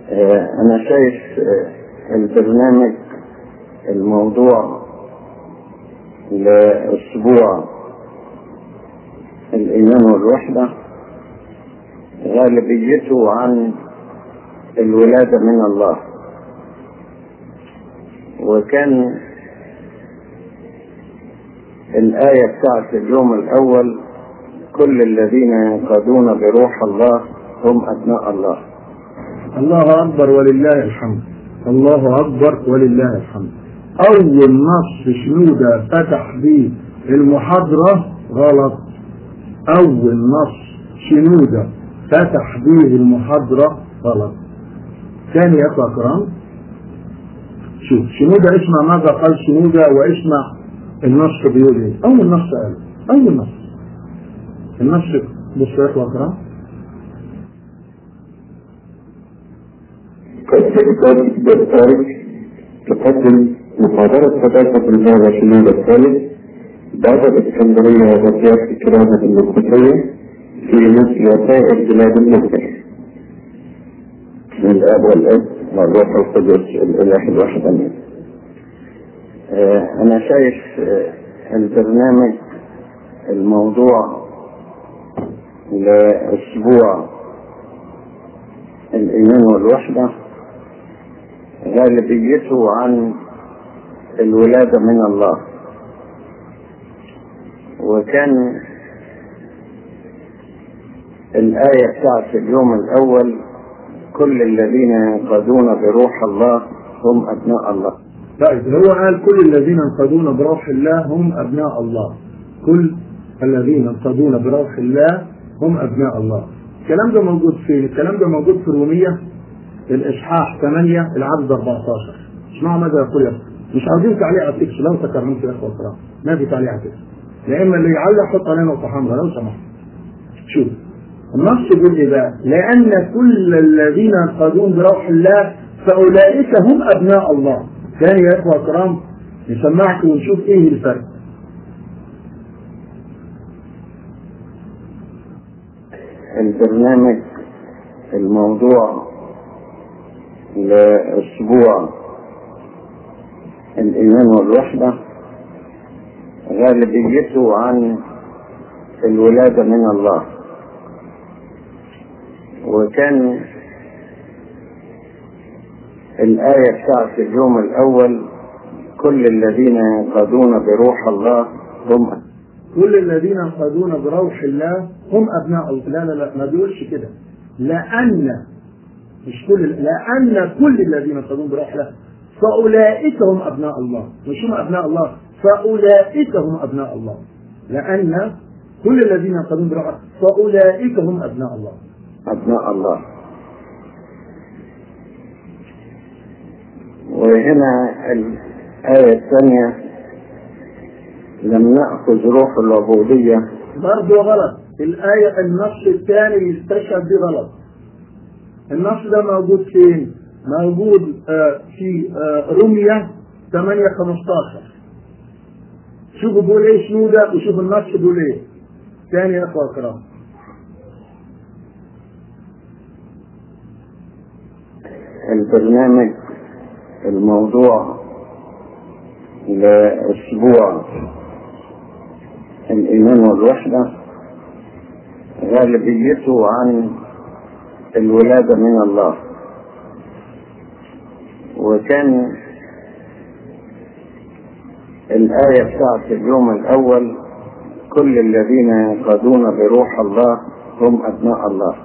آه، أنا شايف آه، البرنامج الموضوع لأسبوع الإيمان والوحدة غالبيته عن الولادة من الله وكان الآية بتاعت اليوم الأول كل الذين ينقادون بروح الله هم أبناء الله الله أكبر ولله الحمد الله أكبر ولله الحمد أول نص شنودة فتح به المحاضرة غلط أول نص شنودة فتح به المحاضرة غلط ثاني يا أخوة أكرام شوف شنودة اسمع ماذا قال شنودة واسمع النص بيقول ايه أول نص قال أول نص النص بص يا أخوة أكرام كالسكرتار بالتاريخ تقدم محاضرة ثقافة البابا شمال الثالث بعد الإسكندرية وبطيئة الكرامة المقدسية في مثل وسائر بلاد المغرب من الآب والأب والروح القدس الإله الواحد آمين. آه، أنا شايف آه، البرنامج الموضوع لأسبوع الإيمان والوحدة غالبيته عن الولادة من الله وكان الآية بتاعت اليوم الأول كل الذين ينقادون بروح الله هم أبناء الله طيب هو قال كل الذين ينقضون بروح الله هم أبناء الله كل الذين ينقضون بروح الله هم أبناء الله الكلام ده موجود فين؟ الكلام ده موجود في الرومية الإصحاح 8 العدد 14 اسمعوا ماذا يقول يا أخي. مش عاوزين تعليق على التكست لو تكرمت يا اخوة الكرام ما في تعليق على التكست يا اما اللي يعلق حط عليه نقطة حمراء لو سمحت شوف النص يقول ايه بقى؟ لأن كل الذين ينقضون بروح الله فأولئك هم أبناء الله. ثاني يا إخوة الكرام نسمعكم ونشوف إيه الفرق. البرنامج الموضوع لأسبوع الإيمان والوحدة غالبيته عن الولادة من الله وكان الآية بتاعت اليوم الأول كل الذين ينقادون بروح الله هم كل الذين ينقضون بروح الله هم أبناء الله. لا لا لا ما بيقولش كده. لأن مش كل لأن كل الذين ينقضون بروح الله فأولئك هم أبناء الله. مش هم أبناء الله فأولئك هم أبناء الله. لأن كل الذين ينقضون بروح الله فأولئك هم أبناء الله. أبناء الله وهنا الآية الثانية لم نأخذ روح العبودية برضه غلط الآية النص الثاني اللي يستشهد بيه غلط النص ده موجود فين؟ موجود آه في آه رمية 8 15 شوفوا بيقول ايه شنو ده وشوفوا النص بيقول ايه ثاني يا اخوة الكرام البرنامج الموضوع لأسبوع الإيمان والوحدة غالبيته عن الولادة من الله وكان الآية بتاعت اليوم الأول كل الذين ينقادون بروح الله هم أبناء الله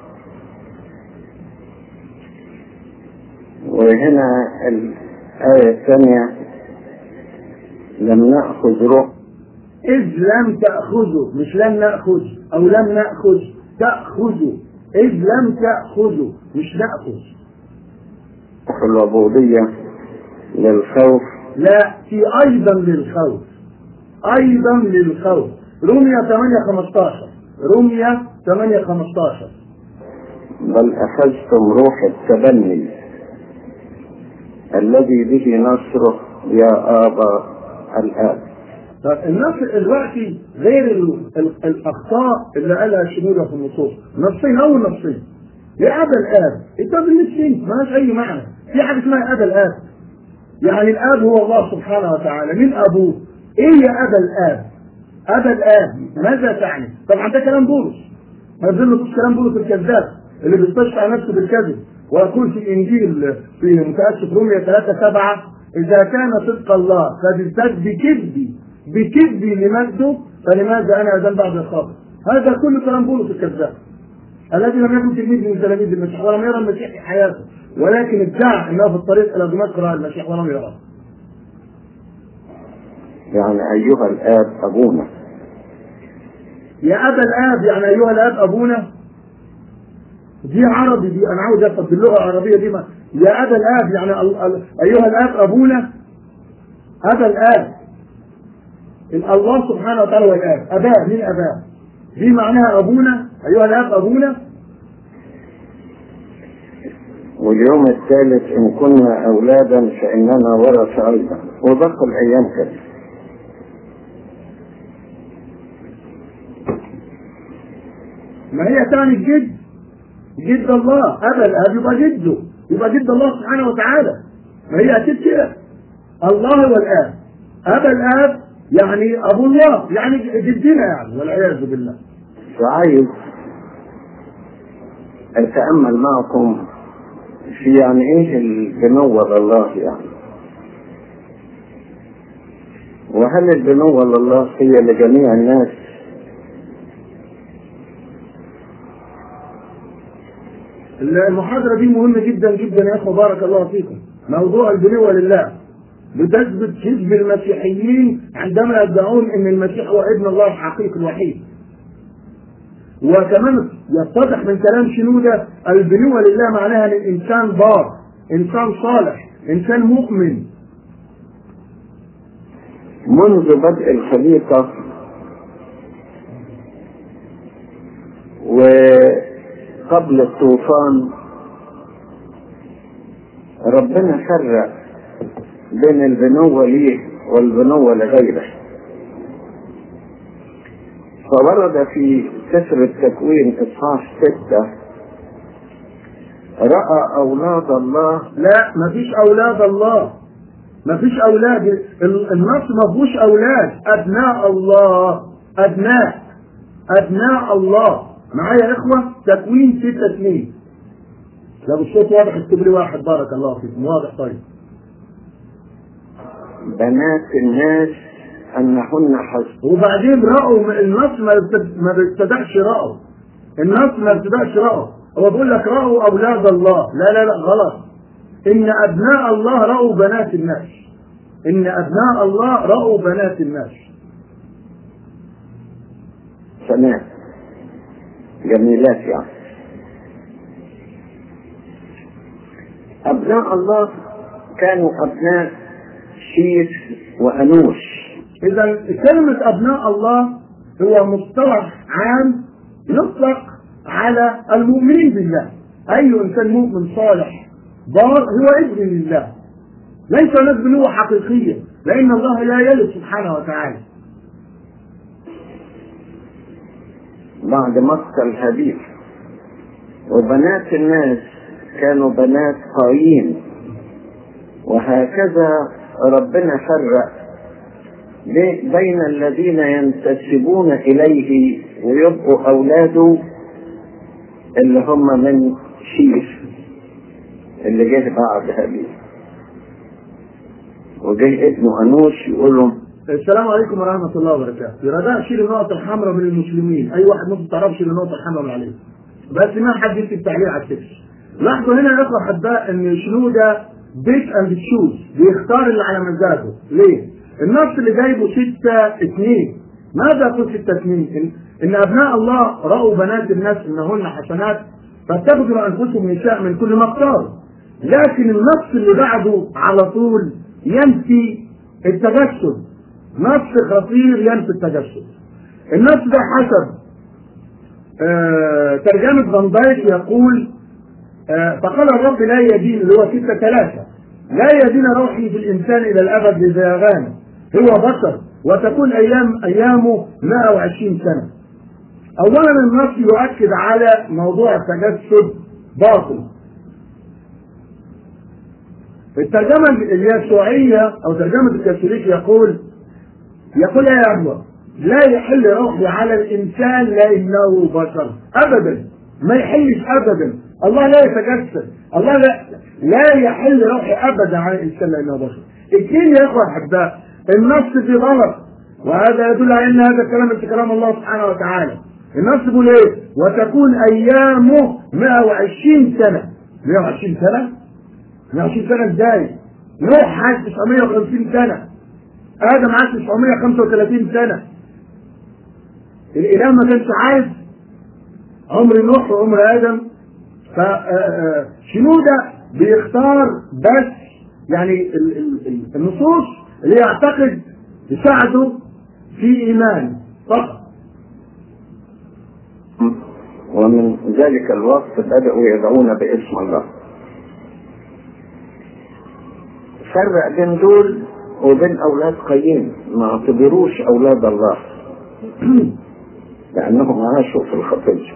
وهنا الآية الثانية لم نأخذ روح إذ لم تأخذوا مش لم نأخذ أو لم نأخذ تأخذوا إذ لم تأخذوا مش نأخذ العبودية للخوف لا في أيضا للخوف أيضا للخوف رمية 8 15 رمية 8 15 بل أخذتم روح التبني الذي به نصره يا آبا الآب طب النص دلوقتي غير ال ال الاخطاء اللي قالها شنودة في النصوص نصين اول نصين يا ابا الاب انت بالنسبه ما اي معنى في حاجه اسمها ابا الاب يعني الاب هو الله سبحانه وتعالى مين ابوه ايه يا ابا الاب ابا الاب ماذا تعني طبعا ده كلام بولس ما يظل كلام بولس الكذاب اللي بيستشفع نفسه بالكذب ويقول في الانجيل في متاسف روميا 3 7 اذا كان صدق الله فبالذات بكذبي بكذبي لمجده فلماذا انا اذن بعد الخاطر هذا كل كلام بولس الكذاب الذي لم يكن تلميذ من تلاميذ المسيح ولم يرى المسيح في حياته ولكن ادعى انه في الطريق الى دمشق راى المسيح ولم يراه يعني أيها الآب أبونا يا ابا الاب يعني ايها الاب ابونا دي عربي دي انا عاوز افهم باللغه العربيه دي ما يا ابا الاب يعني ال- ال- ايها الاب ابونا ابا الاب ال- الله سبحانه وتعالى هو الاب اباه مين اباه دي معناها ابونا ايها الاب ابونا واليوم الثالث إن كنا أولادا فإننا ورث أيضا وبقى الأيام كده ما هي تعني الجد جد الله ابا الاب يبقى جده يبقى جد الله سبحانه وتعالى ما هي اكيد كده الله هو الاب ابا الاب يعني ابو الله يعني جدنا يعني والعياذ بالله فعايز أتأمل معكم في يعني إيه البنوة لله يعني وهل البنوة لله هي لجميع الناس المحاضرة دي مهمة جدا جدا يا اخوة بارك الله فيكم موضوع البنوة لله بتثبت حزب المسيحيين عندما يدعون ان المسيح هو ابن الله الحقيقي الوحيد وكمان يتضح من كلام شنودة البنوة لله معناها ان الانسان بار انسان صالح انسان مؤمن منذ بدء الخليقة وقبل الطوفان ربنا فرق بين البنوة ليه والبنوة لغيره فورد في سفر التكوين إصحاح ستة رأى أولاد الله لا مفيش اولاد الله مفيش اولاد ال- النص ما فيهوش اولاد ابناء الله ابناء ابناء الله معايا يا اخوه تكوين ستة اتنين لو الصوت واضح اكتب لي واحد بارك الله فيكم واضح طيب بنات الناس أنهن حسب وبعدين رأوا النص ما بيبتد- ما بيبتدعش رأوا النص ما بيبتدعش رأوا هو بيقول لك رأوا أولاد الله لا لا لا غلط إن أبناء الله رأوا بنات الناس إن أبناء الله رأوا بنات الناس سماء جميلات يعني أبناء الله كانوا أبناء شيث وأنوش إذا كلمة أبناء الله هو مصطلح عام يطلق على المؤمنين بالله أي إنسان مؤمن صالح بار هو ابن لله ليس ناس بنوة حقيقية لأن الله لا يلد سبحانه وتعالى بعد مقتل هابيل وبنات الناس كانوا بنات قايين وهكذا ربنا فرق بي- بين الذين ينتسبون إليه ويبقوا أولاده اللي هم من شيف اللي جه بعد هابيل وجه ابنه أنوش يقول لهم السلام عليكم ورحمة الله وبركاته رجاء شيل النقطة الحمراء من المسلمين أي واحد ممكن تعرف شيل النقطة الحمراء من عليه بس ما حد يكتب تعليق على التكست لاحظوا هنا يا اخوة احباء ان شنودة بيك اند تشوز بيختار اللي على مزاجه ليه؟ النص اللي جايبه ستة اثنين ماذا يقول ستة اثنين؟ إن, ان ابناء الله رأوا بنات الناس انهن حسنات فاتخذوا انفسهم نساء من كل ما اختاروا لكن النص اللي بعده على طول ينفي التجسد نص خطير ينفي التجسد النص ده حسب آه ترجمة فان دايك يقول آه فقال الرب لا يدين اللي هو ستة ثلاثة لا يدين روحي في الإنسان إلى الأبد لزيغان هو بشر وتكون أيام أيامه 120 سنة أولا النص يؤكد على موضوع التجسد باطل الترجمة اليسوعية أو ترجمة الكاثوليك يقول يقول يا أخوة لا يحل روحي على الإنسان لأنه بشر أبدا ما يحلش أبدا الله لا يتجسد الله لا لا يحل روحي أبدا على الإنسان لأنه بشر اثنين يا أخوة أحباء النص في غلط وهذا يدل على أن هذا الكلام ليس كلام الله سبحانه وتعالى النص بيقول إيه وتكون أيامه 120 سنة 120 سنة 120 سنة ازاي؟ نوح عاش 950 سنة آدم عاش 935 سنة الإله ما كانش عايز عمر نوح وعمر آدم فشنودة بيختار بس يعني ال- ال- ال- النصوص اللي يعتقد تساعده في إيمان فقط ومن ذلك الوقت بدأوا يدعون باسم الله فرق بين دول وبين أولاد قايين ما اعتبروش أولاد الله لأنهم عاشوا في الخطية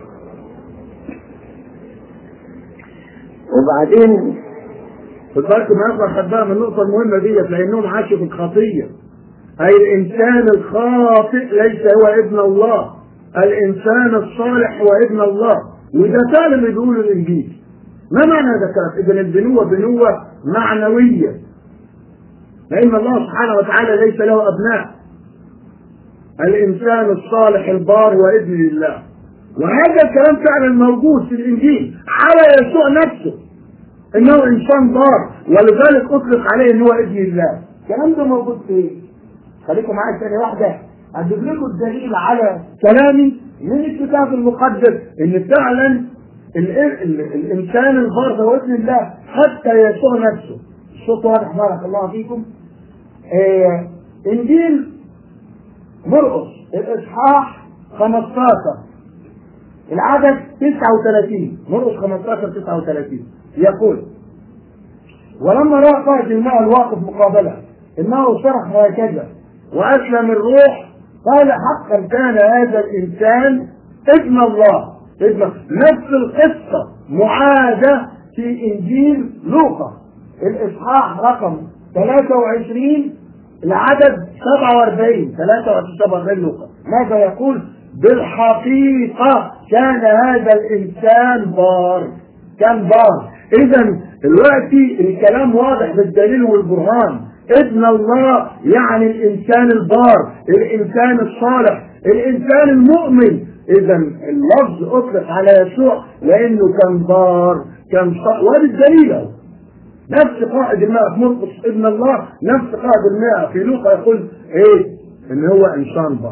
وبعدين خد بالكم يا اخوة خدها من النقطة المهمة ديت لأنهم عاشوا في الخطية أي الإنسان الخاطئ ليس هو ابن الله الإنسان الصالح هو ابن الله وده فعلا اللي بيقوله الإنجيل ما معنى هذا الكلام؟ إذا البنوة بنوة معنوية لأن الله سبحانه وتعالى ليس له أبناء الإنسان الصالح البار هو ابن الله وهذا الكلام فعلا موجود في الإنجيل على يسوع نفسه انه انسان بار ولذلك اطلق عليه ان هو ابن الله الكلام ده موجود فين خليكم معايا ثانيه واحده اجيب لكم الدليل على كلامي من الكتاب المقدس ان فعلا ال ال الانسان البار هو ابن الله حتى يسوع نفسه الصوت واضح بارك الله فيكم آه انجيل مرقس الاصحاح 15 العدد 39 مرقس 15 39 يقول ولما راى قائد الماء الواقف مقابله انه صرخ هكذا واسلم الروح قال حقا كان هذا الانسان ابن الله ابن نفس القصه معاده في انجيل لوقا الاصحاح رقم 23 العدد 47 23 47 لوقا ماذا يقول بالحقيقه كان هذا الانسان بار كان بار اذا دلوقتي الكلام واضح بالدليل والبرهان ابن الله يعني الانسان البار الانسان الصالح الانسان المؤمن اذا اللفظ اطلق على يسوع لانه كان بار كان صالح وهذا الدليل أهو. نفس قائد الماء في مرقس ابن الله نفس قائد الماء في لوقا يقول ايه ان هو انسان بار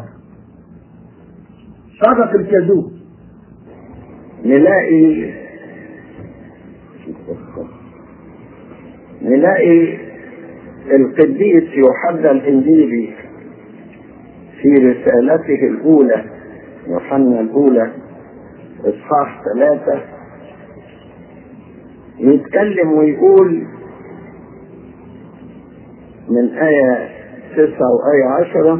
صدق الكذوب نلاقي نلاقي القديس يوحنا الإنجيلي في رسالته الأولى يوحنا الأولى إصحاح ثلاثة يتكلم ويقول من آية تسعة وآية عشرة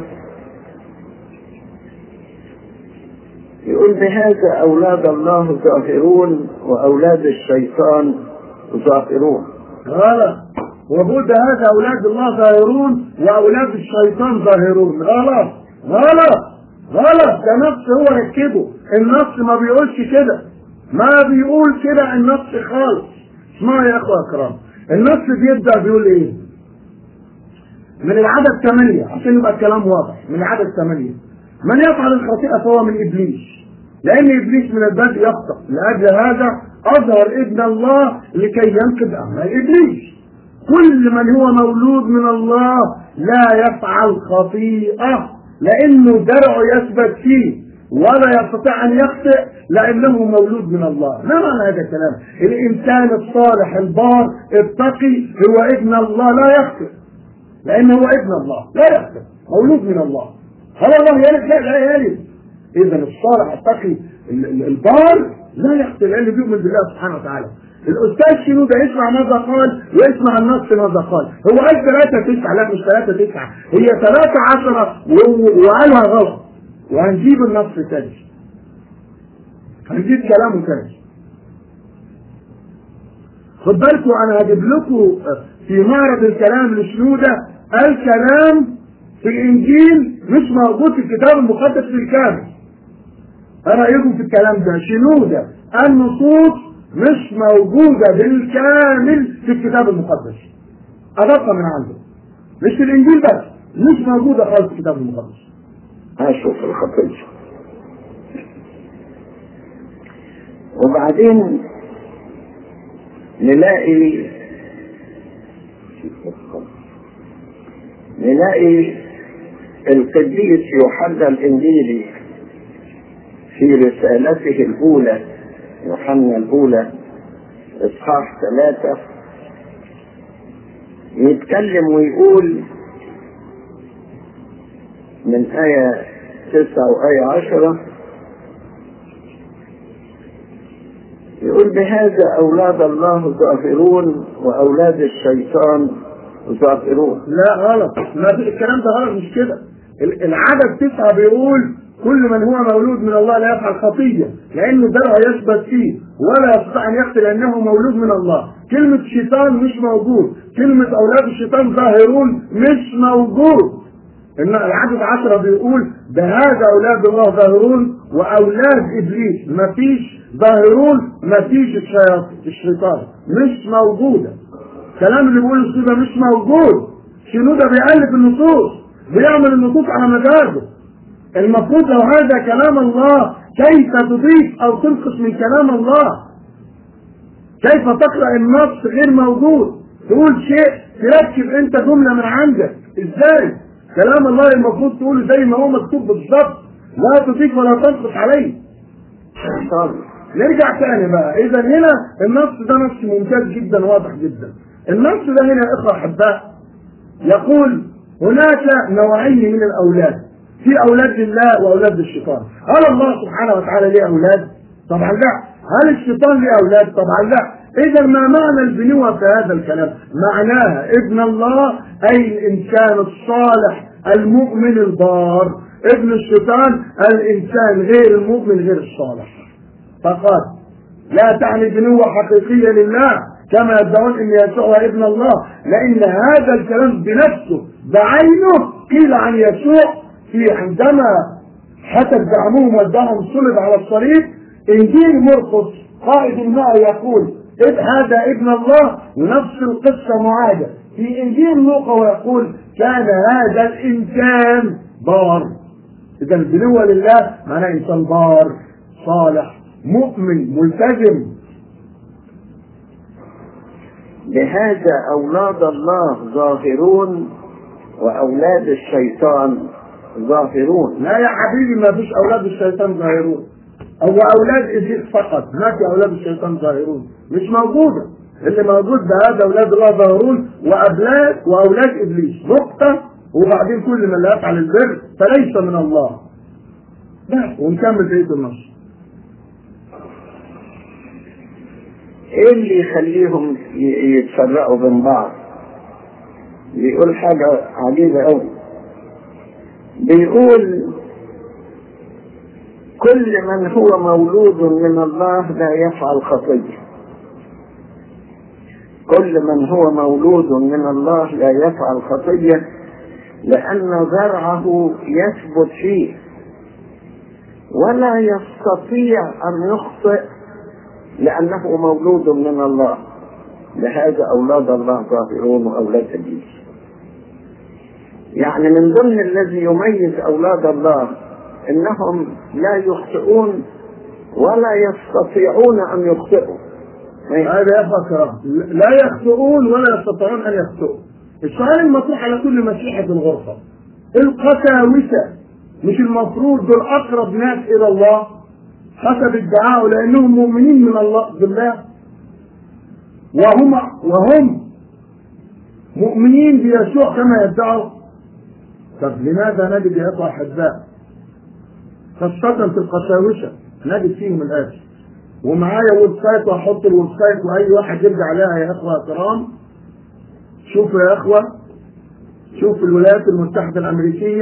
يقول بهذا أولاد الله ظاهرون وأولاد الشيطان ظاهرون غلط وجود هذا اولاد الله ظاهرون واولاد الشيطان ظاهرون غلط غلط غلط ده نص هو ركبه النص ما بيقولش كده ما بيقول كده النص خالص اسمعوا يا اخوة اكرام النص بيبدا بيقول ايه من العدد ثمانية عشان يبقى الكلام واضح من العدد ثمانية من يفعل الخطيئة فهو من ابليس لان ابليس من البدء يخطئ لاجل هذا اظهر ابن الله لكي ينقذ اعمال ابليس كل من هو مولود من الله لا يفعل خطيئة لأنه درعه يثبت فيه ولا يستطيع أن يخطئ لأنه مولود من الله ما معنى هذا الكلام الإنسان الصالح البار التقي هو ابن الله لا يخطئ لأنه هو ابن الله لا يخطئ مولود من الله هل الله يلد لا لا يلد إذا الصالح التقي ال- ال- البار لا يخطئ لأنه بيؤمن بالله سبحانه وتعالى الاستاذ شنودة يسمع ماذا قال ويسمع النص ماذا قال هو قال ثلاثة تسعة لا مش ثلاثة تسعة هي ثلاثة عشرة و- وقالها غلط وهنجيب النص تاني هنجيب كلامه تاني خد بالكم انا هجيب لكم في معرض الكلام لشنودة الكلام في الانجيل مش موجود في الكتاب المقدس بالكامل ايه رايكم في الكلام ده شنودة النصوص مش موجودة بالكامل في الكتاب المقدس أدق من عنده مش في الإنجيل بس مش موجودة خالص في الكتاب المقدس هشوف الخطية وبعدين نلاقي نلاقي القديس يوحنا الإنجيلي في رسالته الأولى يوحنا الأولى إصحاح ثلاثة يتكلم ويقول من آية تسعة وآية عشرة يقول بهذا أولاد الله ظاهرون وأولاد الشيطان ظاهرون لا غلط ما في الكلام ده غلط مش كده ال- العدد تسعة بيقول كل من هو مولود من الله لا يفعل خطية لأنه درع يثبت فيه ولا يستطيع أن يقتل لأنه مولود من الله كلمة شيطان مش موجود كلمة أولاد الشيطان ظاهرون مش موجود إن العدد عشرة بيقول بهذا أولاد الله ظاهرون وأولاد إبليس مفيش ظاهرون مفيش الشياط- الشيطان مش موجودة الكلام اللي بيقوله السودة مش موجود شنودة بيألف النصوص بيعمل النصوص على مزاجه المفروض لو هذا كلام الله كيف تضيف او تنقص من كلام الله كيف تقرا النص غير موجود تقول شيء تركب انت جمله من عندك ازاي كلام الله المفروض تقوله زي ما هو مكتوب بالظبط لا تضيف ولا تنقص عليه شيطان نرجع تاني بقى اذا هنا النص ده نص ممتاز جدا واضح جدا النص ده هنا يا اخوه احباء يقول هناك نوعين من الاولاد في اولاد لله واولاد للشيطان هل الله سبحانه وتعالى ليه اولاد طبعا لا هل الشيطان ليه اولاد طبعا لا اذا ما معنى البنوة في هذا الكلام معناها ابن الله اي الانسان الصالح المؤمن البار ابن الشيطان الانسان غير المؤمن غير الصالح فقط لا تعني بنوة حقيقية لله كما يدعون ان يسوع هو ابن الله لان هذا الكلام بنفسه بعينه قيل عن يسوع في عندما حسب زعمهم ودعهم صلب على الصليب انجيل مرقس قائد الماء يقول إذ هذا ابن الله ونفس القصة معادة في انجيل لوقا ويقول كان هذا الانسان بار اذا البنوة لله معناه انسان بار صالح مؤمن ملتزم بهذا أولاد الله ظاهرون وأولاد الشيطان ظاهرون لا يا حبيبي ما فيش اولاد الشيطان ظاهرون هو اولاد ابليس فقط ما في اولاد الشيطان ظاهرون مش موجوده اللي موجود ده هذا اولاد الله ظاهرون واولاد واولاد ابليس نقطه وبعدين كل من لا يفعل البر فليس من الله بس ونكمل بقيه النص ايه اللي يخليهم ي- يتفرقوا بين بعض بيقول حاجة عجيبة أوي بيقول كل من هو مولود من الله لا يفعل خطية كل من هو مولود من الله لا يفعل خطية لأن زرعه يثبت فيه ولا يستطيع أن يخطئ لأنه مولود من الله لهذا أولاد الله ظاهرون وأولاد إبليس يعني من ضمن الذي يميز أولاد الله إنهم لا يخطئون ولا يستطيعون أن يخطئوا هذا يفهم كلام لا يخطئون ولا يستطيعون ان يخطئوا السؤال المطروح على كل مسيحي في الغرفه القساوسه مش المفروض دول اقرب ناس الى الله حسب ادعائه لانهم مؤمنين من الله بالله وهم وهم مؤمنين بيسوع كما يدعوا طب لماذا نجد يا اخوه احباء خاصة في القساوسة نجد فيهم الآتي ومعايا ويب سايت وهحط الويب سايت واي واحد يرجع عليها يا اخوه كرام شوفوا يا اخوه شوف الولايات المتحده الامريكيه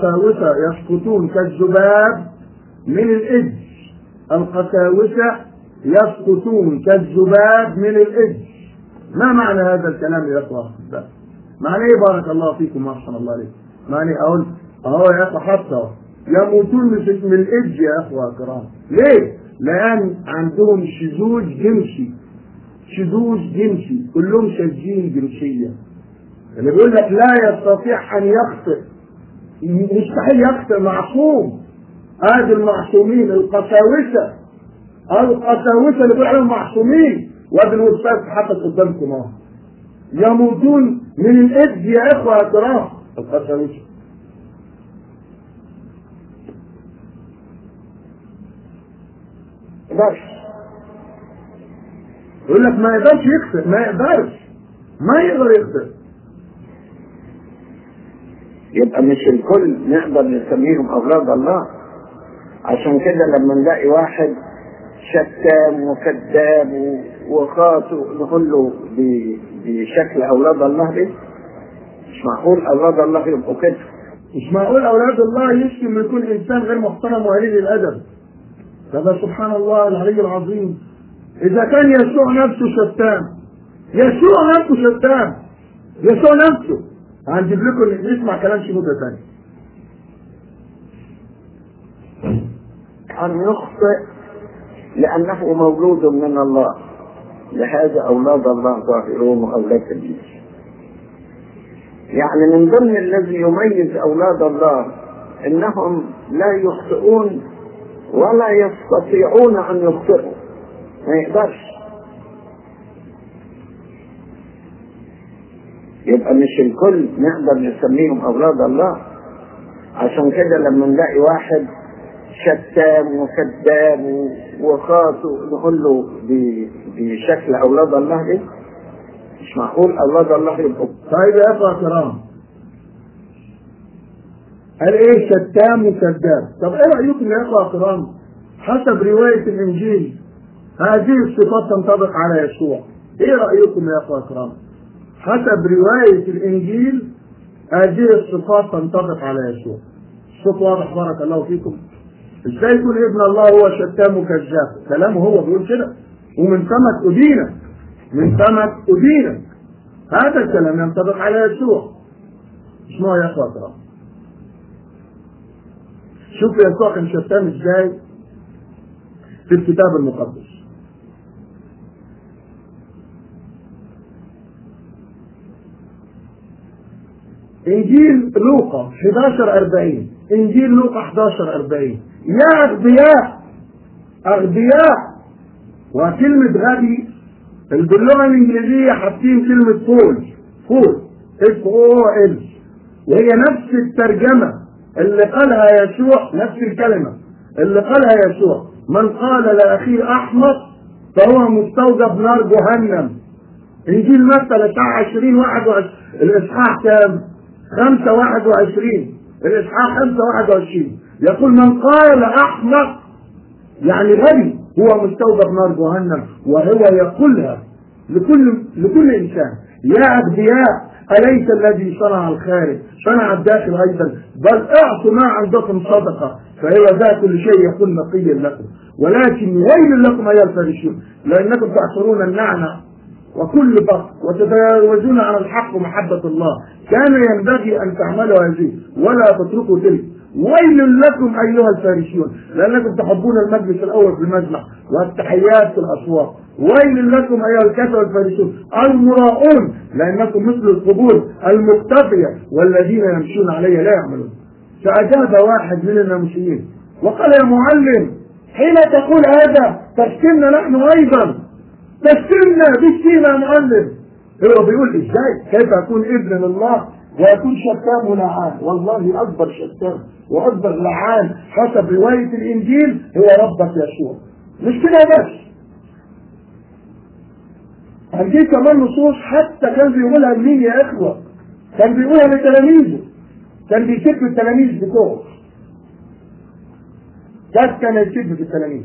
القساوسه يسقطون كالذباب من الاذ القساوسه يسقطون كالذباب من الإج ما معنى هذا الكلام يا اخوة معنى ايه بارك الله فيكم ما شاء الله عليكم معنى اقول اهو يا اخوة حتى يموتون من الإج يا اخوة كرام ليه؟ لأن عندهم شذوذ جنسي شذوذ جنسي كلهم شاذين جنسيا اللي بيقول لك لا يستطيع أن يخطئ مستحيل يخطئ معصوم هذه المعصومين القساوسة القساوسة اللي بيقولوا عليهم معصومين وادي الويب سايت حطت قدامكم اهو يموتون من الإذ يا إخوة يا كرام القساوسة يقدرش يقول لك ما يقدرش يخسر ما يقدرش ما يقدر يخسر يبقى مش الكل نقدر نسميهم أولاد الله عشان كده لما نلاقي واحد شتام وكذاب وخاطئ نقول له ب- بشكل أولاد الله ده مش معقول أولاد الله يبقوا كده مش معقول اولاد الله يشتم يكون انسان غير محترم وقليل الادب هذا سبحان الله العلي العظيم اذا كان يسوع نفسه شتام يسوع نفسه شتام يسوع نفسه هنجيب لكم نسمع كلام شنودة تاني أن يخطئ لأنه مولود من الله لهذا أولاد الله ظاهرون وأولاد إبليس يعني من ضمن الذي يميز أولاد الله إنهم لا يخطئون ولا يستطيعون أن يخطئوا ما يقدرش يبقى مش الكل نقدر نسميهم أولاد الله عشان كده لما نلاقي واحد شتام وكذاب وخاطئ نقول له ب- بشكل أولاد الله ده مش معقول أولاد الله يبقوا طيب يا اخوة كرام قال ايه شتام وكذاب طب ايه رايكم يا اخوة كرام حسب رواية الانجيل هذه الصفات تنطبق على يسوع ايه رايكم يا اخوة كرام حسب رواية الانجيل هذه الصفات تنطبق على يسوع الصوت واضح بارك الله فيكم ازاي يكون ابن الله هو شتام وكذاب كلامه هو بيقول كده ومن ثمك ادينك من ثمك ادينك هذا الكلام ينطبق على يسوع اسمعوا يا اخوة كرام شوفوا يسوع كان شتام ازاي في الكتاب المقدس انجيل لوقا 11 40 انجيل لوقا 11 40 يا اغبياء اغبياء وكلمة غبي باللغة الانجليزية حاطين كلمة فول فول اف او ال وهي نفس الترجمة اللي قالها يسوع نفس الكلمة اللي قالها يسوع من قال لأخيه أحمق فهو مستوجب نار جهنم انجيل متى الاصحاح 20 21 الاصحاح كام؟ 5 21 الاصحاح 5 21 يقول من قال احمق يعني غبي هو مستوجب نار جهنم وهو يقولها لكل لكل انسان يا اغبياء اليس الذي صنع الخارج صنع الداخل ايضا بل اعطوا ما عندكم صدقه فهو ذا كل شيء يكون نقيا لكم ولكن ويل لكم ايها الفارسيون لانكم تعصرون النعنع وكل بق وتتجاوزون عن الحق ومحبة الله كان ينبغي أن تعملوا هذه ولا تتركوا تلك ويل لكم أيها الفارسيون لأنكم تحبون المجلس الأول في المجمع والتحيات في الأسواق ويل لكم أيها الكفر والفارسيون المراؤون لأنكم مثل القبور المختفية والذين يمشون عليها لا يعملون فأجاب واحد من الناموسيين وقال يا معلم حين تقول هذا تشكلنا نحن أيضا تشكلنا بالسينا يا معلم هو بيقول ازاي كيف اكون ابن لله ويكون شتام ولعان والله اكبر شتام واكبر لعان حسب روايه الانجيل هو ربك يسوع مش كده بس هنجي كمان نصوص حتى كان بيقولها لمين يا اخوه كان بيقولها لتلاميذه كان بيسب التلاميذ بتوعه كيف كان يسب في التلاميذ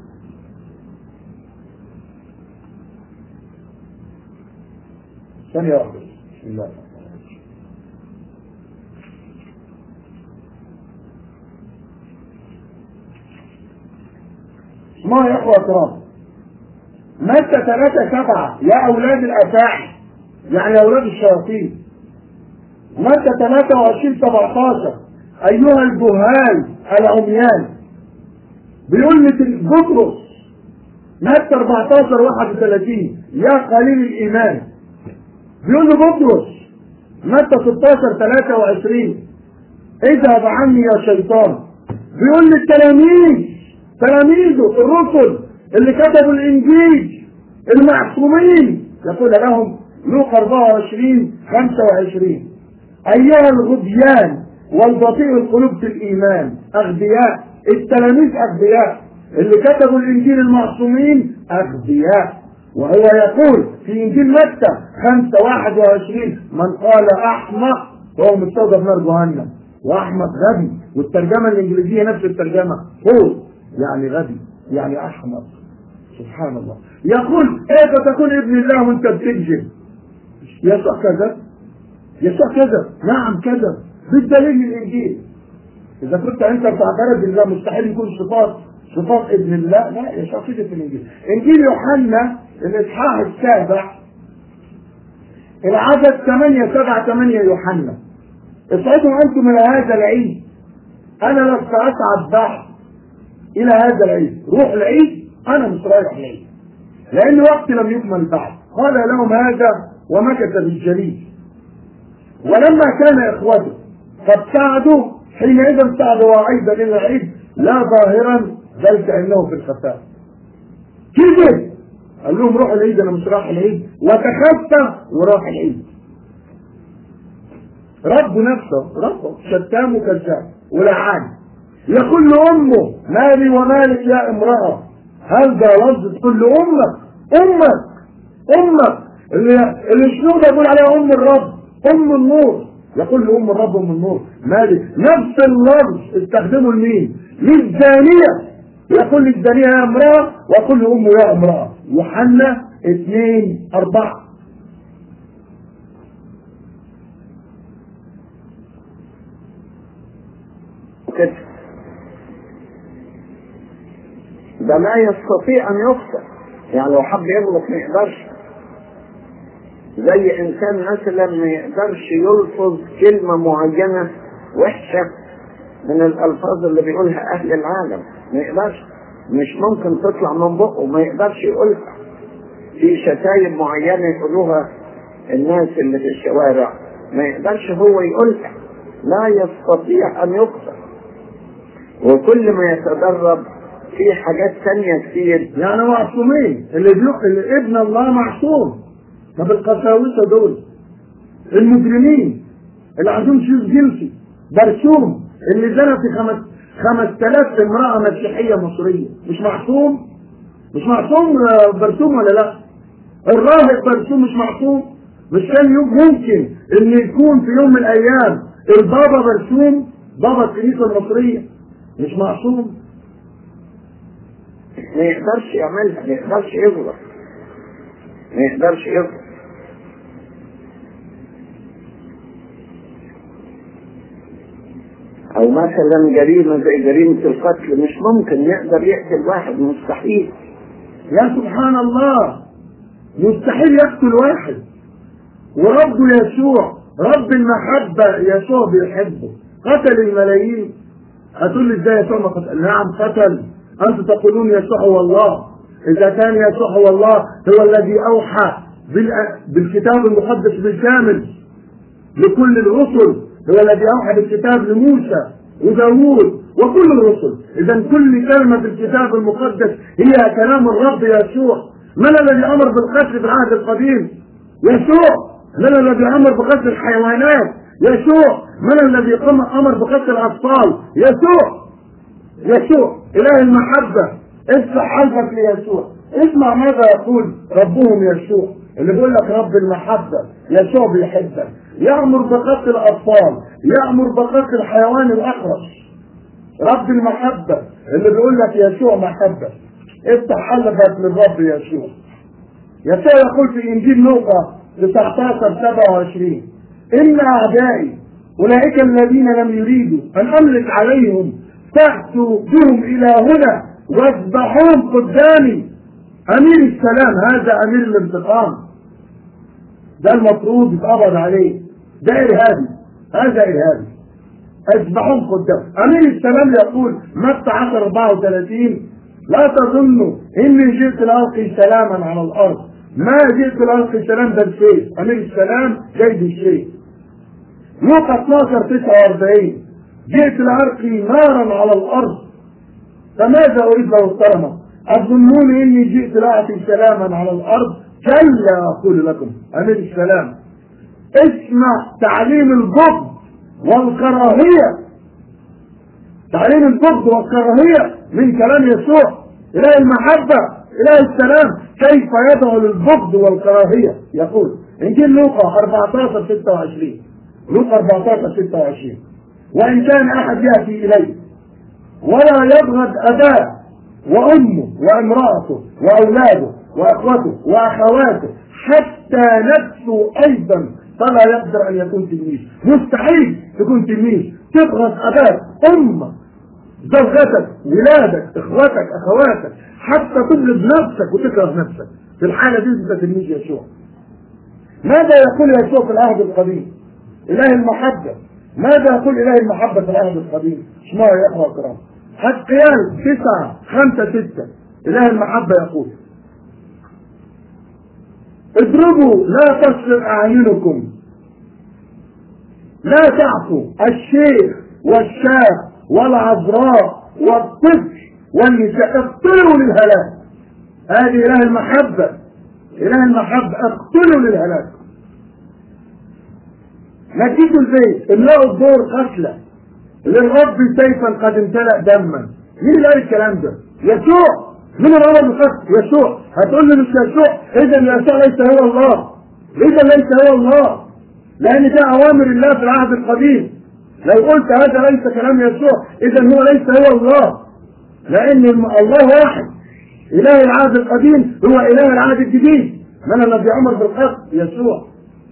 ثانية واحدة بسم الله اسمعوا يا اخوة كرام متى ثلاثة سبعة يا أولاد الأفاعي يعني أولاد الشياطين متى 23 17 أيها الجهال العميان بيقول مثل بطرس متى 14 31 يا قليل الإيمان بيقول له بطرس متى 16 23 اذهب عني يا شيطان بيقول للتلاميذ تلاميذه الرسل اللي كتبوا الانجيل المعصومين يقول لهم لوقا 24 25 ايها الغبيان والبطيء القلوب في الايمان اغبياء التلاميذ اغبياء اللي كتبوا الانجيل المعصومين اغبياء وهو يقول في انجيل متى 5 21 من قال احمق فهو مستوجب نار جهنم واحمق غبي والترجمه الانجليزيه نفس الترجمه فول يعني غبي يعني احمق سبحان الله يقول كيف تكون ابن الله وانت بتكذب يسوع كذب يسوع كذب نعم كذب بالدليل من الانجيل اذا كنت انت بتعترف بالله مستحيل يكون صفات صفات ابن الله لا يسوع كذب في الانجيل انجيل يوحنا الاصحاح السابع العدد 8 7 8 يوحنا اصعدوا انتم الى هذا العيد انا لست اسعد بعد الى هذا العيد روح العيد انا مش رايح العيد لان وقت لم يكمل بعد قال لهم هذا ومكث بالجليد ولما كان اخوته قد ساعدوا حينئذ ساعدوا ايضا الى العيد لا ظاهرا بل كانه في الخفاء كذب قال لهم روحوا العيد انا مش رايح العيد وتخفى وراح العيد رب نفسه ربه شتام وكذاب ولعان يقول لأمه مالي ومالك يا امرأة هل ده لفظ تقول لأمك أمك أمك اللي اللي شنو ده يقول عليها أم الرب أم النور يقول لأم الرب أم النور مالي نفس اللفظ استخدمه لمين؟ للزانية يقول للزانية يا امرأة ويقول لأمه يا امرأة يوحنا اثنين أربعة كده ده لا يستطيع ان يخطئ يعني لو حب يغلط ما يقدرش زي انسان مثلا ما يقدرش يلفظ كلمه معينه وحشه من الالفاظ اللي بيقولها اهل العالم ما يقدرش مش ممكن تطلع من بقه ما يقدرش يقولها في شتايم معينه يقولوها الناس اللي في الشوارع ما يقدرش هو يقولها لا يستطيع ان يخطئ وكل ما يتدرب في حاجات تانية كتير يعني معصومين اللي بيق... اللي ابن الله معصوم طب القساوسه دول المجرمين اللي عندهم شيوخ جنسي برسوم اللي زنى في خمس 5000 امرأة مسيحية مصرية مش معصوم مش معصوم برسوم ولا لا الراهب برسوم مش معصوم مش كان ممكن ان يكون في يوم من الايام البابا برسوم بابا الكنيسة المصرية مش معصوم ما يقدرش يعملها ما يقدرش يغلط ما يقدرش يغلط او مثلا جريمة زي جريمة القتل مش ممكن يقدر يقتل واحد مستحيل يا سبحان الله مستحيل يقتل واحد وربه يسوع رب المحبة يسوع بيحبه قتل الملايين هتقول لي ازاي يسوع ما قتل نعم قتل انتم تقولون يسوع هو الله اذا كان يسوع هو الله هو الذي اوحى بالكتاب المقدس بالكامل لكل الرسل هو الذي اوحى بالكتاب لموسى وداوود وكل الرسل اذا كل كلمه في الكتاب المقدس هي كلام الرب يسوع من الذي امر بالقتل في العهد القديم يسوع من الذي امر بقتل الحيوانات يسوع من الذي امر بقتل الاطفال يسوع يسوع اله المحبه افتح قلبك ليسوع اسمع ماذا يقول ربهم يسوع اللي بيقول لك رب المحبه يسوع بيحبك يامر بقتل الاطفال يامر بقتل الحيوان الاخرس رب المحبه اللي بيقول لك يسوع محبه افتح قلبك للرب يسوع يسوع يقول في انجيل لوقا 19 27 ان اعدائي اولئك الذين لم يريدوا ان املك عليهم تأتوا بهم إلى هنا واذبحوهم قدامي امير السلام هذا امير الانتقام ده المفروض يتقبض عليه ده ارهابي هذا ارهابي اذبحهم قدام امير السلام يقول متى 10 34 لا تظنوا اني جئت لالقي سلاما على الارض ما جئت لالقي سلام ده السيف امير السلام جاي بالسيف لوقا 12 49 جئت لالقي نارا على الارض فماذا اريد لو احترمت اظنون اني جئت لاعطي سلاما على الارض كلا اقول لكم امير السلام اسمع تعليم البغض والكراهيه تعليم البغض والكراهيه من كلام يسوع اله المحبه اله السلام كيف يدعو للبغض والكراهيه يقول انجيل لوقا 14 26 لوقا 14 26 وان كان احد ياتي اليه ولا يبغض اباه وامه وامراته واولاده واخوته واخواته حتى نفسه ايضا فلا يقدر ان يكون تلميذ مستحيل تكون تلميذ تبغض اباك امك زوجتك ولادك اخواتك اخواتك حتى تبغض نفسك وتكره نفسك في الحاله دي انت تلميذ يسوع ماذا يقول يسوع في العهد القديم اله المحبه ماذا يقول اله المحبه في العهد القديم اسمعوا يا اخوه الكرام حقيان تسعة خمسة ستة إله المحبة يقول اضربوا لا تصل أعينكم لا تعفوا الشيخ والشاب والعذراء والطفل والنساء اقتلوا للهلاك هذه إله المحبة إله المحبة اقتلوا للهلاك نتيجة البيت املأوا الدور قتلى للرب سيفا قد امتلأ دما مين اللي قال الكلام ده؟ يسوع مين اللي امر بالقتل؟ يسوع هتقول لي مش يسوع اذا يسوع ليس هو الله اذا ليس هو الله لان ده اوامر الله في العهد القديم لو قلت هذا ليس كلام يسوع اذا هو ليس هو الله لان الله واحد اله العهد القديم هو اله العهد الجديد من الذي امر بالقتل يسوع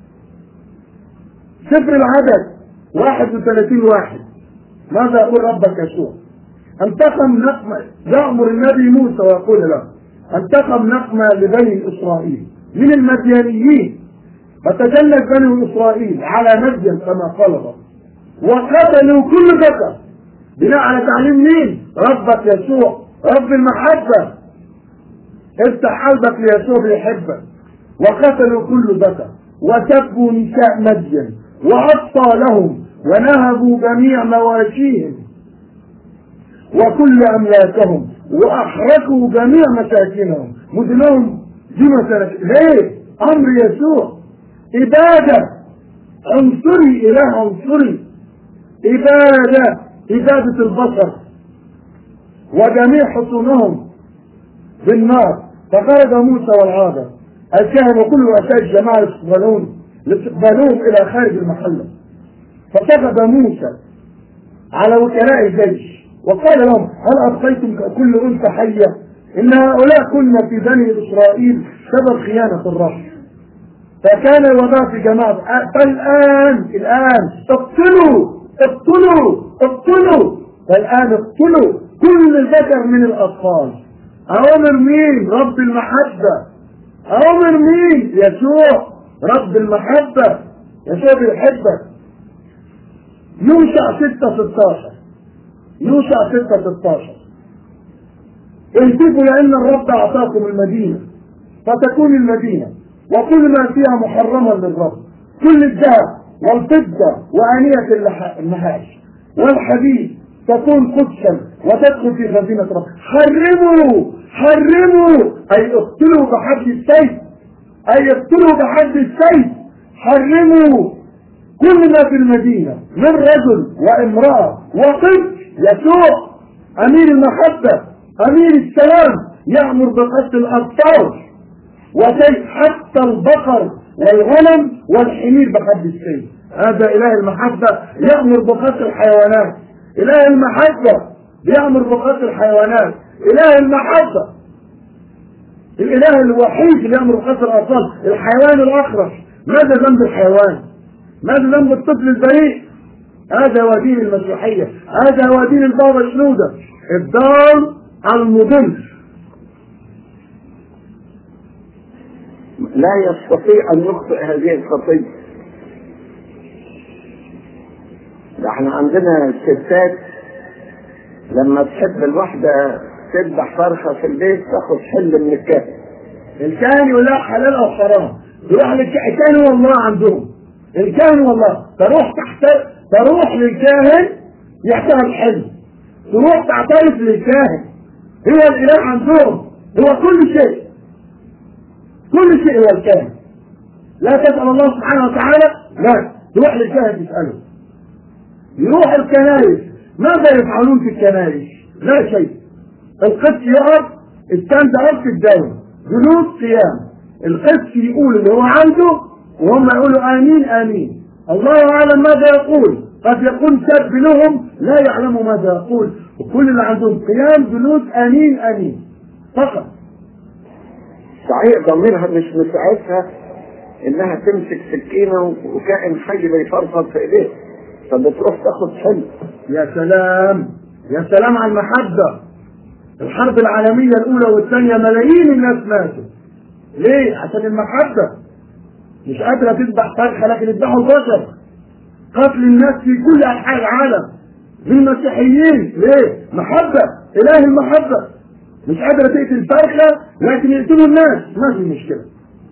سفر العدد 31 واحد ماذا يقول ربك يسوع انتقم نقمة يأمر النبي موسى ويقول له انتقم نقمة لبني إسرائيل من المديانيين فتجلت بني إسرائيل على مدين كما قال الله وقتلوا كل ذكر بناء على تعليم مين؟ ربك يسوع رب المحبة افتح قلبك ليسوع بيحبك وقتلوا كل ذكر وسبوا نساء مدين وعطى لهم ونهبوا جميع مواشيهم وكل أملاكهم وأحرقوا جميع مساكنهم مدنهم دي مساكن ليه؟ أمر يسوع إبادة عنصري إله عنصري إبادة إبادة البشر وجميع حصونهم بالنار فخرج موسى والعادة الكهنة وكل رؤساء الجماعة يستقبلون لاستقبالهم إلى خارج المحلة فسقط موسى على وكلاء الجيش وقال لهم هل أبقيتم كل أنثى حية إن هؤلاء كنا في بني إسرائيل سبب خيانة الرب فكان الوباء في جماعة فالآن الآن اقتلوا اقتلوا اقتلوا فالآن اقتلوا كل ذكر من الأطفال أوامر مين؟ رب المحبة أوامر مين؟ يسوع رب المحبة يسوع بيحبك يوشع 6 16 يوشع 6 16 اهتفوا لأن الرب أعطاكم المدينة فتكون المدينة وكل ما فيها محرما للرب كل الذهب والفضة وآنية النحاس والحديد تكون قدسا وتدخل في خزينة رب حرموا حرموا أي اقتلوا بحد السيف أي اقتلوا بحد السيف حرموا كل ما في المدينة من رجل وامرأة وطفل يسوع أمير المحبة أمير السلام يأمر بقتل الأطفال وسيف حتى البقر والغنم والحمير بحد السيف هذا إله المحبة يأمر بقتل الحيوانات إله المحبة بيأمر بقتل الحيوانات إله المحبة الإله الوحيد اللي يأمر بقتل الأطفال الحيوان الأخرس ماذا ذنب الحيوان؟ ماذا ذنب الطفل البريء؟ هذا هو دين المسيحية هذا هو دين البابا شنودة الدار المضل لا يستطيع ان يخطئ هذه الخطيه ده احنا عندنا الستات لما تحب الواحده تذبح فرخه في البيت تاخد حل من الكهف الكاهن يقول لها حلال او حرام تروح للكاهن والله عندهم الكاهن والله تروح تحت تروح للكاهن يحتها الحلم تروح تعترف للكاهن هو الاله عندهم هو كل شيء كل شيء هو الكاهن لا تسأل الله سبحانه وتعالى لا تروح للكاهن تسأله يروح الكنائس ماذا يفعلون في الكنائس؟ لا شيء القدس يقف التاني ده في الدولة جنود قيام القدس يقول اللي هو عنده وهم يقولوا امين امين الله اعلم ماذا يقول قد يكون شاب لهم لا يعلموا ماذا يقول وكل اللي عندهم قيام جنود امين امين فقط صحيح ضميرها مش مساعدها انها تمسك سكينه وكائن حي بيفرفض في ايديه فبتروح تاخد حلم يا سلام يا سلام على المحبة الحرب العالمية الأولى والثانية ملايين الناس ماتوا ليه؟ عشان المحبة مش قادرة تذبح فرخة لكن يذبحوا البشر قتل الناس في كل أنحاء العالم للمسيحيين ليه؟ محبة إله المحبة مش قادرة تقتل فرخة لكن يقتلوا الناس ما في مشكلة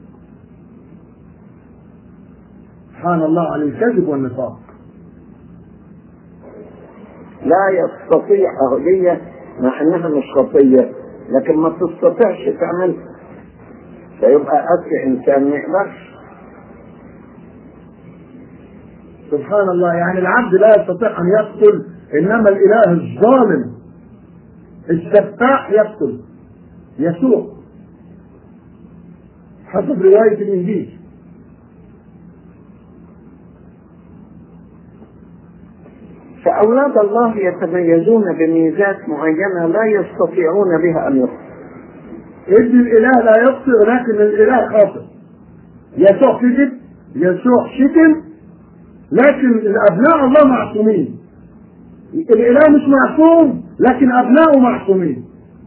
سبحان الله على الكذب والنفاق لا يستطيع أهلية مع انها مش خطية لكن ما تستطيعش تعملها فيبقى أذكى إنسان ما يقدرش سبحان الله يعني العبد لا يستطيع ان يقتل انما الاله الظالم السفاح يقتل يسوع حسب روايه الانجيل فأولاد الله يتميزون بميزات معينة لا يستطيعون بها أن يخطئوا ابن الاله لا يخطئ ولكن الاله خاطئ يسوع كذب يسوع شتم لكن الابناء الله معصومين الاله مش معصوم لكن ابنائه معصومين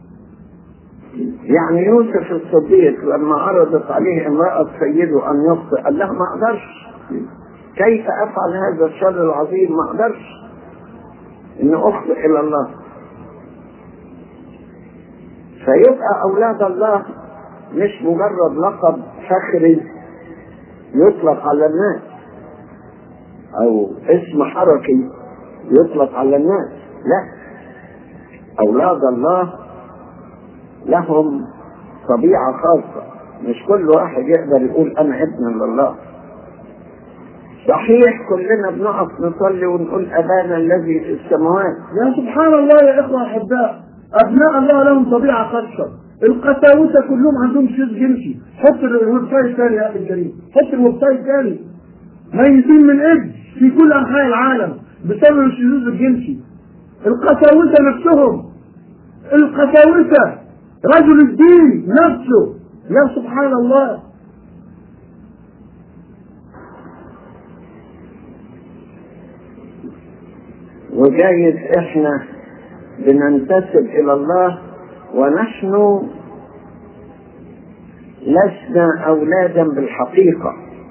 يعني يوسف الصديق لما عرضت عليه امرأة سيده أن يخطئ قال لها ما أقدرش كيف أفعل هذا الشر العظيم ما أقدرش إن أخطئ إلى الله فيبقى أولاد الله مش مجرد لقب فخري يطلق على الناس أو اسم حركي يطلق على الناس لا أولاد الله لهم طبيعة خاصة مش كل واحد يقدر يقول أنا ابن لله صحيح كلنا بنقف نصلي ونقول أبانا الذي في السماوات يا سبحان الله يا اخوه احباء ابناء الله لهم طبيعه خاصه القساوسه كلهم عندهم شيء جنسي حط الويب سايت ثاني يا اخي الكريم حط الويب سايت ثاني ميتين من ايدز في كل انحاء العالم بسبب الشذوذ الجنسي القساوسه نفسهم القساوسه رجل الدين نفسه يا سبحان الله وجايز احنا بننتسب الى الله ونحن لسنا اولادا بالحقيقه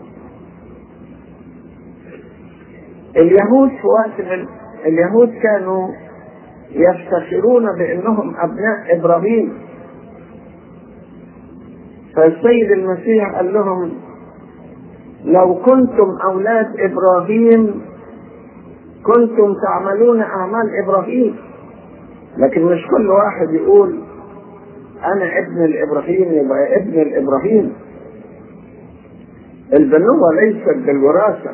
اليهود في وقت من اليهود كانوا يفتخرون بانهم ابناء ابراهيم فالسيد المسيح قال لهم لو كنتم اولاد ابراهيم كنتم تعملون اعمال ابراهيم لكن مش كل واحد يقول انا ابن الابراهيم يبقى ابن الابراهيم البنوة ليست بالوراثة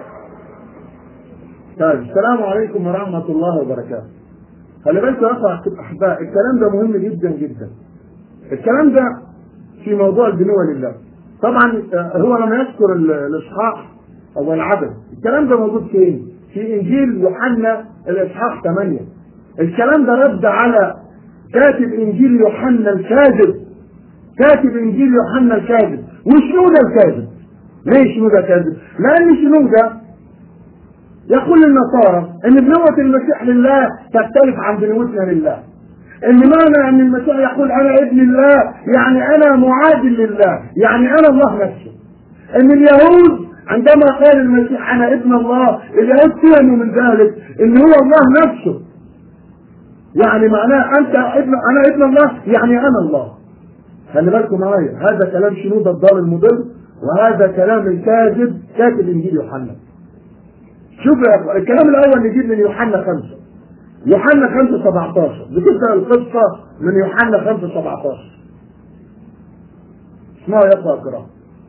طيب السلام عليكم ورحمة الله وبركاته. خلي بالك يا أخوة أحباء الكلام ده مهم جدا جدا. الكلام ده في موضوع البنوة لله. طبعا آه، هو لما يذكر ال- الإصحاح أو العدد، الكلام ده موجود فين؟ في إنجيل يوحنا الإصحاح 8. الكلام ده رد على كاتب إنجيل يوحنا الكاذب. كاتب إنجيل يوحنا الكاذب، وشنو ده الكاذب؟ ليه شنو ده كاذب؟ لأن شنو ده يقول النصارى ان بنوة المسيح لله تختلف عن بنوتنا لله ان معنى ان المسيح يقول انا ابن الله يعني انا معادل لله يعني انا الله نفسه ان اليهود عندما قال المسيح انا ابن الله اليهود فهموا من ذلك ان هو الله نفسه يعني معناه انت ابن انا ابن الله يعني انا الله خلي بالكم معايا هذا كلام شنود الدار المضل وهذا كلام الكاذب كاتب انجيل يوحنا شوفوا يا اخوان الكلام الاول نجيب من يوحنا خمسه يوحنا 5 17 بتبدا القصه من يوحنا 5 17 اسمعوا يا اخوة الكرام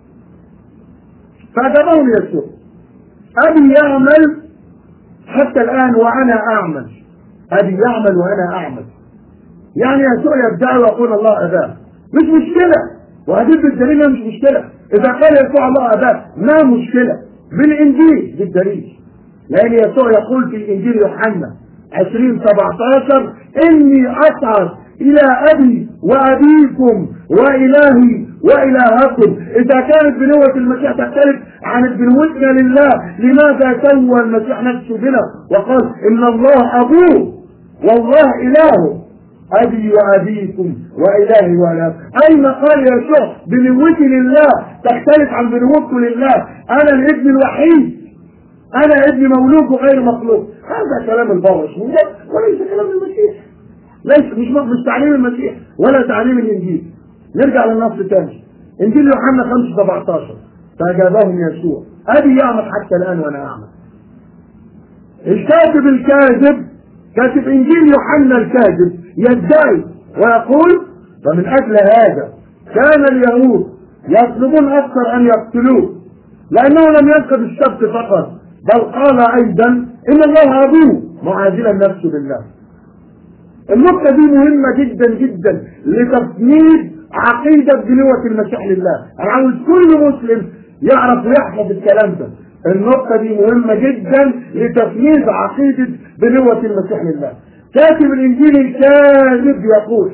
فأجابهم يسوع أبي يعمل حتى الآن وأنا أعمل أبي يعمل وأنا أعمل يعني يسوع يدعي ويقول الله أباه مش مشكلة وهذه بالدليل مش مشكلة إذا قال يسوع الله أباه ما مشكلة بالإنجيل بالدليل لأن يسوع يقول في إنجيل يوحنا 20 17 إني أصعد إلى أبي وأبيكم وإلهي وإلهكم إذا كانت بنوة المسيح تختلف عن بنوتنا لله لماذا سوى المسيح نفسه بنا وقال إن الله أبوه والله إلهه أبي وأبيكم وإلهي وإلهكم أين قال يسوع بنوتي لله تختلف عن بنوتكم لله أنا الابن الوحيد أنا ابن مولود غير مخلوق هذا كلام البرش وليس كلام المسيح ليس مش مش تعليم المسيح ولا تعليم الانجيل نرجع للنص تاني انجيل يوحنا 5 17 فاجابهم يسوع ابي يعمل حتى الان وانا اعمل الكاتب الكاذب كاتب انجيل يوحنا الكاذب يدعي ويقول ومن اجل هذا كان اليهود يطلبون اكثر ان يقتلوه لانه لم ينقض السبت فقط بل قال ايضا ان الله ابوه معادلا نفسه بالله النقطة دي مهمة جدا جدا لتفنيد عقيدة بنوة المسيح لله أنا عاوز كل مسلم يعرف ويحفظ الكلام ده النقطة دي مهمة جدا لتفنيد عقيدة بنوة المسيح لله كاتب الإنجيل الكاذب يقول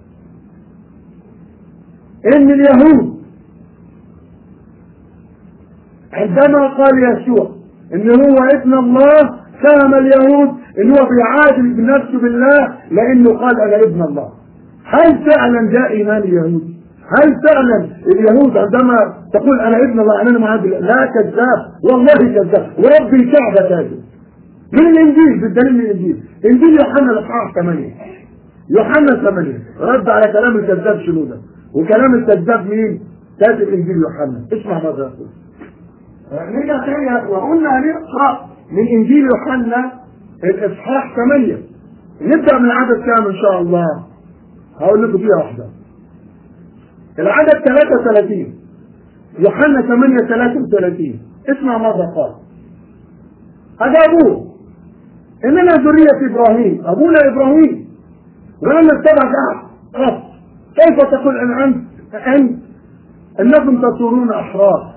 إن اليهود عندما قال يسوع إن هو ابن الله فهم اليهود ان هو بيعادل بنفسه بالله لانه قال انا ابن الله هل فعلا ده ايمان اليهود هل فعلا اليهود عندما تقول انا ابن الله انا معادل لا كذاب والله كذاب ورب الكعبه كاذب من الانجيل بالدليل من الانجيل انجيل يوحنا الاصحاح 8 يوحنا 8 رد على كلام الكذاب شنو ده وكلام الكذاب مين؟ كاتب انجيل يوحنا اسمع ماذا يقول نرجع تاني وقلنا هنقرا من انجيل يوحنا الاصحاح 8 نبدا من العدد كام ان شاء الله هقول لكم فيها واحده العدد 33 يوحنا 8 33 اسمع ماذا قال أجابوه إننا ذرية إبراهيم أبونا إبراهيم ولم نتبع بعد قط كيف تقول أن أنت أنت أنكم تصورون أحرار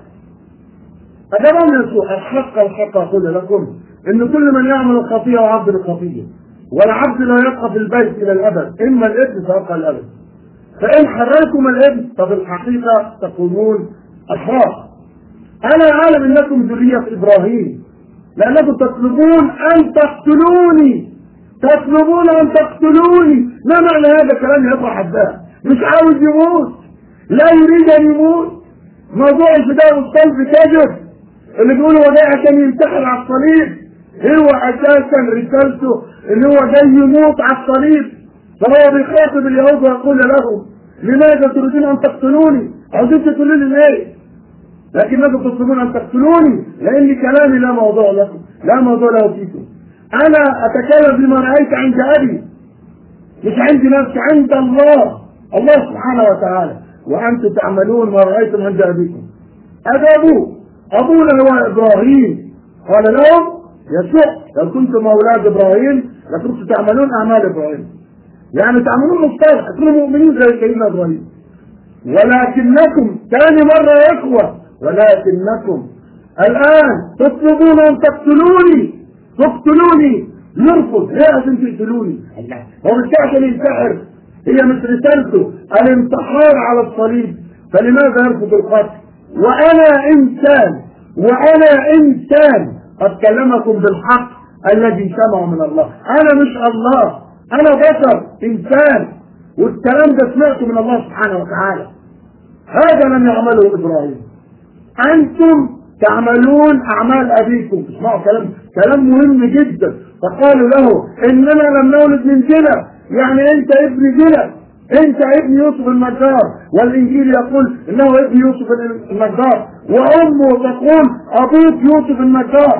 أجابهم يسوع الحق الحق أقول لكم إن كل من يعمل الخطيئة وعبد الخطيئة والعبد لا يبقى في البيت إلى الأبد إما الابن فيبقى الأبد فإن حررتم الابن ففي الحقيقة تكونون أحرار أنا أعلم أنكم ذرية إبراهيم لأنكم تطلبون أن تقتلوني تطلبون أن تقتلوني ما معنى هذا الكلام يا أبو حباب مش عاوز يموت لا يريد أن يموت موضوع الفداء والصلب كذب اللي بيقولوا هو جاي عشان ينتحر على الصليب هو اساسا رسالته ان هو جاي يموت على الصليب فهو بيخاطب اليهود ويقول لهم لماذا تريدون ان تقتلوني؟ عاوزين تقولوا لي ليه؟ لكنكم تطلبون ان تقتلوني لان كلامي لا موضوع لكم لا موضوع له فيكم انا اتكلم بما رايت عند ابي مش عندي نفسي عند الله الله سبحانه وتعالى وانتم تعملون ما رايتم عند ابيكم اجابوه ابونا هو ابراهيم قال لهم يسوع لو كنتم اولاد ابراهيم لكنتم تعملون اعمال ابراهيم يعني تعملون مصطلح تكونوا مؤمنين زي سيدنا ابراهيم ولكنكم ثاني مره يا اخوه ولكنكم الان تطلبون ان تقتلوني تقتلوني نرفض ليه عشان تقتلوني هو مش عشان ينتحر هي مش رسالته الانتحار على الصليب فلماذا يرفض القتل وانا انسان وانا انسان قد كلمكم بالحق الذي سمعه من الله انا مش الله انا بشر انسان والكلام ده سمعته من الله سبحانه وتعالى هذا لم يعمله ابراهيم انتم تعملون اعمال ابيكم اسمعوا كلام كلام مهم جدا فقالوا له اننا لم نولد من زنا يعني انت ابن زنا انت ابن يوسف النجار والانجيل يقول انه ابن يوسف النجار وامه تقول ابوك يوسف النجار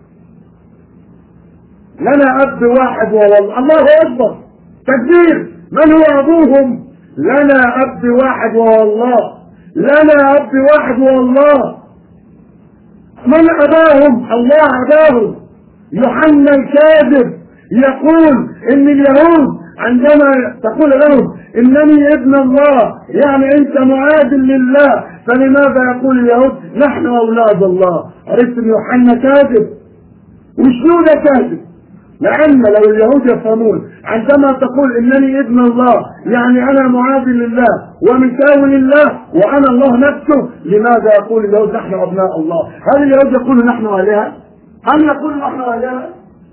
لنا اب واحد وهو الله اكبر تكبير من هو ابوهم لنا اب واحد وهو الله لنا اب واحد وهو الله من اباهم الله اباهم يوحنا الكاذب يقول ان اليهود عندما تقول لهم انني ابن الله يعني انت معادل لله فلماذا يقول اليهود نحن اولاد الله عرفت ان يوحنا كاذب وشنو ده كاذب لان لو اليهود يفهمون عندما تقول انني ابن الله يعني انا معادل لله ومساوي لله وانا الله نفسه لماذا يقول اليهود نحن ابناء الله هل اليهود يقولوا نحن الهه هل نقول نحن الهه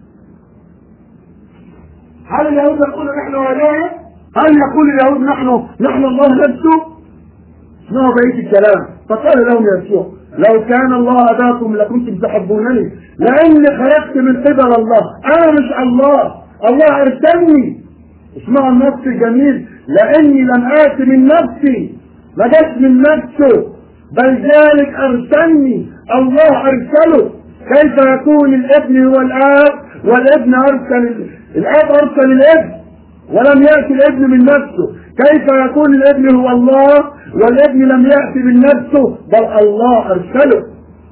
هل اليهود يقول نحن الهه هل يقول اليهود نحن نحن الله نفسه اسمعوا بقيه الكلام فقال لهم يسوع لو كان الله اباكم لكنتم تحبونني لاني خرجت من قبل الله انا مش الله الله ارسلني اسمعوا النص الجميل لاني لم ات من نفسي ما جاش من نفسه بل ذلك ارسلني الله ارسله كيف يكون الابن هو الاب والابن ارسل الاب ارسل الابن ولم ياتي الابن من نفسه كيف يكون الابن هو الله والابن لم ياتي من نفسه بل الله ارسله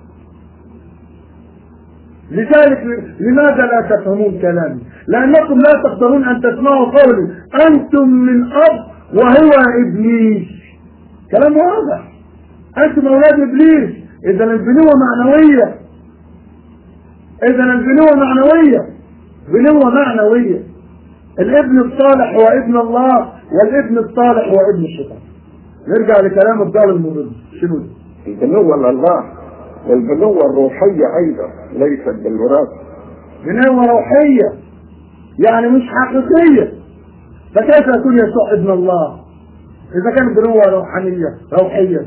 لذلك لماذا لا تفهمون كلامي لانكم لا تقدرون ان تسمعوا قولي انتم من اب وهو ابليس كلام واضح انتم اولاد ابليس اذا البنوه معنويه اذا البنوه معنويه بنوه معنويه الابن الصالح هو ابن الله والابن الصالح هو ابن الشيطان نرجع لكلام الضال المضل شنو ده؟ البنوة لله والبنوة الروحية أيضا ليست بالوراثة بنوة روحية يعني مش حقيقية فكيف يكون يسوع ابن الله إذا كانت بنوة روحانية روحية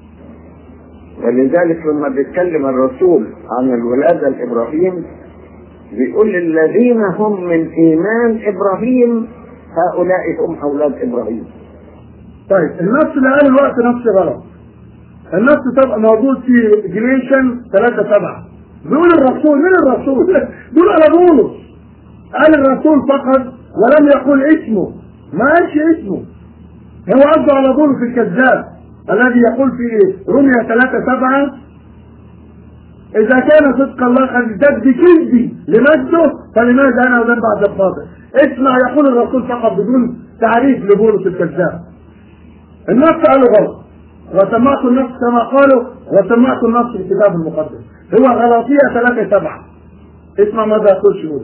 ولذلك لما بيتكلم الرسول عن الولادة لإبراهيم بيقول الذين هم من إيمان إبراهيم هؤلاء هم أولاد إبراهيم طيب النص اللي قال الوقت نص غلط النص طبعا موجود في جريشن 3 7 بيقول الرسول مين الرسول؟ بيقول على بولس قال الرسول فقط ولم يقل اسمه ما قالش اسمه هو قصده على بولس الكذاب الذي يقول في رمية 3 7 إذا كان صدق الله قد ازداد بكذبي لمجده فلماذا أنا وذنب بعد الفاضل؟ اسمع يقول الرسول فقط بدون تعريف لبولس الكذاب. النص قالوا غلط وسمعت النص كما قالوا وسمعت النص في الكتاب المقدس هو غلاطية 3 7 اسمع ماذا يقول شمول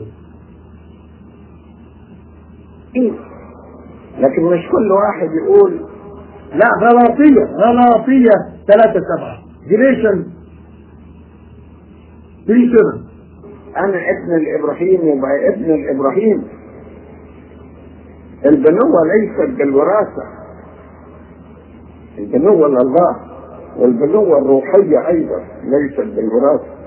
لكن مش كل واحد يقول لا غلاطية غلاطية 3 7 جريشن 3 7 أنا ابن الإبراهيم يبقى ابن الإبراهيم البنوة ليست بالوراثة البنوة لله والبنوة الروحية أيضا ليست بالوراثة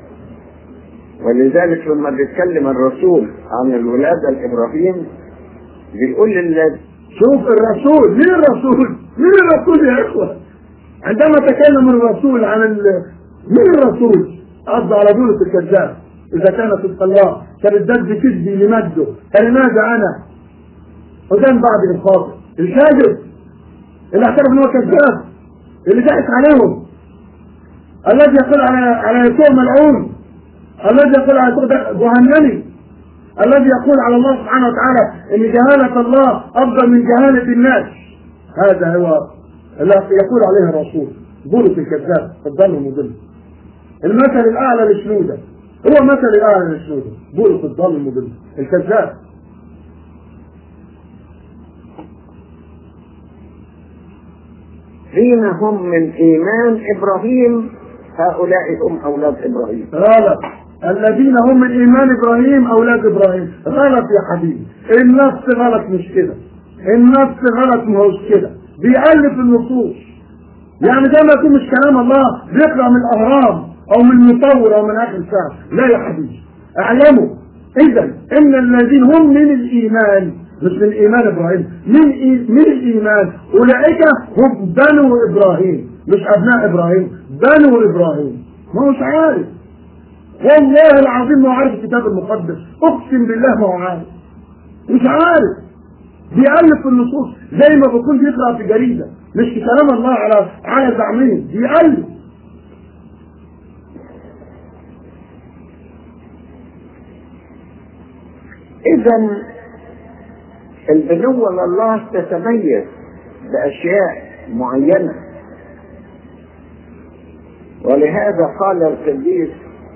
ولذلك لما بيتكلم الرسول عن الولادة لإبراهيم بيقول للذي شوف الرسول مين الرسول مين الرسول يا اخوة عندما تكلم الرسول عن ال... مين الرسول قصد على بولس الكذاب اذا كان صدق الله كان الدب كذبي لمجده فلماذا انا قدام بعض الخاطئ الكاذب اللي اعترف ان هو كذاب اللي ضحك عليهم الذي يقول على على يسوع ملعون الذي يقول على يسوع جهنمي الذي يقول على الله سبحانه وتعالى ان جهالة الله افضل من جهالة الناس هذا هو اللي يقول عليه الرسول بولس الكذاب الضال المضل المثل الاعلى لشنودة هو المثل الاعلى لشنودة بولس الضال المضل الكذاب حين هم من إيمان إبراهيم هؤلاء هم أولاد إبراهيم غلط الذين هم من ايمان ابراهيم اولاد ابراهيم غلط يا حبيبي النص غلط مش كده النص غلط ما هوش كده بيألف النصوص يعني ده ما يكون مش كلام الله بيقرا من الاهرام او من مطور او من اخر الساعه لا يا حبيبي اعلموا اذا ان الذين هم من الايمان مش من ايمان ابراهيم من إي... من الايمان اولئك هم بنو ابراهيم مش ابناء ابراهيم بنو ابراهيم ما هو مش عارف والله العظيم ما هو عارف الكتاب المقدس اقسم بالله ما هو عارف مش عارف بيألف في النصوص زي ما بيكون بيقرأ في جريدة مش في كلام الله على على زعمين بيألف إذا البنوة لله تتميز بأشياء معينة ولهذا قال القديس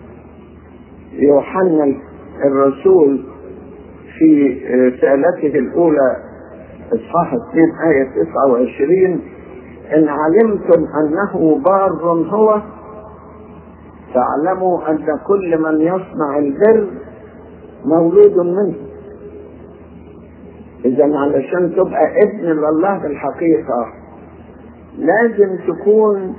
يوحنا الرسول في رسالته الأولى إصحاح 2 آية 29 إن علمتم أنه بار هو فاعلموا أن كل من يصنع البر مولود منه إذا علشان تبقى ابن لله بالحقيقة لازم تكون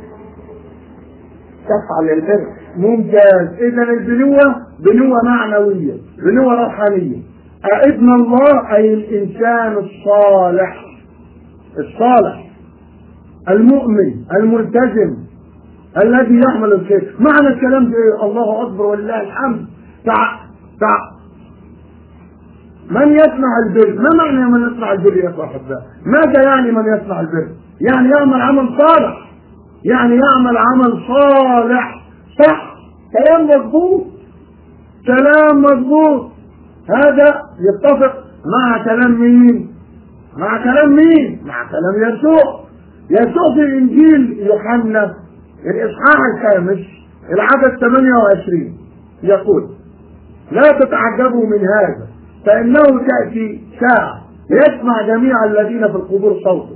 تفعل البر ممتاز اذا البنوة بنوة معنوية بنوة روحانية ابن الله اي الانسان الصالح الصالح المؤمن الملتزم الذي يعمل الخير معنى الكلام ده إيه؟ الله اكبر ولله الحمد تع... تع... من يصنع البر ما معنى من يصنع البر يا صاحب ده ماذا يعني من يصنع البر يعني يعمل عمل صالح يعني يعمل عمل صالح صح كلام مظبوط كلام مظبوط هذا يتفق مع كلام مين مع كلام مين مع كلام يسوع يسوع في انجيل يوحنا الاصحاح الخامس العدد 28 يقول لا تتعجبوا من هذا فانه تاتي ساعه يسمع جميع الذين في القبور صوته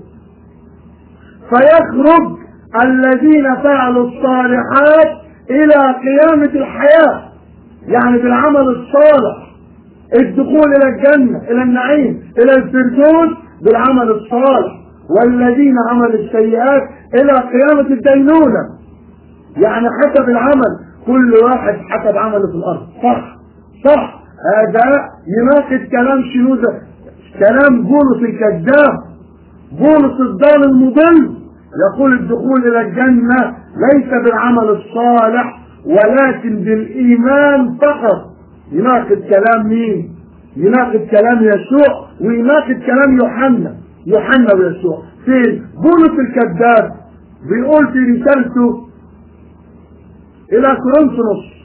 فيخرج الذين فعلوا الصالحات الى قيامه الحياه يعني بالعمل الصالح الدخول الى الجنه الى النعيم الى الفردوس بالعمل الصالح والذين عملوا السيئات الى قيامه الدينونه يعني حسب العمل كل واحد حسب عمله في الارض صح صح هذا يناقض كلام شنو ده كلام بولس الكذاب بولس الضال المضل يقول الدخول الى الجنه ليس بالعمل الصالح ولكن بالايمان فقط يناقض كلام مين يناقض كلام يسوع ويناقض كلام يوحنا يوحنا ويسوع فين بولس الكذاب بيقول في رسالته الى كورنثوس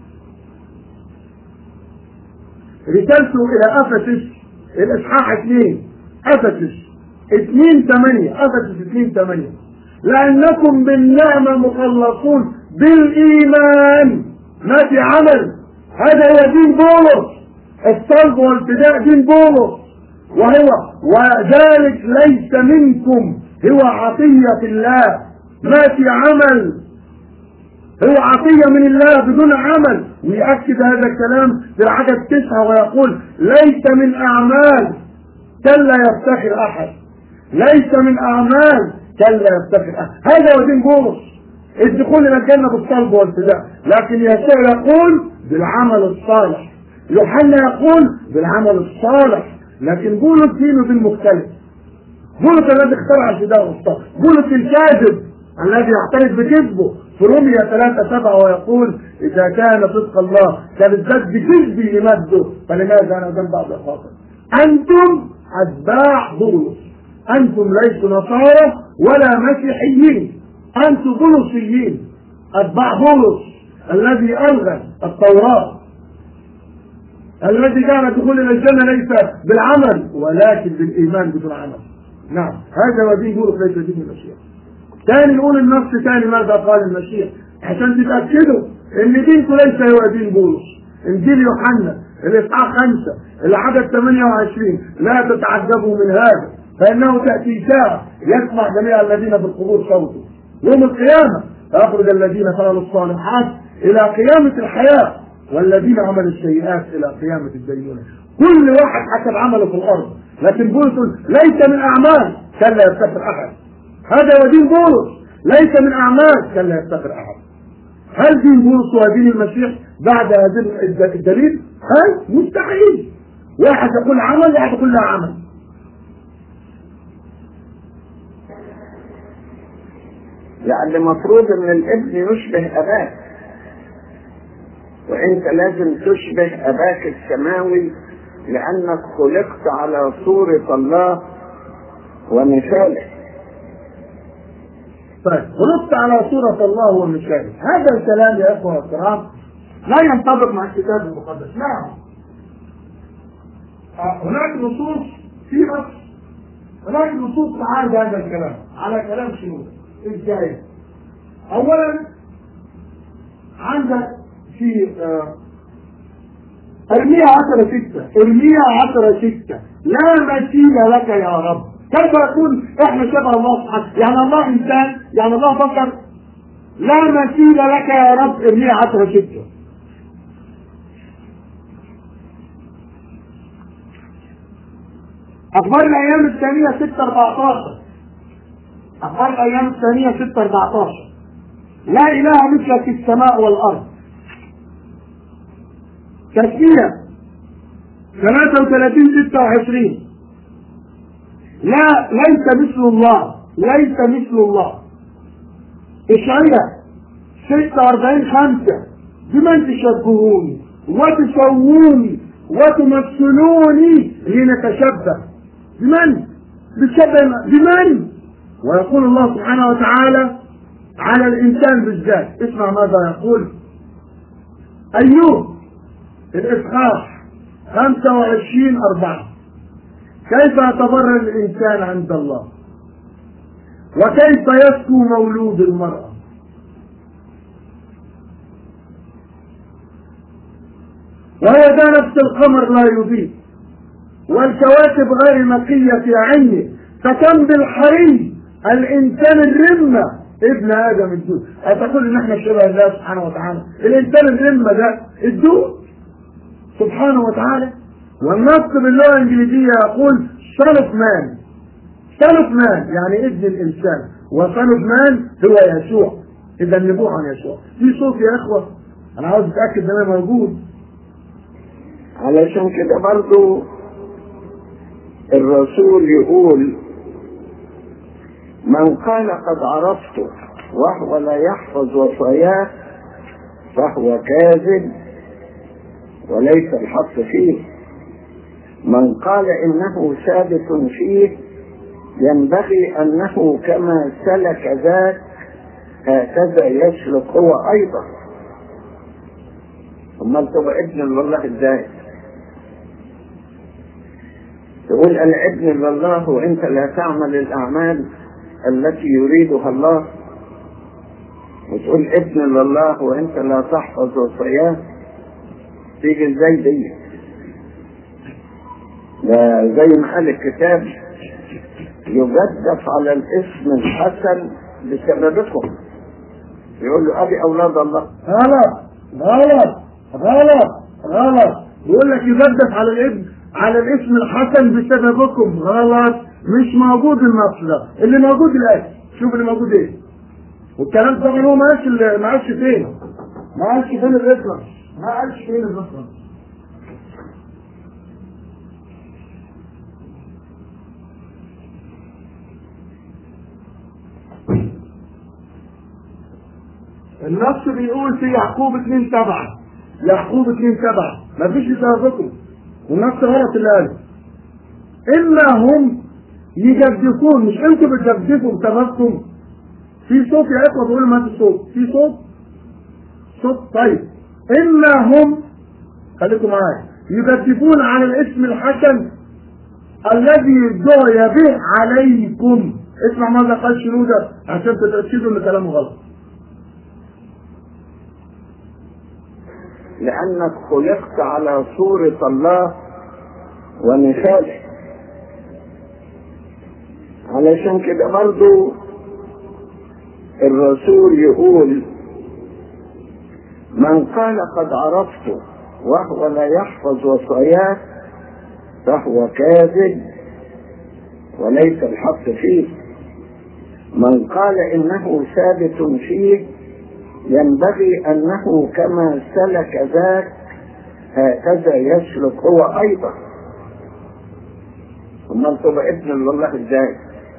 رسالته الى افسس الاصحاح 2 افسس 2 8 افسس 2 8 لانكم بالنعمه مخلصون بالايمان ما في عمل هذا هو دين بولس الصلب والفداء دين بولس وهو وذلك ليس منكم هو عطية الله ما في عمل هو عطية من الله بدون عمل ويأكد هذا الكلام في العدد تسعة ويقول ليس من أعمال كلا يفتخر أحد ليس من أعمال كلا يفتخر أحد هذا هو دين بولس الدخول إلى الجنة بالصلب والفداء لكن يسوع يقول بالعمل الصالح يوحنا يقول بالعمل الصالح لكن بولس دينه دين مختلف بولس الذي اخترع الفداء والصالح بولس الكاذب الذي يعترف بكذبه في رومية 3 7 ويقول إذا كان صدق الله كان الزد بكذبه يمده فلماذا أنا ذنب بعض الخاطر أنتم أتباع بولس أنتم ليسوا نصارى ولا مسيحيين أنتم بولسيين أتباع بولس الذي ألغى التوراة الذي كان الدخول إلى الجنة ليس بالعمل ولكن بالإيمان بدون عمل نعم هذا هو دين بولس ليس دين المسيح ثاني نقول النص ثاني ماذا قال المسيح عشان تتأكدوا إن دينكم ليس هو دين بولس إنجيل يوحنا الإصحاح خمسة العدد 28 لا تتعجبوا من هذا فإنه تأتي ساعة يسمع جميع الذين في القبور صوته يوم القيامة فأخرج الذين فعلوا الصالحات إلى قيامة الحياة والذين عملوا السيئات إلى قيامة الدينونة كل واحد حسب عمله في الأرض لكن بولس ليس من أعمال كلا يفتخر أحد هذا هو دين بولس ليس من اعمال كان لا يفتخر احد هل دين بولس ودين المسيح بعد هذا الد- الدليل؟ هل مستحيل واحد يقول عمل واحد يقول لا عمل يعني المفروض ان الابن يشبه اباه وانت لازم تشبه اباك السماوي لانك خلقت على صورة الله ومثاله طيب خلقت على صورة الله ومثاله هذا الكلام يا اخوة الكرام لا ينطبق مع الكتاب المقدس نعم آه، هناك نصوص في نص هناك نصوص تعارض هذا الكلام على كلام شنو؟ ازاي؟ اولا عندك في آه، ارميها عشرة ستة ارميها عشرة ستة لا مثيل لك يا رب كيف يكون احنا شبه الله سبحانه يعني الله انسان يعني الله فكر لا مثيل لك يا رب ارميها عشرة ستة اخبار الايام الثانية 6 14 اخبار الايام الثانية 6 14 لا اله مثلك في السماء والارض تسمية 33 26 لا ليس مثل الله ليس مثل الله إشعياء 46 5 بمن تشبهوني وتسووني وتمثلوني لنتشبه بمن؟ بتشبه بمن؟ ويقول الله سبحانه وتعالى على الإنسان بالذات اسمع ماذا يقول أيوب الإصحاح 25 أربعة كيف يتبرر الإنسان عند الله وكيف يسكو مولود المرأة وهو ده نفس القمر لا يضيء والكواكب غير نقية في عينه فكم بالحري الإنسان الرمة ابن آدم الدود أتقول إن إحنا شبه الله سبحانه وتعالى الإنسان الرمة ده الدود سبحانه وتعالى والنص باللغة الإنجليزية يقول son of man son of man يعني ابن الإنسان وصن of man هو يسوع إذا النبوة عن يسوع في صوت يا إخوة أنا عاوز أتأكد إن أنا موجود علشان كده برضو الرسول يقول من قال قد عرفته وهو لا يحفظ وصاياه فهو كاذب وليس الحق فيه من قال انه ثابت فيه ينبغي انه كما سلك ذاك هكذا يسلك هو ايضا امال تبقى ابن لله ازاي تقول انا ابن لله وانت لا تعمل الاعمال التي يريدها الله وتقول ابن لله وانت لا تحفظ وصاياه تيجي ازاي دي ده زي ما قال الكتاب يجدف على الاسم الحسن بسببكم يقول له ابي اولاد الله غلط غلط غلط غلط يقول لك يجدف على الابن على الاسم الحسن بسببكم غلط مش موجود النص ده اللي موجود الآتي شوف اللي موجود ايه والكلام طبعا هو ما قالش ال- ما قالش فين ما قالش فين الريفرنس ما قالش فين الريفرنس النص بيقول في يعقوب 2 7 يعقوب 2 7 ما فيش بسببكم والنص غلط اللي قاله اما هم يجدفون مش انتوا بتجدفوا بسببكم في صوت يا اخوه بيقولوا ما في صوت في صوت صوت طيب اما هم خليكم معايا يجدفون على الاسم الحسن الذي دعي به عليكم اسمع ماذا قال شنودة عشان تتأكدوا ان كلامه غلط لانك خلقت على صورة الله ومثاله علشان كده برضو الرسول يقول من قال قد عرفته وهو لا يحفظ وصاياه فهو كاذب وليس الحق فيه من قال إنه ثابت فيه ينبغي أنه كما سلك ذاك هكذا يسلك هو أيضا امال تبقى ابن لله ازاي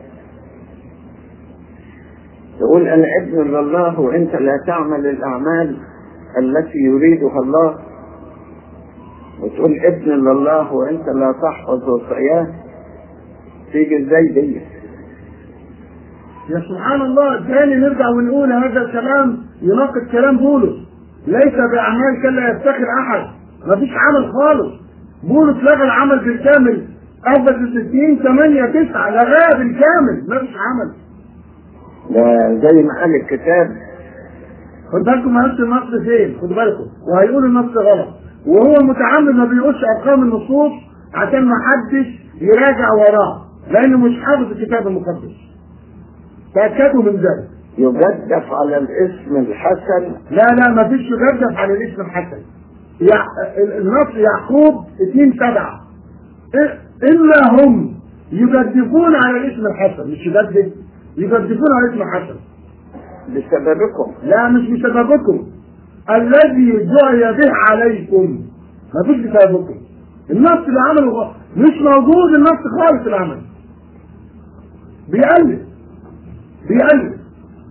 تقول انا ابن لله وانت لا تعمل الاعمال التي يريدها الله وتقول ابن لله وانت لا تحفظ وصاياه تيجي ازاي دي يا سبحان الله تاني نرجع ونقول هذا الكلام يناقض كلام بولس ليس باعمال كلا يفتخر احد مفيش عمل خالص بولس لغى العمل بالكامل أثبت 60 8 9 لغاه بالكامل مفيش عمل ده زي ما قال الكتاب خد بالكم هنفس النص فين خد بالكم وهيقول النص غلط وهو متعمد ما بيقولش ارقام النصوص عشان ما حدش يراجع وراه لانه مش حافظ الكتاب المقدس تاكدوا من ذلك يجدف على الاسم الحسن لا لا ما فيش يجدف على الاسم الحسن يع... النص يعقوب 2 7 الا هم يجدفون على الاسم الحسن مش يجدف يجدفون على الاسم الحسن بسببكم لا مش بسببكم الذي دعي به عليكم ما فيش بسببكم النص اللي عمله غلط. مش موجود النص خالص اللي عمله بيقلد بيقلد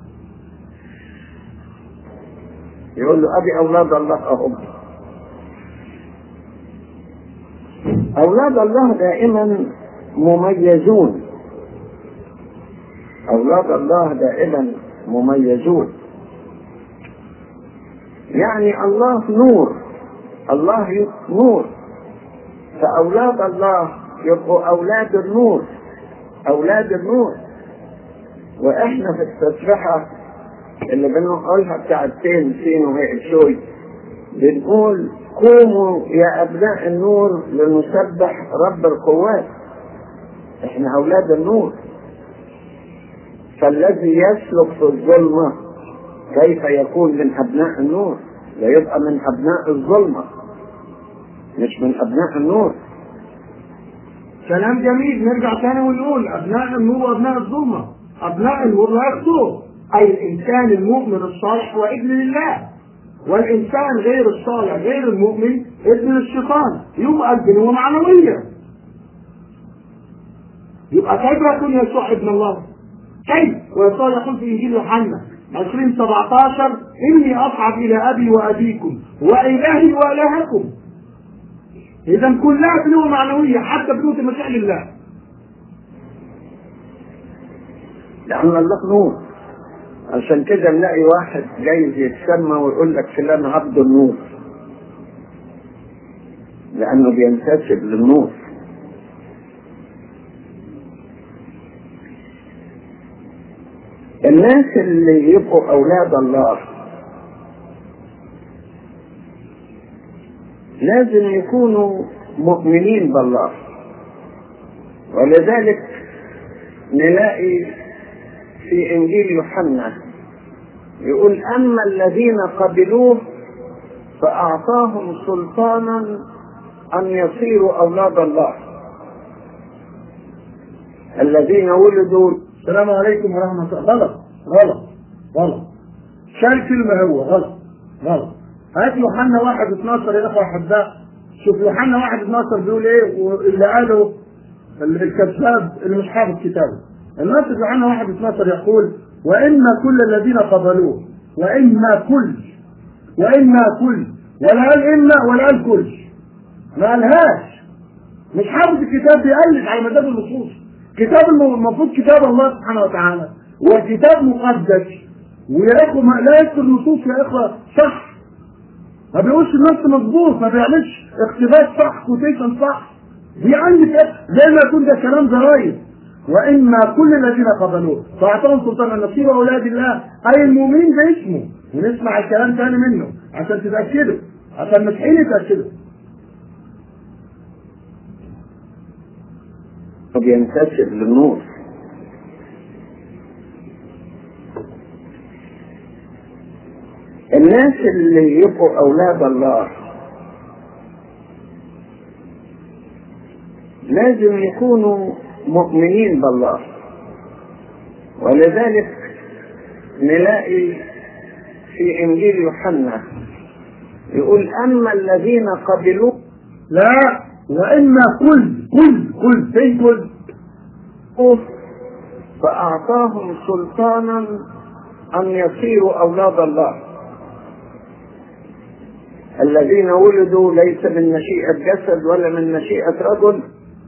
يقول له ابي اولاد الله اهم اولاد الله دائما مميزون اولاد الله دائما مميزون يعني الله نور الله نور فاولاد الله يبقوا اولاد النور اولاد النور واحنا في التسبحه اللي بنقولها بتاعت سين سين وهي شوي بنقول قوموا يا ابناء النور لنسبح رب القوات احنا اولاد النور فالذي يسلك في الظلمه كيف يكون من ابناء النور لا يبقى من ابناء الظلمه مش من ابناء النور كلام جميل نرجع تاني ونقول ابناء النور وابناء الظلمه ابناء النور لا يخطئوا اي الانسان المؤمن الصالح هو ابن لله والانسان غير الصالح غير المؤمن ابن الشيطان يبقى البنوه معنويه يبقى كيف يكون يسوع ابن الله؟ كيف؟ ويسوع يقول في انجيل يوحنا 20 17 اني اصعد الى ابي وابيكم والهي والهكم اذا كلها بنوه معنويه حتى بنوه المسيح لله لأن الله نور عشان كده نلاقي واحد جايز يتسمى ويقول لك فلان عبد النور لأنه بينتسب للنور الناس اللي يبقوا أولاد الله لازم يكونوا مؤمنين بالله ولذلك نلاقي في انجيل يوحنا يقول اما الذين قبلوه فاعطاهم سلطانا ان يصيروا اولاد الله الذين ولدوا السلام عليكم ورحمه الله غلط غلط غلط شال كلمه هو غلط غلط هات يوحنا 1 12 يا اخوه احباء شوف يوحنا 1 12 بيقول ايه واللي قاله الكذاب اللي مش حافظ كتابه النص في يوحنا 1 12 يقول واما كل الذين قبلوه واما كل واما كل ولا قال اما ولا قال كل ما قالهاش مش حافظ الكتاب بيقلد على مدار النصوص كتاب المفروض كتاب الله سبحانه وتعالى وكتاب مقدس ويا اخوه لا يكتب النصوص يا اخوه صح ما بيقولش النص مظبوط ما بيعملش اقتباس صح كوتيشن صح بيعلم زي ما يكون ده كلام زراير واما كل الذين قبلوه فاعطاهم سلطان ان يصيروا اولاد الله اي المؤمنين باسمه ونسمع الكلام تاني منه عشان تتاكدوا عشان مسيحيين يتاكدوا وبينتسب للنور الناس اللي يبقوا اولاد الله لازم يكونوا مؤمنين بالله ولذلك نلاقي في انجيل يوحنا يقول اما الذين قبلوه لا واما كل كل كل فين كل فاعطاهم سلطانا ان يصيروا اولاد الله الذين ولدوا ليس من مشيئه جسد ولا من مشيئه رجل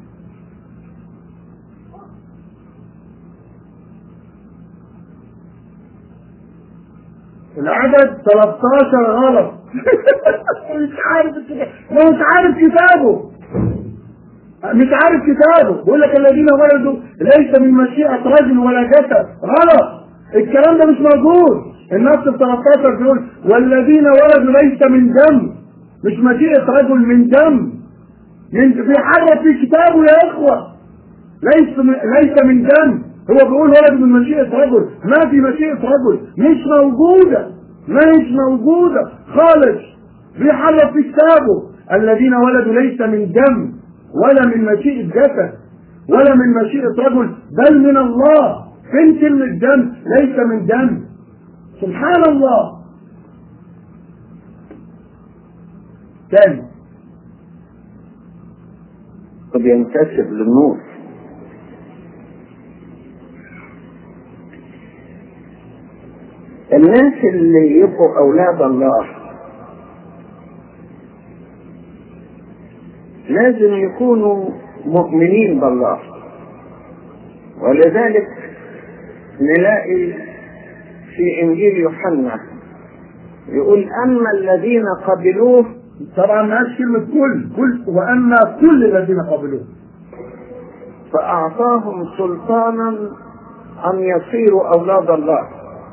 العدد 13 غلط مش عارف كده مش عارف كتابه مش عارف كتابه بيقول لك الذين ولدوا ليس من مشيئة رجل ولا جسد غلط الكلام ده مش موجود النص في 13 بيقول والذين ولدوا ليس من دم مش مشيئة رجل من دم من بيحرف في كتابه يا اخوة ليس من ليس من دم هو بيقول ولد من مشيئة رجل ما في مشيئة رجل مش موجودة مش موجودة خالص بيحرف في كتابه الذين ولدوا ليس من دم ولا من مشيئة جسد ولا من مشيئة رجل بل من الله فين كلمة دم ليس من دم سبحان الله تاني وبينتسب للنور الناس اللي يبقوا اولاد الله لازم يكونوا مؤمنين بالله ولذلك نلاقي في انجيل يوحنا يقول اما الذين قبلوه طبعا ما قالش كلمة كل كل واما كل الذين قبلوه فاعطاهم سلطانا ان يصيروا اولاد الله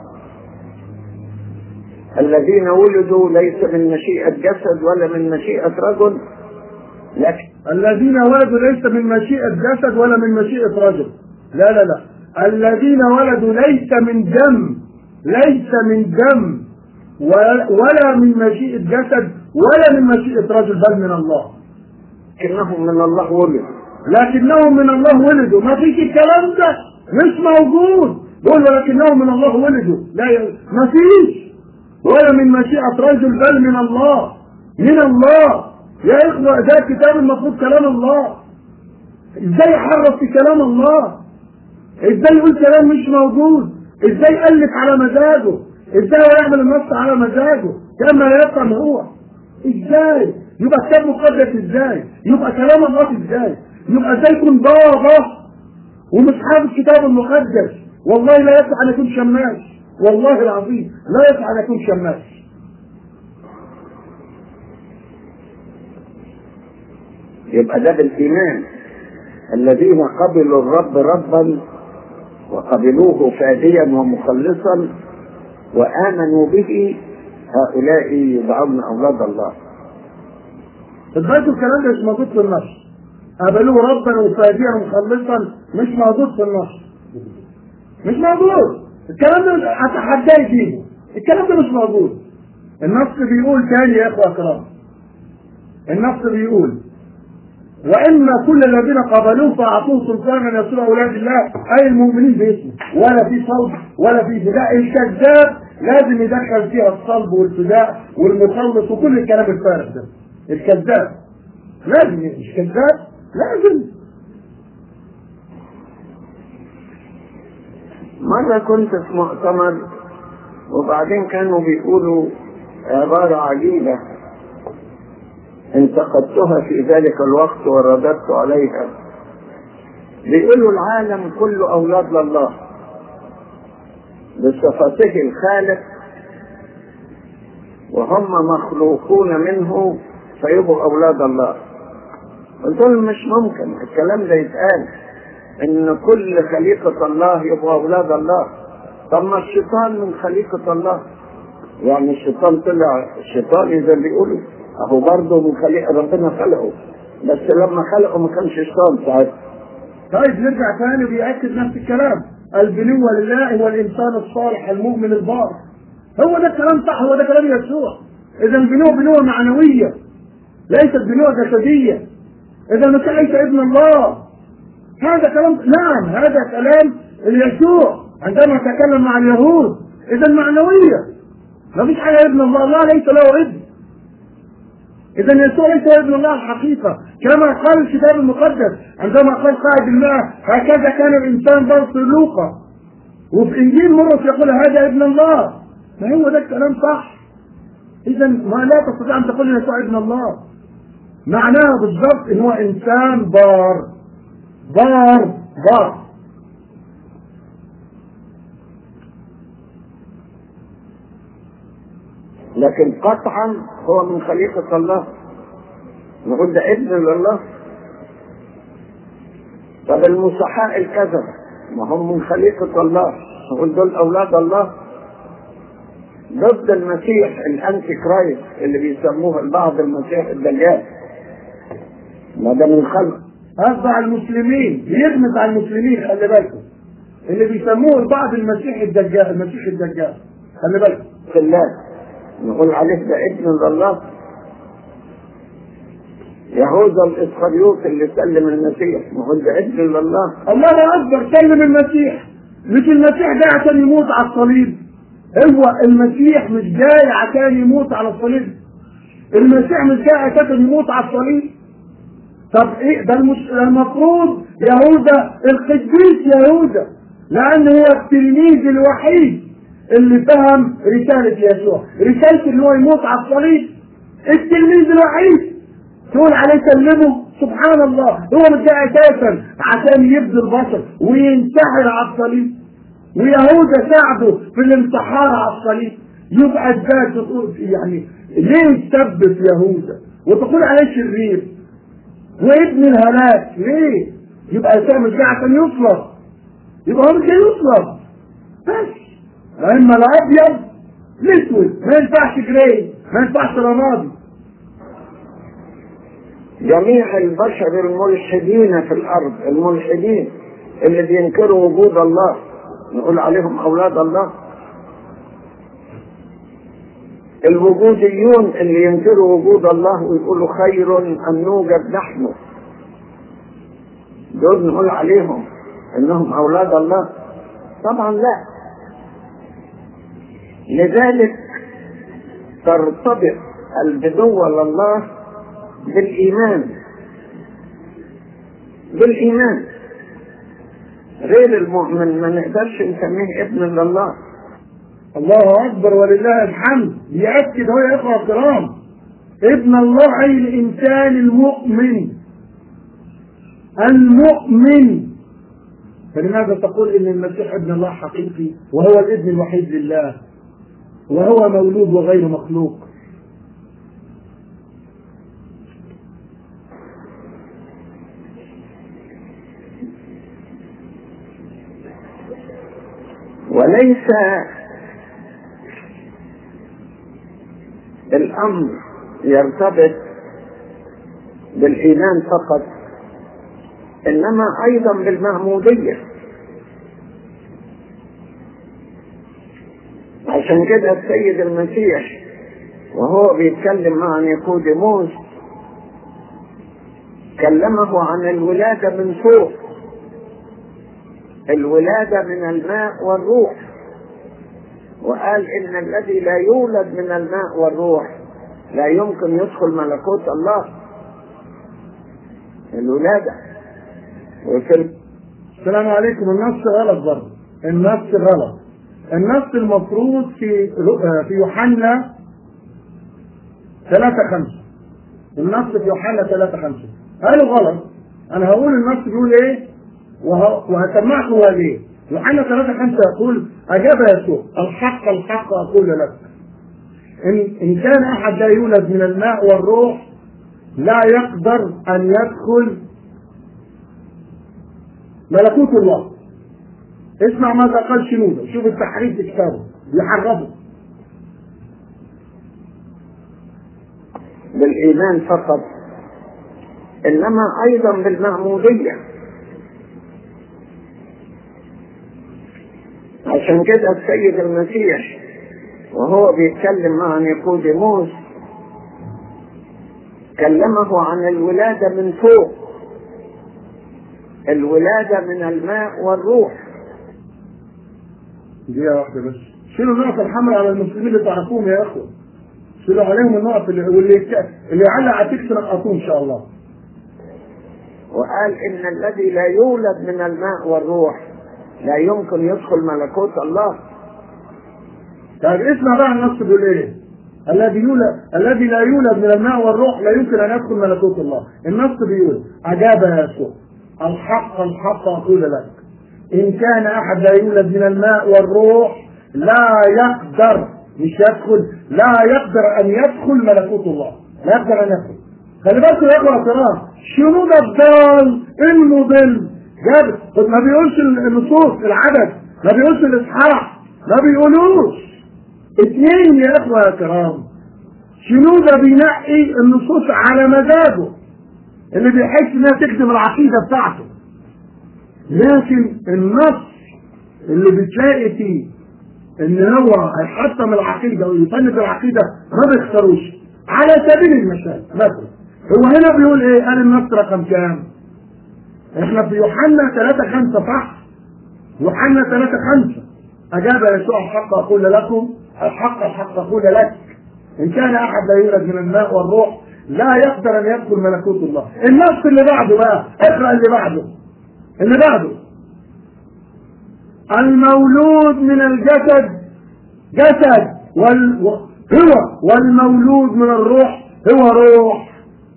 الذين ولدوا ليس من مشيئة جسد ولا من مشيئة رجل لكن الذين ولدوا ليس من مشيئة جسد ولا من مشيئة رجل لا لا لا الذين ولدوا ليس من دم ليس من دم ولا ولا من مشيئة جسد ولا من مشيئة رجل بل من الله لكنهم من الله ولدوا لكنهم من الله ولدوا ما فيش الكلام ده مش موجود بقول ولكنهم من الله ولدوا لا ي... ما فيش ولا من مشيئة رجل بل من الله من الله يا إخوة ده كتاب المفروض كلام الله ازاي يحرف في كلام الله ازاي يقول كلام مش موجود ازاي يألف على مزاجه ازاي هو يعمل النص على مزاجه كما لا يفهم هو ازاي يبقى كتاب مقدس ازاي يبقى كلام الله ازاي يبقى ازاي يكون ضابط ومش حافظ الكتاب المقدس والله لا يصلح ان يكون شماس والله العظيم لا يصلح ان يكون شماس يبقى ده بالايمان الذين قبلوا الرب ربا وقبلوه فاديا ومخلصا وامنوا به هؤلاء يدعون اولاد الله البيت الكلام ده مش موجود في النص قبلوه ربا وفاديا ومخلصا مش موجود في النص مش موجود الكلام ده مش هتحداي فيه الكلام ده مش موجود النص بيقول تاني يا اخوة اكرام النص بيقول واما كل الذين قبلوه فاعطوه سلطانا يصير اولاد الله اي المؤمنين باسمه ولا في صلب ولا في فداء الكذاب لازم يدخل فيها الصلب والفداء والمخلص وكل الكلام الفارغ ده الكذاب لازم مش كذاب لازم مرة كنت في مؤتمر وبعدين كانوا بيقولوا عبارة عجيبة انتقدتها في ذلك الوقت ورددت عليها بيقولوا العالم كله أولاد لله بصفته الخالق وهم مخلوقون منه فيبقوا أولاد الله قلت لهم مش ممكن الكلام ده يتقال ان كل خليقة الله يبقى اولاد الله طب ما الشيطان من خليقة الله يعني الشيطان طلع الشيطان زي ما بيقولوا اهو برضه من خليقة ربنا خلقه بس لما خلقه ما كانش شيطان ساعتها طيب نرجع تاني بيأكد نفس الكلام البنوة لله هو الإنسان الصالح المؤمن البار هو ده الكلام صح هو ده كلام يسوع إذا البنوة بنوة معنوية ليست بنوة جسدية إذا المسيح ليس ابن الله هذا كلام نعم هذا كلام يسوع عندما تكلم مع اليهود اذا معنويه ما فيش حاجه ابن الله الله ليس له ابن اذا يسوع ليس ابن الله الحقيقه كما قال الكتاب المقدس عندما قال قائد الماء هكذا كان الانسان برص لوقا وفي انجيل مرقس يقول هذا ابن الله ما هو ده الكلام صح اذا ما لا تستطيع ان تقول ان يسوع ابن الله معناها بالضبط ان هو انسان بار بار بار لكن قطعا هو من خليقة الله نقول ده ابن لله طب المصحاء الكذبة ما هم من خليقة الله نقول دول أولاد الله ضد المسيح الأنتي كرايست اللي بيسموه البعض المسيح الدجال ما ده من خلق أتبع المسلمين بيغمز على المسلمين خلي بالكم اللي بيسموه البعض المسيح الدجال المسيح الدجال خلي بالكم في الله نقول عليه ده ابن لله يهوذا الاسخريوط اللي سلم المسيح نقول ده ابن لله الله اكبر سلم المسيح مش المسيح ده عشان يموت على الصليب هو المسيح مش جاي عشان يموت على الصليب المسيح مش جاي عشان يموت على الصليب طب ايه ده المش... المفروض يهوذا القديس يهوذا لان هو التلميذ الوحيد اللي فهم رسالة يسوع رسالة اللي هو يموت على الصليب التلميذ الوحيد تقول عليه سلمه سبحان الله هو مش جاي اساسا عشان يبذل البشر وينتحر على الصليب ويهوذا ساعده في الانتحار على الصليب يبقى ازاي تقول يعني ليه تثبت يهوذا وتقول عليه شرير وابن الهلاك ليه؟ يبقى يسوع مش جاي عشان يصلب يبقى هو مش جاي يصلب بس اما الابيض الاسود ما ينفعش جراي ما ينفعش رمادي جميع البشر الملحدين في الارض الملحدين اللي بينكروا وجود الله نقول عليهم اولاد الله الوجوديون اللي ينكروا وجود الله ويقولوا خير ان نوجد نحن دول نقول عليهم انهم اولاد الله طبعا لا لذلك ترتبط البدوة لله بالإيمان بالإيمان غير المؤمن ما نقدرش نسميه ابن لله الله اكبر ولله الحمد يأكد هو يا اخوة الكرام ابن الله اي الانسان المؤمن المؤمن فلماذا تقول ان المسيح ابن الله حقيقي وهو الابن الوحيد لله وهو مولود وغير مخلوق وليس الامر يرتبط بالايمان فقط انما ايضا بالمعموديه عشان كده السيد المسيح وهو بيتكلم مع نيقوديموس كلمه عن الولادة من فوق الولادة من الماء والروح وقال إن الذي لا يولد من الماء والروح لا يمكن يدخل ملكوت الله الولادة وفي السلام عليكم النص غلط برضه النص غلط النص المفروض في في يوحنا 3 5 النص في يوحنا 3 5 قالوا غلط انا هقول النص بيقول ايه وه... وهسمعكم هو ليه يوحنا 3 5 يقول اجاب يسوع الحق الحق اقول لك ان ان كان احد لا يولد من الماء والروح لا يقدر ان يدخل ملكوت الله اسمع ماذا قال شنودة شوف التحريف في كتابه بيحرفه بالإيمان فقط إنما أيضا بالمعمودية عشان كده السيد المسيح وهو بيتكلم مع نيقوديموس كلمه عن الولادة من فوق الولادة من الماء والروح دقيقة واحدة بس شيلوا النقط الحمراء على المسلمين اللي تعرفوهم يا اخوة شيلوا عليهم النقط اللي واللي يك- اللي يعلق على التكس نقطوه ان شاء الله وقال إن الذي لا يولد من الماء والروح لا يمكن يدخل ملكوت الله طيب اسمع بقى النص بيقول ايه؟ الذي يولد الذي لا يولد من الماء والروح لا يمكن ان يدخل ملكوت الله. النص بيقول اجاب يسوع الحق الحق اقول لك ان كان احد لا يولد من الماء والروح لا يقدر مش يدخل لا يقدر ان يدخل ملكوت الله لا يقدر ان يدخل خلي بالكم يا اخوه الكرام شنو ده الضال المضل جاب طب ما بيقولش النصوص العدد ما بيقولش الاصحاح ما بيقولوش اثنين يا اخوه يا كرام شنو ده بينقي النصوص على مزاجه اللي بيحس انها تخدم العقيده بتاعته لكن النص اللي بتلاقي فيه ان هو هيحطم العقيده ويفند العقيده ما بيختاروش على سبيل المثال مثلا هو هنا بيقول ايه؟ قال النص رقم كام؟ احنا في يوحنا 3 5 صح؟ يوحنا 3 5 أجاب يسوع الحق أقول لكم الحق الحق أقول لك إن كان أحد لا يولد من الماء والروح لا يقدر أن يدخل ملكوت الله النص اللي بعده بقى اقرأ اللي بعده اللي بعده المولود من الجسد جسد وال... هو والمولود من الروح هو روح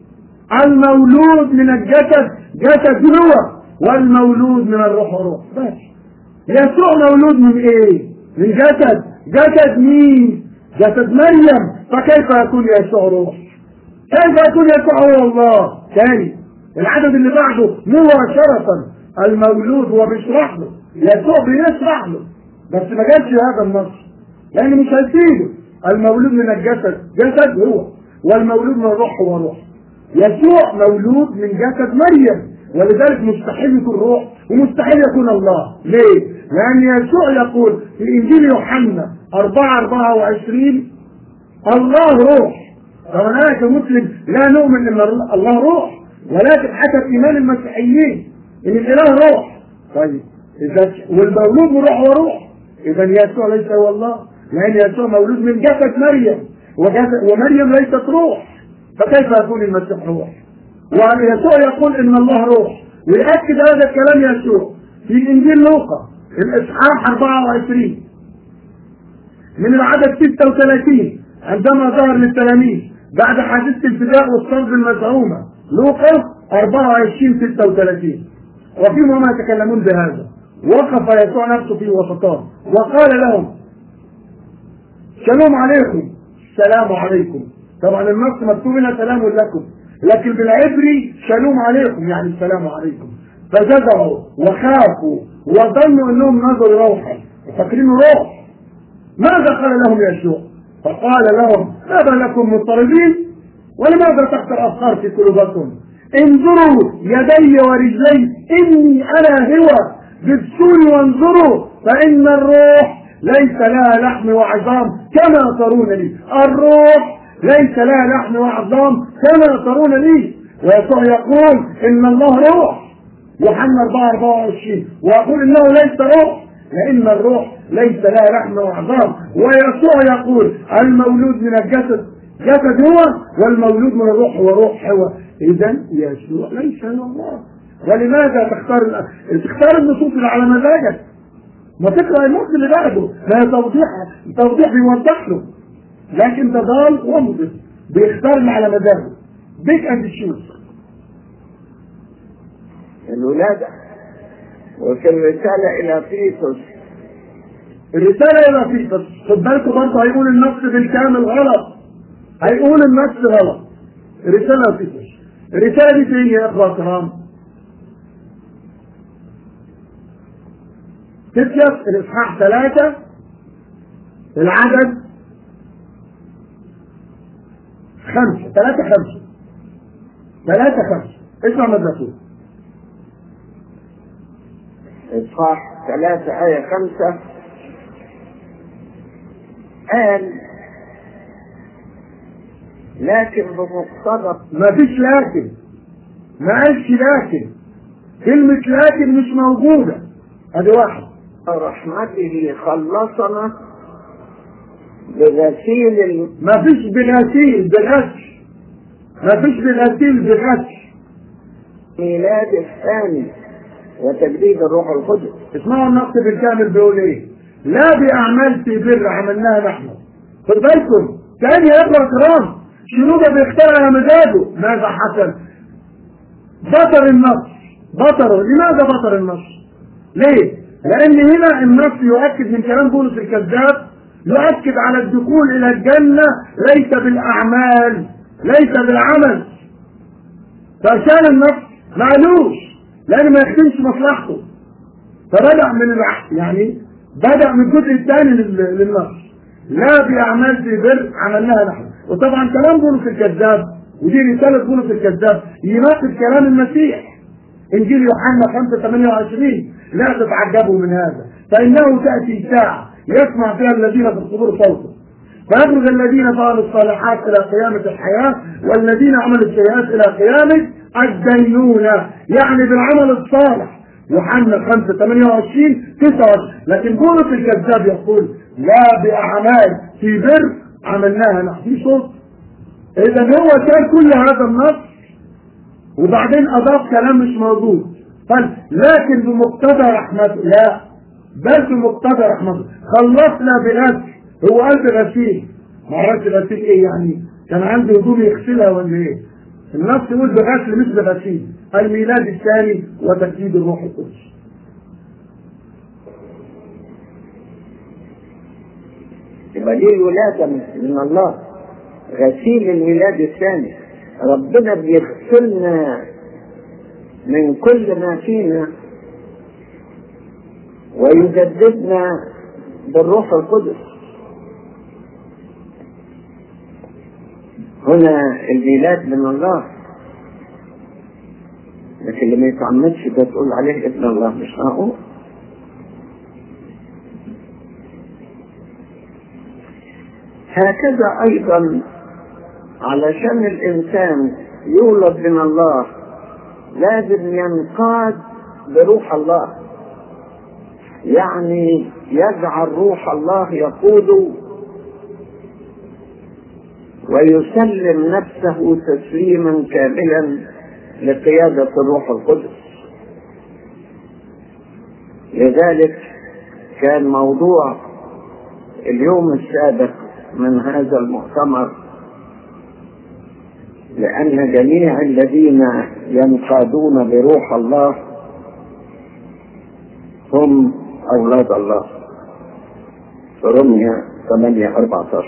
المولود من الجسد جسد هو والمولود من الروح روح بس يسوع مولود من ايه من جسد جسد مين جسد مريم فكيف يكون يسوع روح كيف يكون يسوع هو الله ثاني العدد اللي بعده مباشرة المولود هو بيشرح له يسوع بيشرح له بس ما جابش هذا النص لان مش هيفيده المولود من الجسد جسد هو والمولود من الروح هو روح يسوع مولود من جسد مريم ولذلك مستحيل يكون روح ومستحيل يكون الله ليه؟ لأن يسوع يقول في إنجيل يوحنا 4 24 الله روح طبعا أنا كمسلم لا نؤمن أن الله روح ولكن حسب إيمان المسيحيين أن الإله روح طيب إذا والمولود من روح وروح إذا يسوع ليس هو الله لأن يسوع مولود من جسد مريم وجسد ومريم ليست روح فكيف يكون المسيح روح؟ ويسوع يقول ان الله روح ويأكد هذا الكلام يسوع في انجيل لوقا الاصحاح 24 من العدد 36 عندما ظهر للتلاميذ بعد حادثة الفداء والصلب المزعومة لوقا 24 36 وفيما هم يتكلمون بهذا وقف يسوع نفسه في وسطهم وقال لهم سلام عليكم السلام عليكم طبعا النص مكتوب هنا سلام لكم لكن بالعبري شالوم عليكم يعني السلام عليكم فجزعوا وخافوا وظنوا انهم نظروا روحا فاكرينه روح ماذا قال لهم يسوع؟ فقال لهم ماذا لكم مضطربين ولماذا تحت الافكار في قلوبكم؟ انظروا يدي ورجلي اني انا هو بالسوء وانظروا فان الروح ليس لها لحم وعظام كما ترون لي الروح ليس لها لحم وعظام كما ترون لي ويسوع يقول ان الله روح يوحنا 4 24 ويقول انه ليس روح لان الروح ليس لها لحم وعظام ويسوع يقول المولود من الجسد جسد هو والمولود من الروح هو روح هو اذا يسوع ليس هو الله ولماذا تختار تختار النصوص اللي على مزاجك ما تقرا النص اللي بعده ما هي توضيح توضيح بيوضح له لكن ده ضال ومضل بيختار اللي على مزاجه بيك اند شوز الولادة وفي الرسالة إلى فيتوس الرسالة إلى فيه بس خد بالكم برضه هيقول النص بالكامل غلط هيقول النص غلط الرسالة في الرسالة دي فين يا إخوة الكرام؟ تكتب الإصحاح ثلاثة العدد خمسة ثلاثة خمسة ثلاثة خمسة اسمع ماذا تقول إصحاح ثلاثة آية خمسة قال لكن بمقتضى ما فيش لكن ما قالش لكن كلمة لكن مش موجودة ادي واحد رحمته خلصنا بغسيل الم- ما فيش بالغسيل بالغش ما فيش بالغسيل بالغش الميلاد الثاني وتجديد الروح القدس اسمعوا النص بالكامل بيقول ايه لا باعمال في بر عملناها نحن خد بالكم تاني يا اخوه الكرام شنوده بيخترع مزاجه ماذا حصل بطر النص بطره لماذا بطر النص ليه لان هنا النص يؤكد من كلام بولس الكذاب يؤكد على الدخول الى الجنه ليس بالاعمال ليس بالعمل فعشان النص معلوش لان ما يخدمش مصلحته فبدأ من الع... يعني بدأ من الجزء الثاني لل- للنص لا بأعمال في بر عملناها نحن وطبعا كلام بولس الكذاب ودي رسالة بولس الكذاب يناقض كلام المسيح انجيل يوحنا 5 28 لا تتعجبوا من هذا فانه تاتي ساعه يسمع فيها الذين في القبور صوته فيخرج الذين فعلوا الصالحات الى قيامه الحياه والذين عملوا السيئات الى قيامه الدينونه يعني بالعمل الصالح يوحنا 5 28 29 لكن بولس الكذاب يقول لا باعمال في بر عملناها نحن في صوت اذا هو شال كل هذا النص وبعدين اضاف كلام مش موجود قال لكن بمقتضى رحمته لا بل بمقتضى رحمته خلصنا بغسل هو قال بغسيل ما عرفش غسيل ايه يعني كان عنده هدوم يغسلها ولا ايه النص يقول بغسل مش بغسيل الميلاد الثاني وتجديد الروح القدس يبقى دي الولادة من من الله غسيل الميلاد الثاني ربنا بيغسلنا من كل ما فينا ويجددنا بالروح القدس هنا الميلاد من الله لكن اللي ما يتعمدش ده تقول عليه ابن الله مش معقول هكذا ايضا علشان الانسان يولد من الله لازم ينقاد بروح الله يعني يجعل روح الله يقوده ويسلم نفسه تسليما كاملا لقيادة الروح القدس لذلك كان موضوع اليوم السابق من هذا المؤتمر لأن جميع الذين ينقادون بروح الله هم أولاد الله في رمية 8 14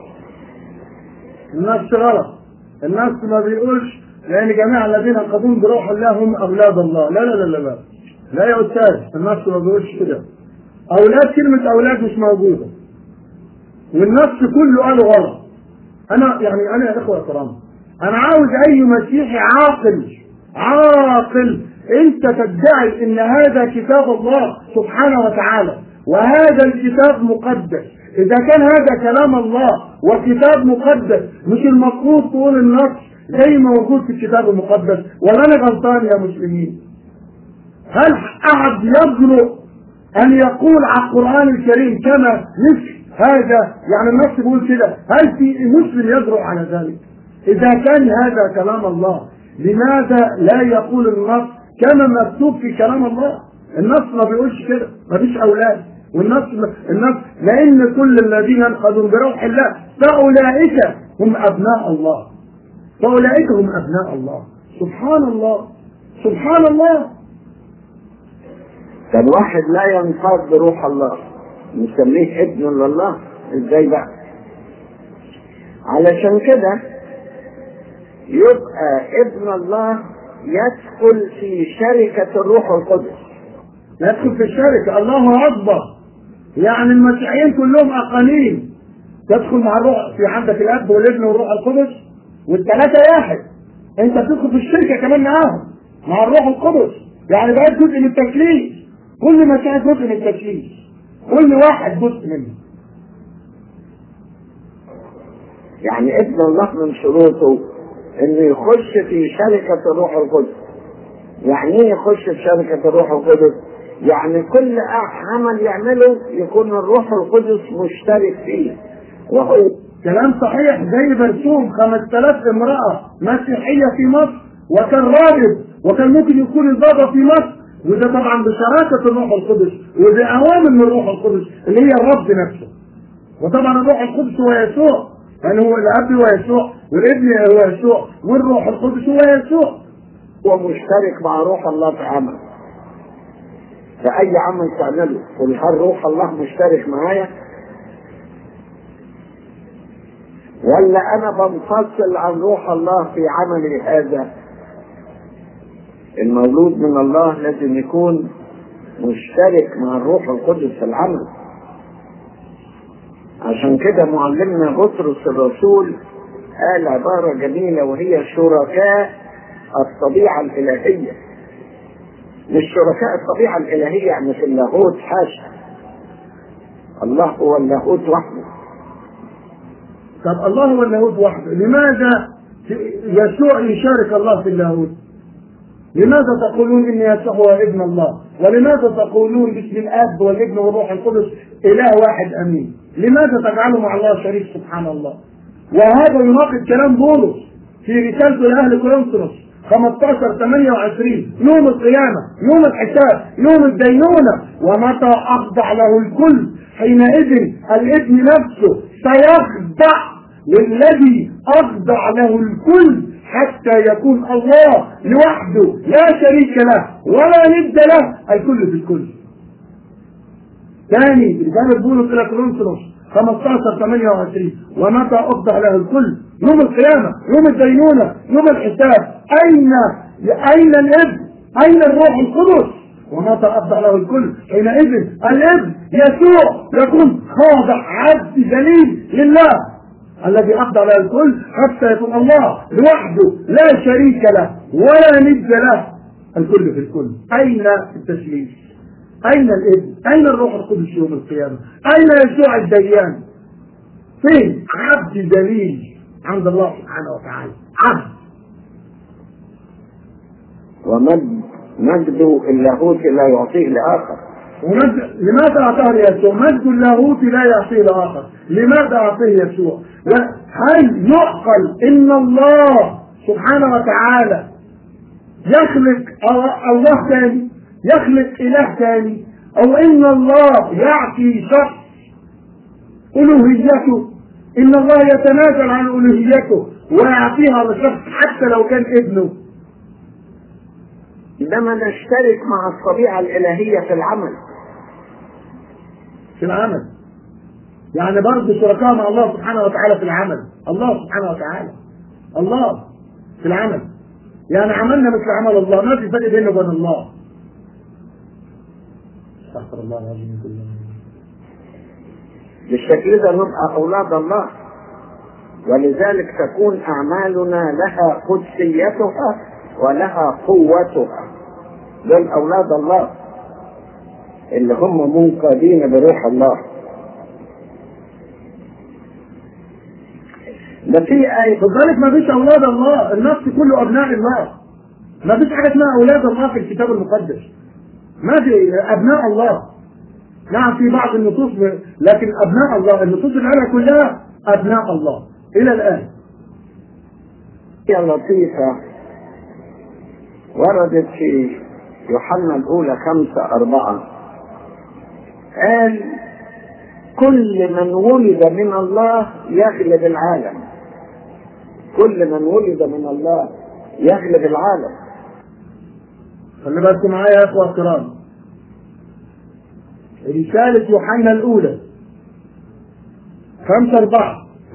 النص غلط النص ما بيقولش لان جميع الذين ينقضون بروح الله هم اولاد الله لا لا لا لا لا لا يا استاذ النص ما بيقولش كده اولاد كلمه اولاد مش موجوده والنص كله قاله غلط انا يعني انا يا اخوه الكرام انا عاوز اي مسيحي عاقل عاقل انت تدعي ان هذا كتاب الله سبحانه وتعالى وهذا الكتاب مقدس اذا كان هذا كلام الله وكتاب مقدس مش المفروض تقول النص زي ما موجود في الكتاب المقدس ولا انا غلطان يا مسلمين هل احد يجرؤ ان يقول على القران الكريم كما مثل هذا يعني النص بيقول كده هل في مسلم يجرؤ على ذلك اذا كان هذا كلام الله لماذا لا يقول النص كما مكتوب في كلام الله النص ما بيقولش كده ما فيش اولاد والنص النص لان كل الذين ينقضون بروح الله فاولئك هم ابناء الله فاولئك هم ابناء الله سبحان الله سبحان الله طب واحد لا ينقاد بروح الله نسميه ابن لله ازاي بقى علشان كده يبقى ابن الله يدخل في شركة الروح القدس يدخل في الشركة الله أكبر يعني المسيحيين كلهم أقانيم تدخل مع الروح في عندك الأب والابن والروح القدس والثلاثة واحد أنت بتدخل في الشركة كمان معاهم مع الروح القدس يعني بقيت جزء من التكليف كل مسيحي جزء من التكليف كل واحد جزء منه يعني ابن الله من شروطه انه يخش في شركة الروح القدس يعني ايه يخش في شركة الروح القدس يعني كل عمل يعمله يكون الروح القدس مشترك فيه وهو كلام صحيح زي برسوم 5000 امرأة مسيحية في مصر وكان راغب وكان ممكن يكون البابا في مصر وده طبعا بشراكة الروح القدس وبأوامر من الروح القدس اللي هي الرب نفسه وطبعا الروح القدس هو يسوع يعني هو الاب هو يسوع والابن هو يسوع والروح القدس هو يسوع هو مشترك مع روح الله في عمل فأي عمل تعمله قل هل روح الله مشترك معايا ولا أنا بنفصل عن روح الله في عملي هذا المولود من الله لازم يكون مشترك مع الروح القدس في العمل عشان كده معلمنا بطرس الرسول قال عبارة جميلة وهي شركاء الطبيعة الإلهية مش شركاء الطبيعة الإلهية يعني في اللاهوت حاشا الله هو اللاهوت وحده طب الله هو اللاهوت وحده لماذا يسوع يشارك الله في اللاهوت لماذا تقولون ان يسوع هو ابن الله ولماذا تقولون باسم الاب والابن والروح القدس اله واحد امين لماذا تجعلوا مع الله شريك سبحان الله وهذا يناقض كلام بولس في رسالته لاهل كورنثوس 15 28 يوم القيامة يوم الحساب يوم الدينونة ومتى أخضع له الكل حينئذ الابن نفسه سيخضع للذي أخضع له الكل حتى يكون الله لوحده لا شريك له ولا ند له الكل في الكل ثاني رسالة بولس إلى كورنثوس 15 28 ومتى أخضع له الكل يوم القيامة يوم الدينونة يوم الحساب أين أين الابن أين الروح القدس ومتى أخضع له الكل حينئذ الابن يسوع يكون خاضع عبد ذليل لله الذي أخضع له الكل حتى يكون الله لوحده لا شريك له ولا ند له الكل في الكل أين التسليم أين الابن أين الروح القدس يوم القيامة أين يسوع الديان فين عبد ذليل عند الله سبحانه وتعالى عبد ومجد مجد اللاهوت لا يعطيه لآخر ومجد لماذا أعطاه ليسوع؟ مجد اللاهوت لا يعطيه لآخر، لماذا أعطيه يسوع؟ هل يعقل إن الله سبحانه وتعالى يخلق الله ثاني؟ يخلق إله ثاني؟ أو إن الله يعطي شخص ألوهيته إن الله يتنازل عن ألوهيته ويعطيها لشخص حتى لو كان ابنه إنما نشترك مع الطبيعة الإلهية في العمل في العمل يعني برضه شركاء مع الله سبحانه وتعالى في العمل الله سبحانه وتعالى الله في العمل يعني عملنا مثل عمل الله ما في فرق بينه وبين الله استغفر الله العظيم من كل بالشكل ده نبقى أولاد الله ولذلك تكون أعمالنا لها قدسيتها ولها قوتها دول أولاد الله اللي هم منقادين بروح الله ده في آية خد بالك ما فيش اولاد الله النفس كله ابناء الله ما فيش حاجه اسمها اولاد الله في الكتاب المقدس ما في ابناء الله نعم في بعض النصوص ب... لكن ابناء الله النصوص اللي قالها كلها ابناء الله الى الان هي لطيفة وردت في يوحنا الأولى خمسة أربعة قال كل من ولد من الله يغلب العالم كل من ولد من الله يغلب العالم خلي بالكم معايا يا اخوه الكرام رسالة يوحنا الأولى خمسة أربعة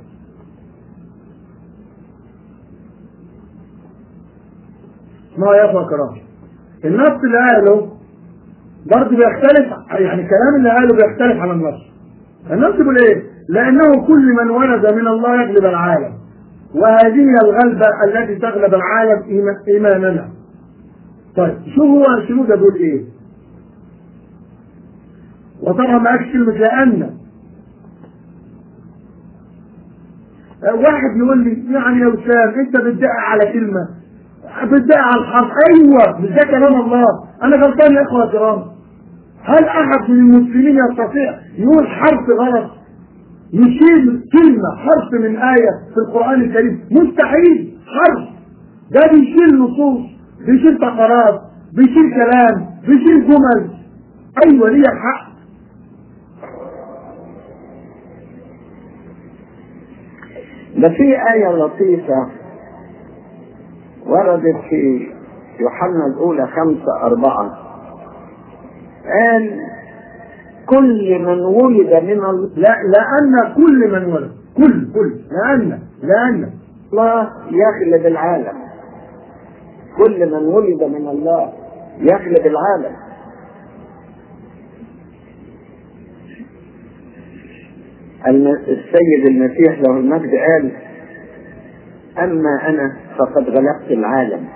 اسمعوا يا اخوة الكرام النص اللي قاله برضه بيختلف يعني الكلام اللي قاله بيختلف عن النص النص بيقول ايه؟ لأنه كل من ولد من الله يغلب العالم وهذه هي الغلبة التي تغلب العالم إيما- إيماننا طيب شو هو شنو ده بيقول ايه؟ وطبعا معاك كلمة لأن واحد يقول لي يعني يا وسام انت بتدقق على كلمة بتدقق على الحرف ايوه مش ده كلام الله انا غلطان يا اخوة الكرام هل احد من المسلمين يستطيع يقول حرف غلط يشيل كلمة حرف من آية في القرآن الكريم مستحيل حرف ده بيشيل نصوص بيشيل فقرات بيشيل كلام بيشيل جمل ايوه ليا حق ده في آية لطيفة وردت في يوحنا الأولى خمسة أربعة قال كل من ولد من الله لا لأن كل من ولد كل كل لأن لأن يغلب العالم كل من ولد من الله يغلب العالم السيد المسيح له المجد قال أما أنا فقد غلبت العالم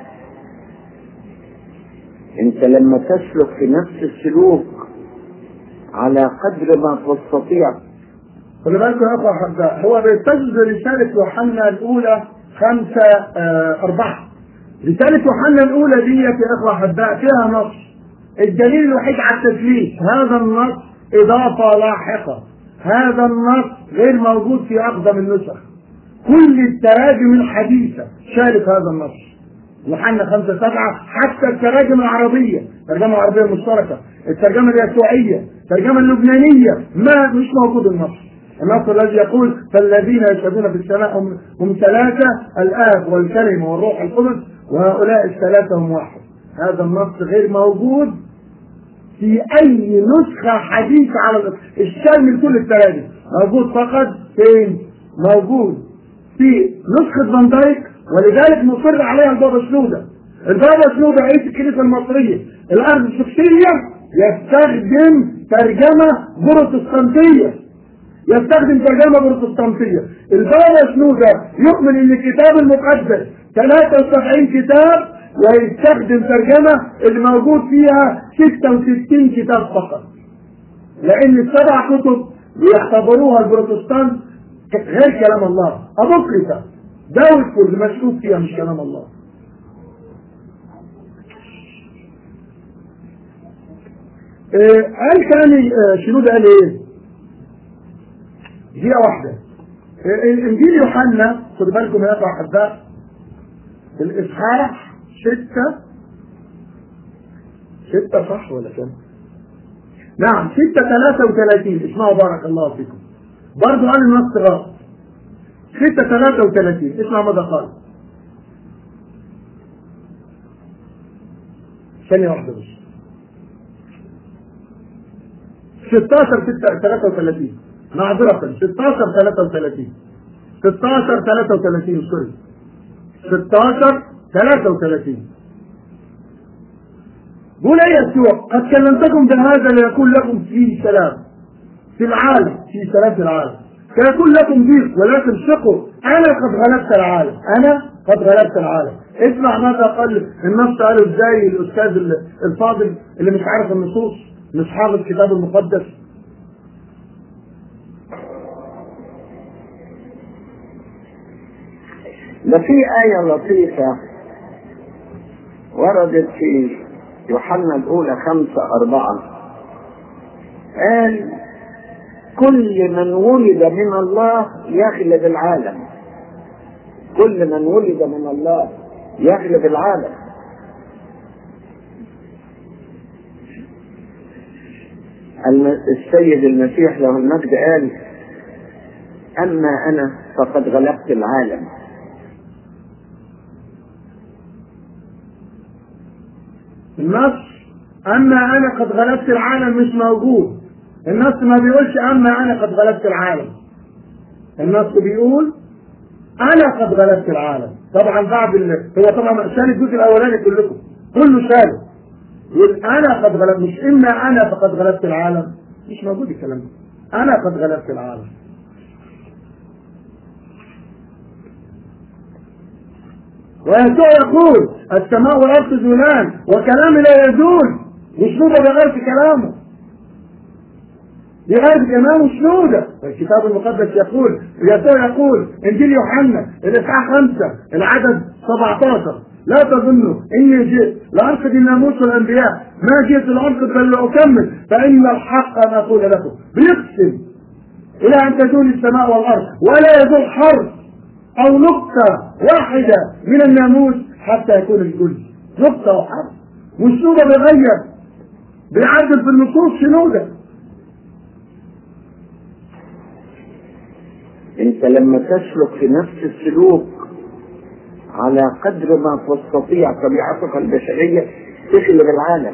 أنت لما تسلك في نفس السلوك على قدر ما تستطيع خلي بالكم يا اخوة احباء هو بيستجد رسالة يوحنا الأولى خمسة آه أربعة رسالة يوحنا الأولى دي يا إخوة أحباء فيها نص الدليل الوحيد على التثليث هذا النص إضافة لاحقة هذا النص غير موجود في أقدم النسخ كل التراجم الحديثة شارك هذا النص يوحنا خمسة سبعة حتى التراجم العربية الترجمة العربية المشتركة الترجمة اليسوعية الترجمة اللبنانية ما مش موجود النص النص الذي يقول فالذين يشهدون في السماء هم, هم ثلاثة الآب والكلمة والروح القدس وهؤلاء الثلاثة هم واحد هذا النص غير موجود في أي نسخة حديثة على الإطلاق الشامل كل التراجم موجود فقط فين؟ موجود في نسخة فان دايك ولذلك مصر عليها البابا شنودة البابا شنودة رئيس الكنيسة المصرية الأرض الشخصية يستخدم ترجمة بروتستانتية يستخدم ترجمة بروتستانتية البابا شنودة يؤمن ان الكتاب المقدس 73 كتاب ويستخدم ترجمة اللي موجود فيها 66 كتاب فقط لان السبع كتب بيعتبروها البروتستانت غير كلام الله ابوكريتا داوتفول مشكوك فيها مش كلام الله إيه قال تاني شنود قال ايه دقيقة واحدة الانجيل يوحنا خدوا بالكم يا اخوة احباء الاصحاح ستة ستة صح ولا كم؟ نعم ستة ثلاثة وثلاثين اسمعوا بارك الله فيكم برضو قال النص غلط ستة ثلاثة وثلاثين اسمع ماذا قال ثانية واحدة بس 16 6 33 معذرة 16 33 16 33 سوري 16 33 بقول ايه يسوع قد كلمتكم بهذا ليكون لكم فيه سلام في العالم في سلام في العالم سيكون لكم ضيق ولكن ثقوا انا قد غلبت العالم انا قد غلبت العالم اسمع ماذا قال النص قاله ازاي الاستاذ الفاضل اللي مش عارف النصوص مش حافظ الكتاب المقدس ده في آية لطيفة وردت في يوحنا الأولى خمسة أربعة قال كل من ولد من الله يغلب العالم كل من ولد من الله يغلب العالم السيد المسيح له المجد قال أما أنا فقد غلبت العالم النص أما أنا قد غلبت العالم مش موجود النص ما بيقولش أما أنا قد غلبت العالم النص بيقول أنا قد غلبت العالم طبعا بعد ال... هو طبعا شال الجزء الأولاني كلكم كله شال يقول أنا قد غلبت مش إما أنا فقد غلبت العالم مش موجود الكلام ده أنا قد غلبت العالم ويسوع يقول السماء والارض تزولان وكلامي لا يزول وشنودة بغير في كلامه بغير كلامه شنودة الكتاب المقدس يقول يسوع يقول انجيل يوحنا الاصحاح خمسة العدد 17 لا تظنوا اني جئت لانقذ الناموس والانبياء ما جئت لانقذ بل لاكمل فان الحق انا اقول لكم بيقسم الى ان تزول السماء والارض ولا يزول حرف او نقطه واحده من الناموس حتى يكون الكل نقطه وحرف والسوره بيغير بيعدل في النصوص شنو ده انت لما تسلك في نفس السلوك على قدر ما تستطيع طبيعتك البشرية تغلب العالم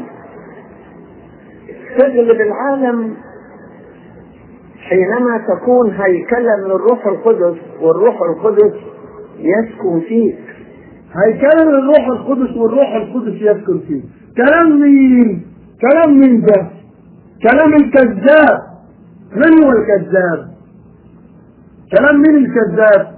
تغلب العالم حينما تكون هيكلا للروح القدس والروح القدس يسكن فيك هيكلم الروح القدس والروح القدس يسكن فيه كلام مين كلام مين ده كلام الكذاب من هو الكذاب كلام مين الكذاب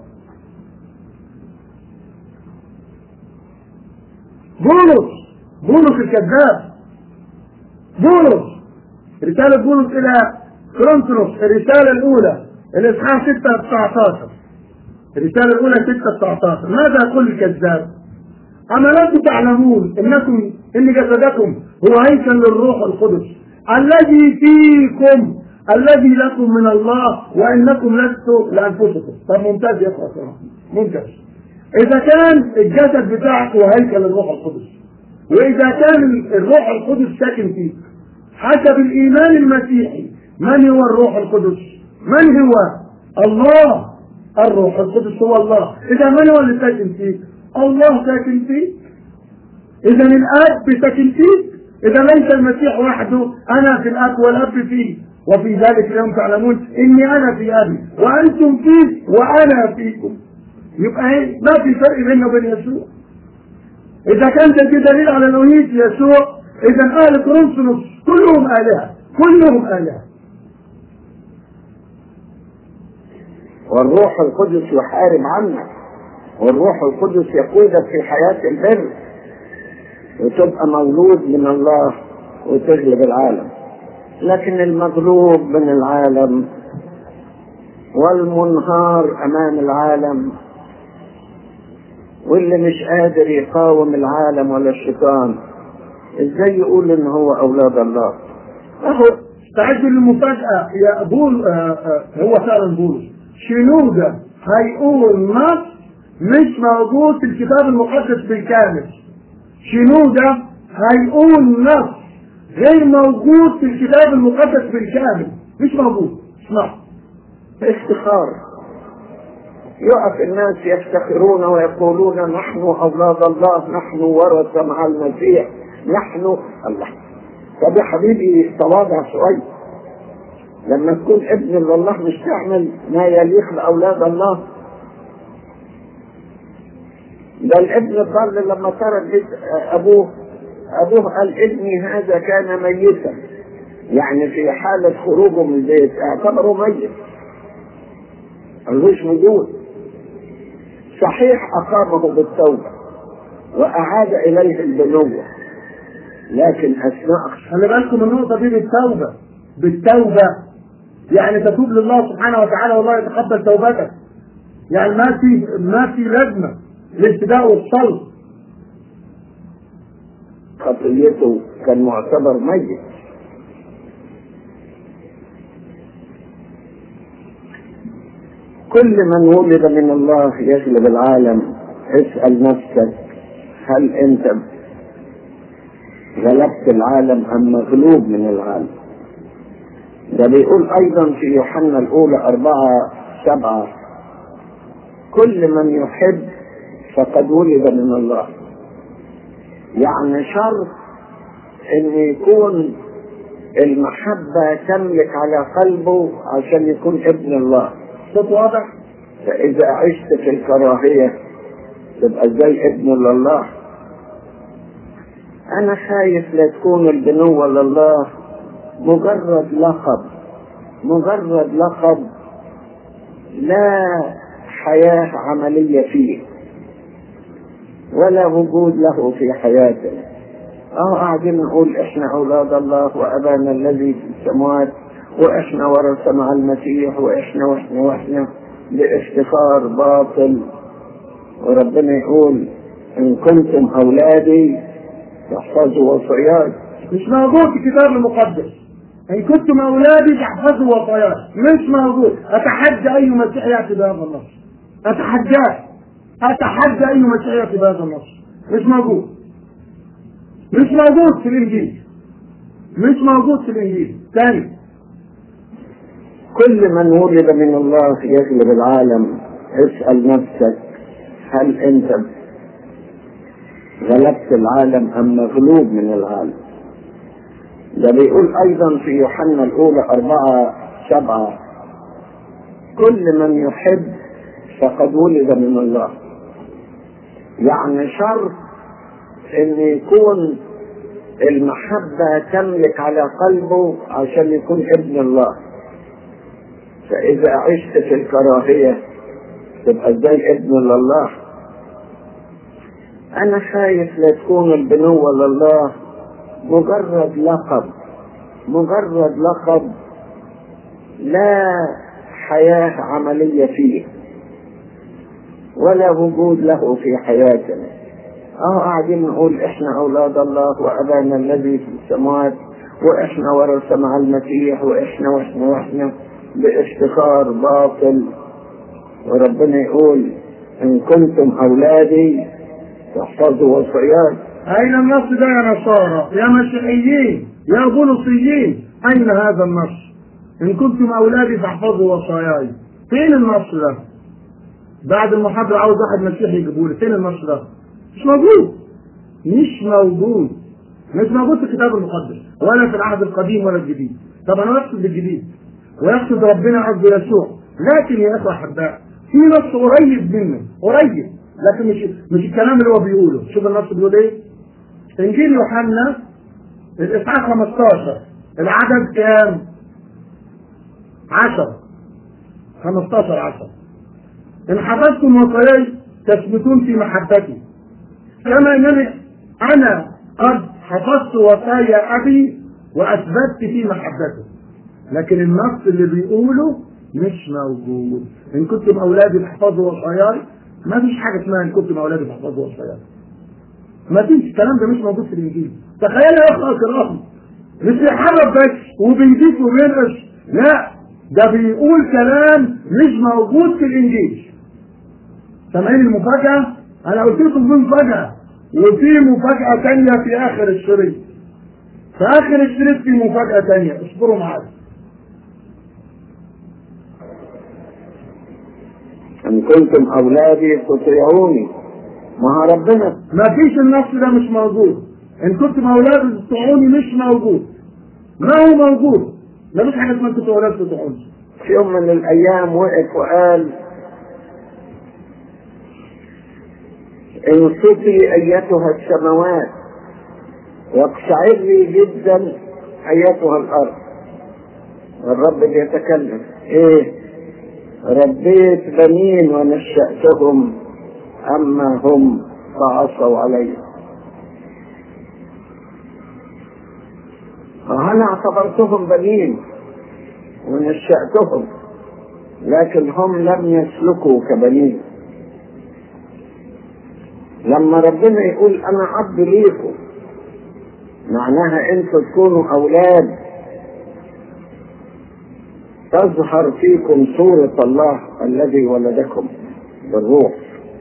بولس بولس الكذاب بولس رسالة بولس إلى كورنثوس الرسالة الأولى الإصحاح 6 19 الرسالة الأولى 6 19 ماذا يقول الكذاب؟ أما لستم تعلمون إنكم إن جسدكم هو هيكل للروح القدس الذي فيكم الذي لكم من الله وإنكم لستم لأنفسكم طب ممتاز يا أخوة ممتاز إذا كان الجسد بتاعك هو هيكل الروح القدس وإذا كان الروح القدس ساكن فيك حسب الإيمان المسيحي من هو الروح القدس؟ من هو؟ الله الروح القدس هو الله إذا من هو اللي ساكن فيك؟ الله ساكن فيك إذا الآب ساكن فيك إذا ليس المسيح وحده أنا في الآب والآب فيه وفي ذلك اليوم تعلمون إني أنا في أبي وأنتم فيه وأنا فيكم يبقى إيه؟ ما في فرق بيننا وبين يسوع إذا كان ده في دليل على ألوهية يسوع إذا أهل كورنثوس كلهم آلهة كلهم آلهة والروح القدس يحارب عنك والروح القدس يقودك في حياة البر وتبقى مولود من الله وتغلب العالم لكن المغلوب من العالم والمنهار امام العالم واللي مش قادر يقاوم العالم ولا الشيطان ازاي يقول ان هو اولاد الله اهو استعدوا للمفاجأة يا بول آه آه هو فعلا بولس شنودة هيقول نص مش موجود في الكتاب المقدس بالكامل شنودة هيقول نص غير موجود في الكتاب المقدس بالكامل مش موجود اسمع افتخار يقف الناس يفتخرون ويقولون نحن اولاد الله نحن ورثه مع المسيح نحن الله طب يا حبيبي تواضع شويه لما تكون ابن لله مش تعمل ما يليق باولاد الله ده الابن الضال لما ترك بيت ابوه ابوه قال ابني هذا كان ميتا يعني في حالة خروجه من البيت اعتبره ميت ملوش وجود صحيح اقامه بالتوبة واعاد اليه البنوة لكن اثناء خلي بالكم النقطة دي بالتوبة بالتوبة يعني تتوب لله سبحانه وتعالى والله يتقبل توبتك يعني ما في ما في لازمة الابتداء والصلب خطيته كان معتبر ميت كل من ولد من الله يغلب العالم اسأل نفسك هل انت غلبت العالم ام مغلوب من العالم ده بيقول ايضا في يوحنا الاولى اربعة سبعة كل من يحب فقد ولد من الله يعني شرط ان يكون المحبة تملك على قلبه عشان يكون ابن الله صوت واضح فاذا عشت في الكراهية تبقى زي ابن لله انا خايف لا تكون البنوة لله مجرد لقب مجرد لقب لا حياة عملية فيه ولا وجود له في حياته اه قاعدين نقول احنا اولاد الله وابانا الذي في السماوات واحنا ورثة مع المسيح واحنا واحنا واحنا بافتخار باطل وربنا يقول إن كنتم أولادي فاحفظوا وصياي مش موجود في الكتاب المقدس ان كنتم اولادي فاحفظوا وصاياي مش موجود اتحدى اي مسيح ياتي بهذا النص اتحداه اتحدى اي مسيح ياتي بهذا النص مش موجود مش موجود في الانجيل مش موجود في الانجيل ثاني كل من ولد من الله يغلب العالم اسأل نفسك هل أنت غلبت العالم أم مغلوب من العالم ده بيقول أيضا في يوحنا الأولى أربعة سبعة كل من يحب فقد ولد من الله يعني شرط ان يكون المحبة تملك على قلبه عشان يكون ابن الله فإذا عشت في الكراهية تبقى ازاي ابن لله أنا خايف لا تكون البنوة لله مجرد لقب مجرد لقب لا حياة عملية فيه ولا وجود له في حياتنا اه قاعدين نقول احنا اولاد الله وابانا الذي في السماوات واحنا ورثة مع المسيح واحنا واحنا واحنا بافتخار باطل وربنا يقول ان كنتم اولادي فاحفظوا وصياي اين النص ده يا نصارى يا مسيحيين يا بولصيين اين هذا النص ان كنتم اولادي فاحفظوا وصاياي فين النص ده بعد المحاضرة عاوز واحد مسيحي يجيبه لي فين النص ده مش موجود مش موجود مش موجود في الكتاب المقدس ولا في العهد القديم ولا الجديد طب انا اقصد بالجديد ويقصد ربنا عز يسوع لكن يا اخوة احباء في نص قريب منه قريب لكن مش مش الكلام اللي هو بيقوله شوف النص بيقول ايه انجيل يوحنا الاصحاح 15 العدد كام 10 15 10 ان حفظتم وصاياي تثبتون في محبتي كما انني انا قد حفظت وصايا ابي واثبتت في محبته لكن النص اللي بيقوله مش موجود ان كنتم اولادي فاحفظوا وصاياي ما فيش حاجه اسمها ان كنتم اولادي فاحفظوا وصاياي ما فيش الكلام ده مش موجود في الانجيل تخيل يا اخوة الكرام مش بيحرف بس وبيضيف وبينقص لا ده بيقول كلام مش موجود في الانجيل سامعين المفاجأة؟ أنا قلت لكم في مفاجأة وفي مفاجأة تانية في آخر الشريط. في آخر الشريط في مفاجأة تانية، اصبروا معايا. ان كنتم اولادي فطيعوني ما هو ربنا ما فيش النص ده مش موجود. إن كنتم أولاد تطيعوني مش موجود. ما هو موجود. ما فيش حاجة اسمها كنتم أولاد تطيعوني. في يوم من الايام وقف وقال انصتي ايتها السماوات واقشعري جدا ايتها الارض الرب بيتكلم ايه ربيت بنين ونشأتهم اما هم فعصوا علي انا اعتبرتهم بنين ونشأتهم لكن هم لم يسلكوا كبنين لما ربنا يقول انا اب ليكم معناها انتوا تكونوا اولاد تظهر فيكم صورة الله الذي ولدكم بالروح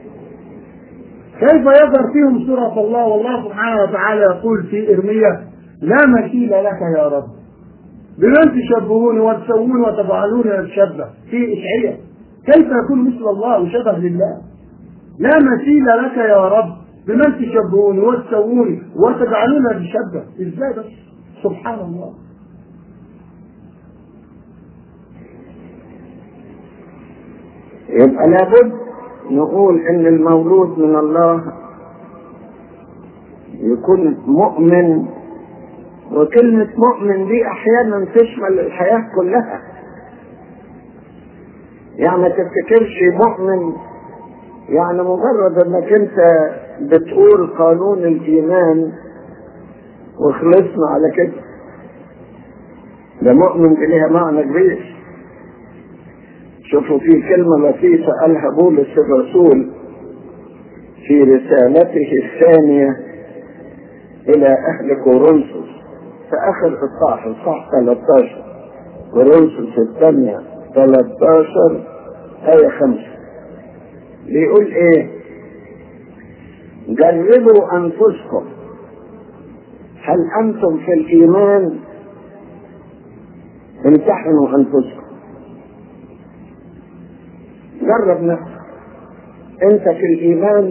كيف يظهر فيهم سورة الله والله سبحانه وتعالى يقول في إرميا لا مثيل لك يا رب بمن تشبهون وتسوون وتفعلون الشبه في إشعياء كيف يكون مثل الله وشبه لله لا مثيل لك يا رب بمن تشبهون وتسوون وتجعلون الشبه ازاي بس سبحان الله يبقى لابد نقول ان المولود من الله يكون مؤمن وكلمة مؤمن دي احيانا تشمل الحياة كلها يعني ما تفتكرش مؤمن يعني مجرد انك انت بتقول قانون الايمان وخلصنا على كده ده مؤمن دي ليها معنى كبير شوفوا في كلمة لطيفة قالها بولس الرسول في رسالته الثانية إلى أهل كورنثوس في آخر إصحاح إصحاح 13 كورنثوس الثانية 13 آية 5 بيقول إيه؟ جربوا أنفسكم هل أنتم في الإيمان امتحنوا أنفسكم جرب نفسك أنت في الإيمان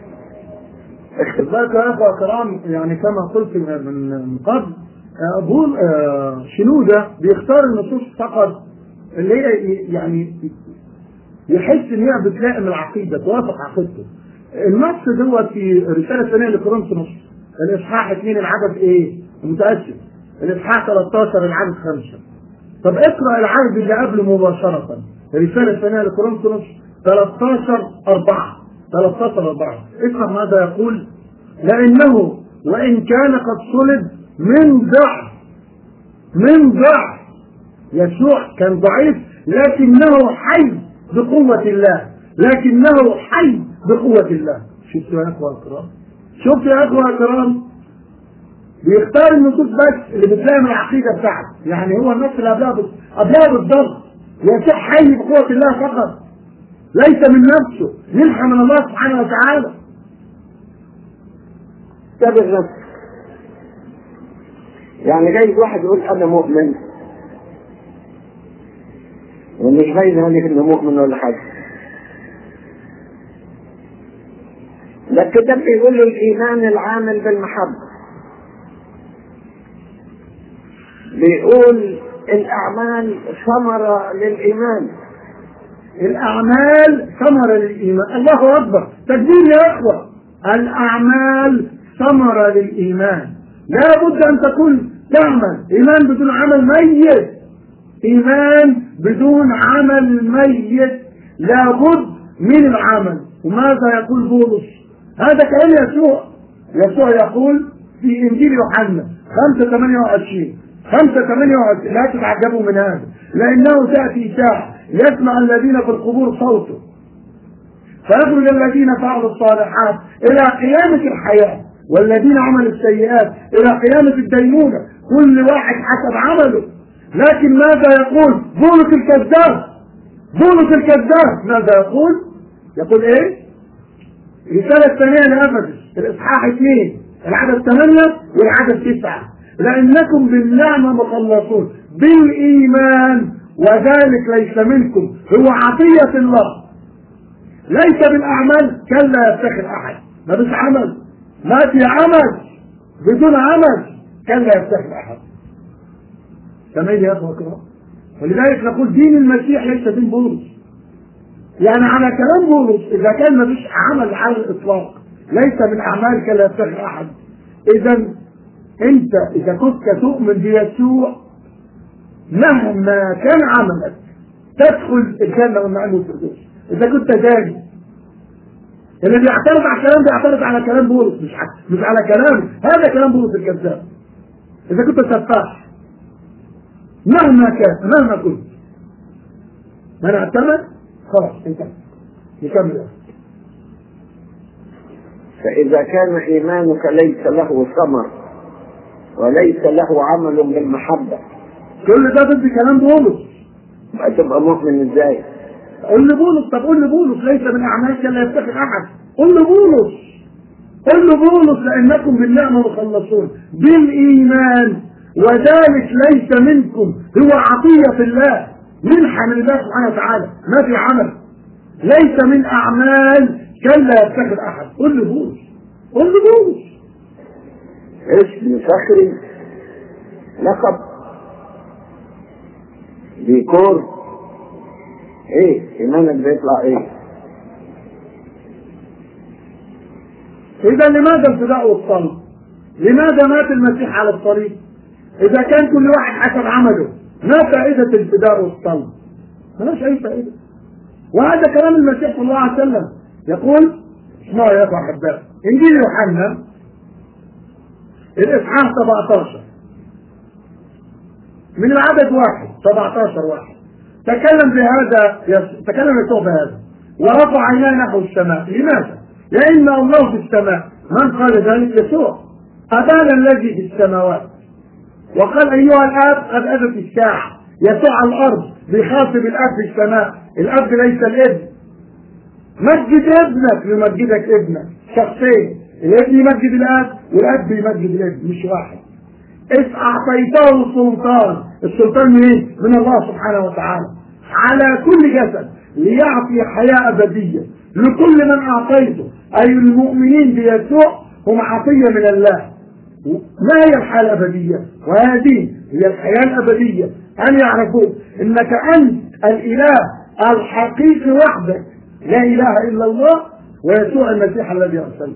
ذاك يا اخوة كرام يعني كما قلت من من قبل آه، بول آه، شنودة بيختار النصوص فقط اللي هي يعني يحس ان هي بتلائم العقيده توافق عقيدته النص دوت في رساله ثانيه لكورنثوس الاصحاح 2 العدد ايه؟ متاسف الاصحاح 13 العدد 5 طب اقرا العدد اللي قبله مباشره الرساله الثانيه لكورنثوس 13 4 13 4 اقرا ماذا يقول لانه وان كان قد صلب من ضعف من ضعف يسوع كان ضعيف لكنه حي بقوة الله لكنه حي بقوة الله شفتوا يا اخوة الكرام شفتوا يا اخوة الكرام بيختار النصوص بس اللي بتلائم العقيدة بتاعته يعني هو النص اللي قبلها بس- قبلها بالضبط يسوع حي بقوة الله فقط ليس من نفسه منحة من الله سبحانه وتعالى تابع نفسك يعني جاي واحد يقول أنا مؤمن ومش باين عليك إنه مؤمن ولا حاجة ده الكتاب بيقول له الإيمان العامل بالمحبة بيقول الأعمال ثمرة للإيمان الأعمال ثمرة للإيمان الله أكبر تكبير يا إخوة الأعمال ثمرة للإيمان لا بد أن تكون تعمل إيمان بدون عمل ميت إيمان بدون عمل ميت لابد من العمل وماذا يقول بولس هذا كلام يسوع يسوع يقول في إنجيل يوحنا 5 28 5 28 لا تتعجبوا من هذا لأنه تأتي ساعة يسمع الذين في القبور صوته فيخرج الذين فعلوا الصالحات إلى قيامة الحياة والذين عملوا السيئات إلى قيامة الدينونة كل واحد حسب عمله لكن ماذا يقول بولس الكذاب بولس الكذاب ماذا يقول يقول ايه رسالة ثانية لأفسس الإصحاح اثنين العدد ثمانية والعدد تسعة لأنكم بالنعمة مخلصون بالإيمان وذلك ليس منكم هو عطية الله ليس بالأعمال كلا يفتخر أحد ما فيش عمل ما في عمل بدون عمل كلا يفتخر أحد سامعين يا أخوة الكرام ولذلك نقول دين المسيح ليس دين بولس يعني على كلام بولس إذا كان ما فيش عمل على الإطلاق ليس من أعمال كلا يفتخر أحد إذا أنت إذا كنت تؤمن بيسوع مهما كان عملك تدخل الجنة والنعيم والفردوس إذا كنت جاهل اللي بيعترض على الكلام بيعترض على كلام بولس مش ع- مش على كلام هذا كلام بولس الكذاب إذا كنت سفاح مهما كان مهما كنت من اعتمد خلاص انتهى نكمل فإذا كان إيمانك ليس له ثمر وليس له عمل بالمحبة كل ده ضد كلام بولس هتبقى مؤمن ازاي؟ قول لبولس طب قول لبولس ليس من اعمالك لا يفتخر احد قول لبولس قول لبولس لانكم بالنعمه مخلصون بالايمان وذلك ليس منكم هو عطيه الله منحه من الله سبحانه وتعالى ما في عمل ليس من اعمال كلا يفتخر احد قول لبولس قول لبولس اسم فخري لقب ديكور ايه ايمانك بيطلع ايه؟ إذا لماذا الفداء والصلب؟ لماذا مات المسيح على الصليب؟ إذا كان كل واحد حسب عمله، ما فائدة الفداء والصلب؟ ملهاش أي فائدة. وهذا كلام المسيح صلى الله عليه وسلم يقول اسمعوا يا أخوة أحباء إنجيل يوحنا الإصحاح 17 من العدد واحد 17 واحد تكلم بهذا يس... تكلم يسوع بهذا ورفع عيناه نحو السماء لماذا؟ لأن الله في السماء من قال ذلك يسوع أبانا الذي في السماوات وقال أيها الآب قد أتت الساعة يسوع على الأرض بيخاطب الآب في السماء الأب ليس الابن مجد ابنك يمجدك ابنك شخصين الابن يمجد الآب والآب يمجد الابن مش واحد إذ أعطيته سلطان السلطان من إيه؟ من الله سبحانه وتعالى على كل جسد ليعطي حياة أبدية لكل من أعطيته أي المؤمنين بيسوع هم عطية من الله ما هي الحياة الأبدية؟ وهذه هي الحياة الأبدية أن يعرفوا أنك أنت الإله الحقيقي وحدك لا إله إلا الله ويسوع المسيح الذي أرسله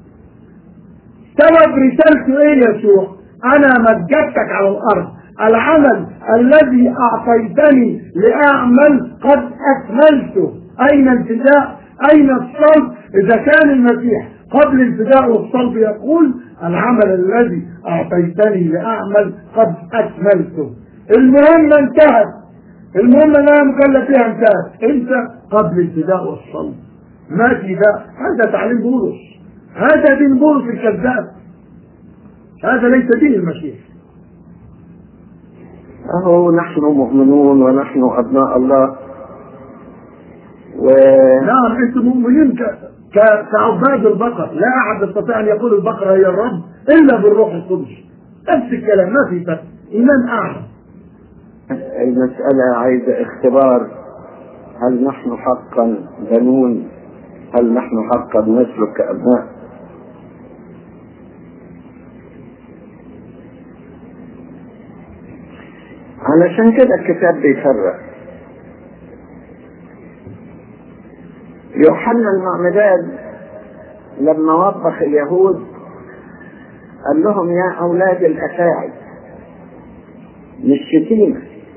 سبب رسالته إيه يسوع؟ أنا مجدتك على الأرض العمل الذي أعطيتني لأعمل قد أكملته أين الفداء أين الصلب إذا كان المسيح قبل الفداء والصلب يقول العمل الذي أعطيتني لأعمل قد أكملته المهمة انتهت المهمة اللي أنا مكلف فيها انتهت أنت قبل الفداء والصلب ما في ده هذا تعليم بولس هذا دين بولس الكذاب هذا ليس دين المسيح أهو نحن مؤمنون ونحن أبناء الله و نعم انتم مؤمنين ك... ك... كعباد البقر لا احد يستطيع ان يقول البقره هي الرب الا بالروح القدس نفس الكلام ما في فرق ايمان اعلى المسألة عايزة اختبار هل نحن حقا بنون هل نحن حقا نسلك كأبناء علشان كده الكتاب بيفرق يوحنا المعمدان لما وبخ اليهود قال لهم يا أولاد الأفاعي مش شتيمة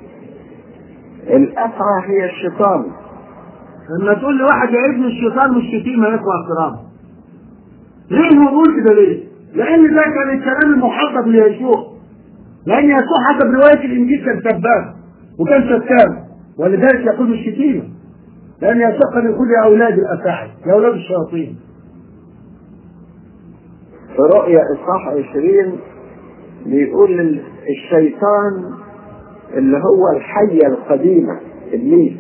الأفعى هي الشيطان لما تقول لواحد يا ابن الشيطان مش شتيمه يا اخوه الكرام ليه هو بيقول كده ليه؟ لان ده كان الكلام المحبب ليسوع لان يسوع حسب روايه الانجيل كان سباب وكان شتام ولذلك يقول مش شتيمه لان يسوع كان يقول يا اولاد الافاعي يا اولاد الشياطين في رؤيا إصحاح 20 بيقول الشيطان اللي هو الحية القديمة إبليس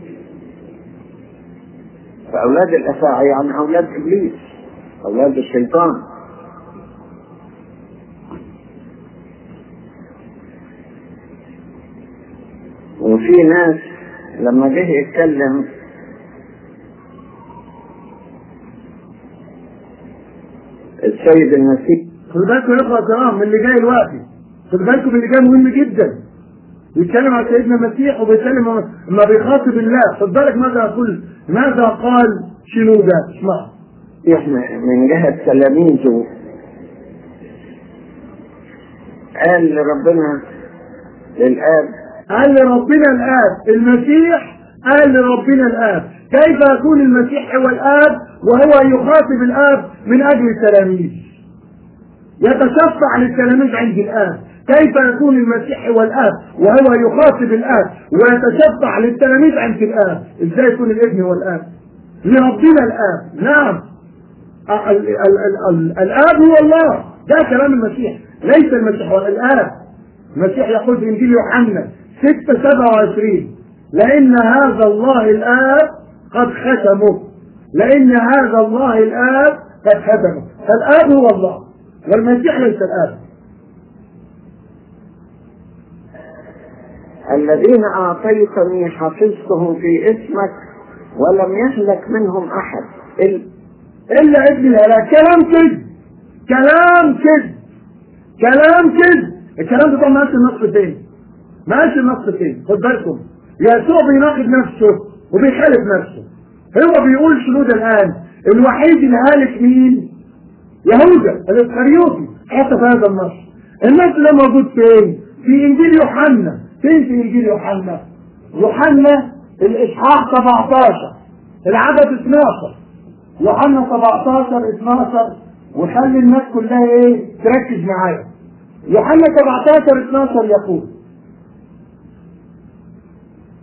فأولاد الأفاعي يعني أولاد إبليس أولاد الشيطان وفي ناس لما جه يتكلم السيد المسيح خد بالكم يا اخوه الكرام من اللي جاي دلوقتي خد بالكم من اللي جاي مهم جدا بيتكلم عن سيدنا المسيح وبيتكلم عن- لما بيخاطب الله خد بالك ماذا يقول ماذا قال شنودة اسمع احنا من جهة تلاميذه قال لربنا للآب قال لربنا الآب المسيح قال لربنا الآب كيف يكون المسيح هو الآب وهو يخاطب الآب من أجل التلاميذ يتشفع للتلاميذ عند الآب كيف يكون المسيح هو الآب وهو يخاطب الآب ويتشفع للتلاميذ عند الآب ازاي يكون الابن هو الآب لربنا الآب نعم ال- ال- ال- ال- الآب هو الله ده كلام المسيح ليس المسيح هو الآب المسيح يقول في إنجيل يوحنا 6 27 لأن هذا الله الآب قد ختمه لأن هذا الله الآب قد ختمه فالآب هو الله والمسيح ليس الآب الذين أعطيتني حفظتهم في اسمك ولم يهلك منهم أحد إلا إلا ابن الهلاك كلام كذب كلام كذب كلام كذب الكلام ده طبعا ماشي النص فين ماشي النص فين خد بالكم يسوع بيناقض نفسه وبيخالف نفسه هو بيقول شنود الآن الوحيد اللي هالك مين يهوذا الاسخريوطي حتى في هذا النص النص ده موجود فين في انجيل يوحنا فين في انجيل يوحنا يوحنا الاصحاح 17 العدد 12 يوحنا 17 12 وخلي الناس كلها ايه تركز معايا يوحنا 17 12 يقول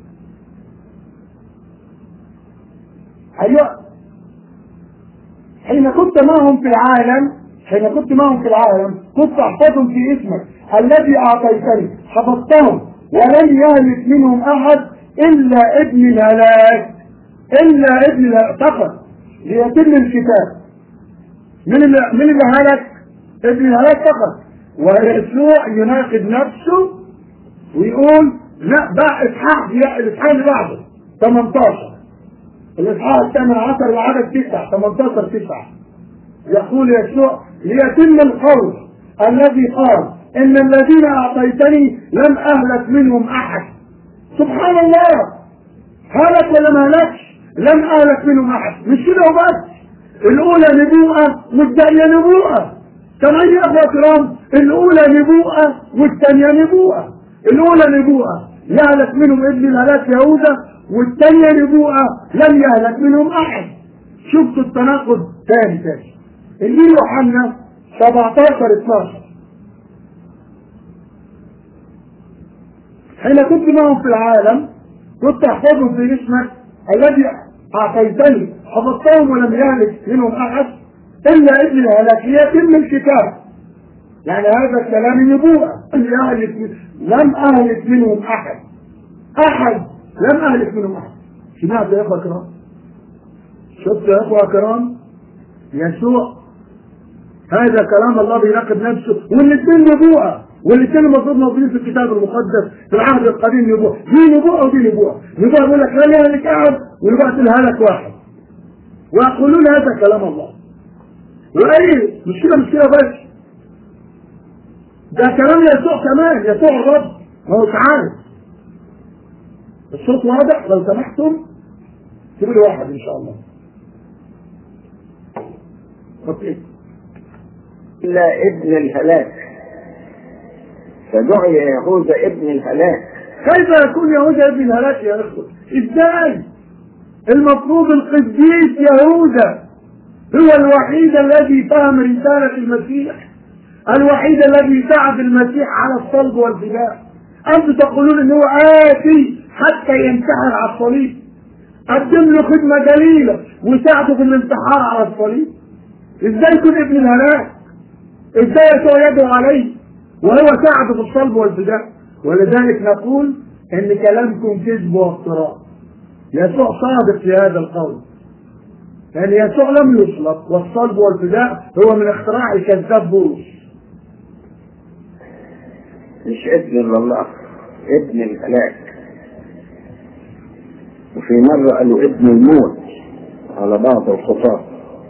ايوه حين كنت معهم في العالم حين كنت معهم في العالم كنت احفظهم في اسمك الذي اعطيتني حفظتهم ولم يهلك منهم احد الا ابن الهلاك الا ابن الهلاك فقط ليتم الكتاب من اللي من اللي هلك ابن الهلاك فقط ويسوع يناقض نفسه ويقول لا بقى اصحاح الاصحاح اللي بعده 18 الاصحاح الثامن عشر العدد 9 18 9 يقول يسوع ليتم القول الذي قال ان الذين اعطيتني لم اهلك منهم احد سبحان الله هلك ولا ما هلكش لم اهلك منهم احد مش كده وبس الاولى نبوءه والثانيه نبوءه كمان يا اخوه الكرام الاولى نبوءه والثانيه نبوءه الاولى نبوءه يهلك منهم ابن الهلاك يهوذا والثانيه نبوءه لم يهلك منهم احد شفتوا التناقض تاني تاني انجيل يوحنا 17 12 حين كنت معهم في العالم كنت احفظهم في اسمك الذي اعطيتني حفظتهم ولم يهلك منهم احد الا ابن الهلاك ليتم الكتاب يعني هذا الكلام نبوءة لم أهلك لم أهلك منهم أحد أحد لم أهلك منهم أحد سمعت يا إخوة كرام شفت يا إخوة كرام يسوع هذا كلام الله بيراقب نفسه والاثنين نبوءة والاثنين المفروض موجودين في الكتاب المقدس في العهد القديم نبوءة دي نبوءة ودي نبوءة نبوءة يقول لك لن يهلك أحد ونبوءة الهلك واحد ويقولون هذا كلام الله وأي مش كده مش كده بس ده كلام يسوع كمان يسوع الرب ما هو عارف الصوت واضح لو سمحتم سيبوا لي واحد ان شاء الله اوكي إلا ابن الهلاك فدعي يهوذا ابن الهلاك كيف يكون يهوذا ابن الهلاك يا اخوة ازاي المفروض القديس يهوذا هو الوحيد الذي فهم رسالة المسيح الوحيد الذي ساعد المسيح على الصلب والفداء انتم تقولون ان هو آتي حتى ينتحر على الصليب قدم له خدمة جليلة وساعده في الانتحار على الصليب ازاي يكون ابن الهلاك ازاي يسوع يده عليه وهو ساعده في الصلب والفداء ولذلك نقول ان كلامكم كذب وافتراء يسوع صادق في هذا القول لان يسوع لم يصلب والصلب والفداء هو من اختراع الكذاب بولس مش ابن الله ابن الهلاك وفي مرة قالوا ابن الموت على بعض الخطاة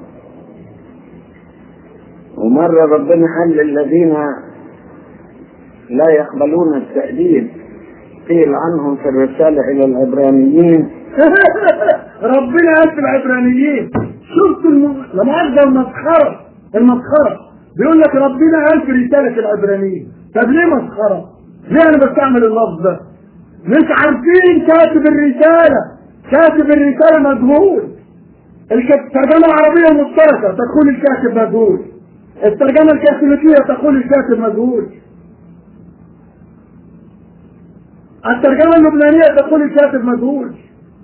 ومرة ربنا قال للذين لا يقبلون التأديب قيل عنهم في الرسالة إلى العبرانيين ربنا قال في العبرانيين شفت الم... لما أخذ المسخرة المسخرة بيقول لك ربنا قال في رسالة العبرانيين طب ليه مسخرة؟ ليه أنا بستعمل اللفظ ده؟ مش عارفين كاتب الرسالة كاتب الرسالة مجهول الترجمة العربية مشتركة تقول الكاتب مجهول الترجمة الكاثوليكية تقول الكاتب مجهول الترجمة اللبنانية تقول الكاتب مجهول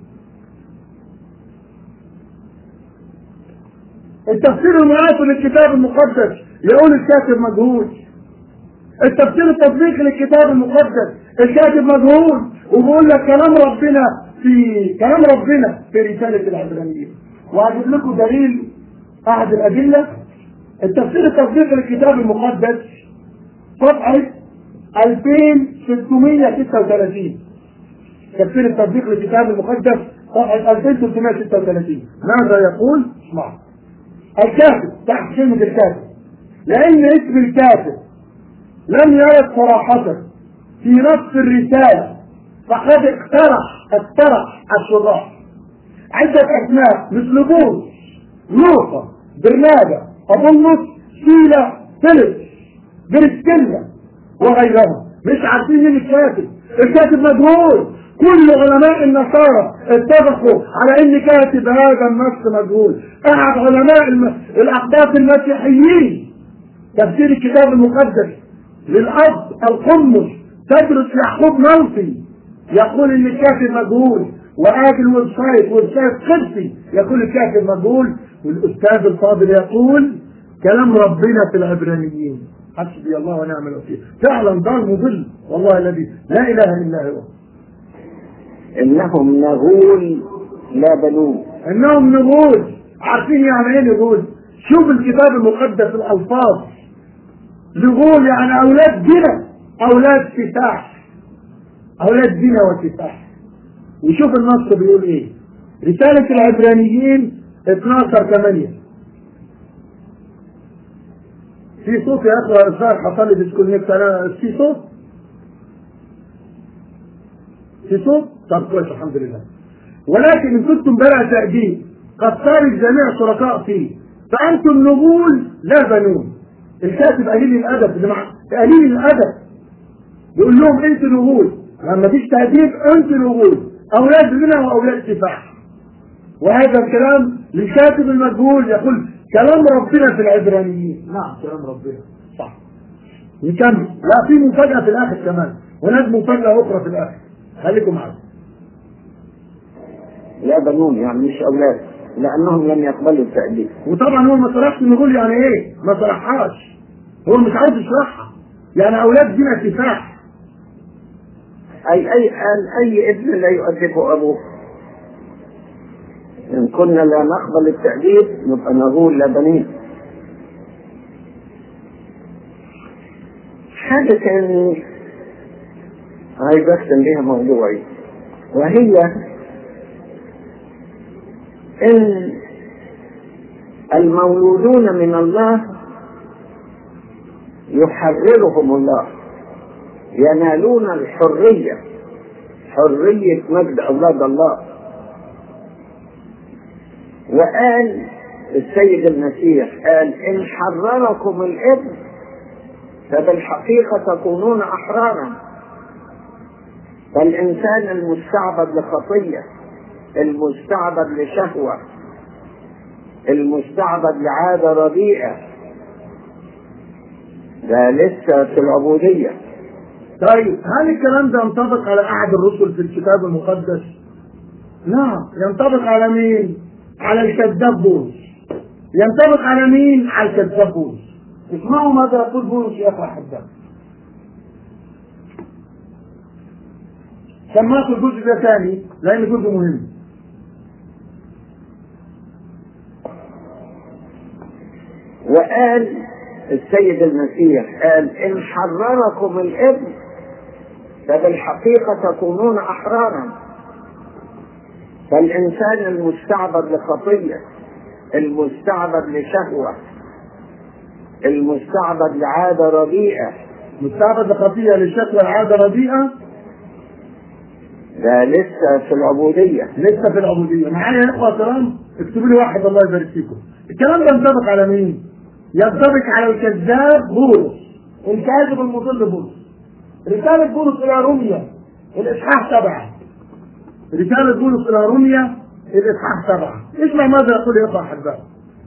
التفسير المعاصر للكتاب المقدس يقول الكاتب مجهول التفسير التطبيقي للكتاب المقدس الكاتب مجهول وبيقول لك كلام ربنا في كلام ربنا في رسالة العبرانيين وهجيب لكم دليل أحد الأدلة التفسير التطبيقي للكتاب المقدس صفحة 2636 تفسير التطبيق للكتاب المقدس صفحة 2636 ماذا يقول؟ اسمع الكاتب تحت كلمة الكاتب لأن اسم الكاتب لم يرد صراحة في نص الرسالة فقد اقترح اقترح الشراح عدة أسماء مثل بولس لوطا برنابا أبولس سيلا فيليبس بريسكيلا وغيرهم مش عارفين مين الكاتب الكاتب مجهول كل علماء النصارى اتفقوا على ان كاتب هذا النص مجهول احد علماء الم... الاقداس المسيحيين تفسير الكتاب المقدس للاب القمص تدرس يعقوب نوفي يقول ان الكاتب مجهول وادي الويب سايت ويب سايت قدسي يقول الكاتب مجهول والاستاذ الفاضل يقول كلام ربنا في العبرانيين حسبي الله ونعم الوكيل فعلا ده مضل والله الذي لا اله الا هو انهم نغول لا بنون انهم نغول عارفين يعني ايه نغول شوف الكتاب المقدس الالفاظ نغول يعني اولاد زنا اولاد كفاح اولاد زنا وكفاح وشوف النص بيقول ايه رسالة العبرانيين 12 8 في صوت يا اخوة رسالة حصل لي ديسكونكت انا في صوت في صوت طب كويس الحمد لله ولكن ان كنتم بلا تأديب قد صار الجميع شركاء فيه فانتم نبول لا بنون الكاتب قليل الادب اللي مع قليل الادب يقول لهم انتوا نبول لما فيش تأديب انتوا نبول اولاد زنا واولاد كفاح وهذا الكلام للكاتب المجهول يقول كلام ربنا في العبرانيين نعم كلام ربنا صح نكمل لا في مفاجأة في الآخر كمان هناك مفاجأة أخرى في الآخر خليكم معايا لا بنون يعني مش اولاد لانهم لم يقبلوا التأديب وطبعا هو ما صرفش نقول يعني ايه ما صرحهاش هو مش عاوز يشرحها يعني اولاد دينا كفاح اي اي قال اي ابن لا يؤدبه ابوه ان كنا لا نقبل التأديب نبقى نقول لا بنين حاجة كان عايز اختم بها موضوعي وهي ان المولودون من الله يحررهم الله ينالون الحرية حرية مجد أولاد الله وقال السيد المسيح قال إن حرركم الابن فبالحقيقة تكونون أحرارا فالإنسان المستعبد لخطية المستعبد لشهوة المستعبد لعادة رديئة ده لسه في العبودية طيب هل الكلام ده ينطبق على احد الرسل في الكتاب المقدس؟ نعم ينطبق على مين؟ على الكذاب بولس ينطبق على مين؟ على الكذاب بولس اسمعوا ماذا يقول بولس يا اخوة احباب سمعت الجزء ده ثاني لان جزء مهم وقال السيد المسيح قال إن حرركم الابن فبالحقيقة تكونون أحرارا فالإنسان المستعبد لخطية المستعبد لشهوة المستعبد لعادة رديئة مستعبد خطية للشكوى العادة رديئة ده لسه في العبودية لسه في العبودية معايا يا اخوة كلام اكتبوا لي واحد الله يبارك فيكم الكلام ده ينطبق على مين؟ ينطبق على الكذاب بولس الكاذب المضل بولس رسالة بولس إلى روميا الإصحاح سبعة رسالة بولس إلى روميا الإصحاح سبعة اسمع ماذا يقول يا أخوة أحباب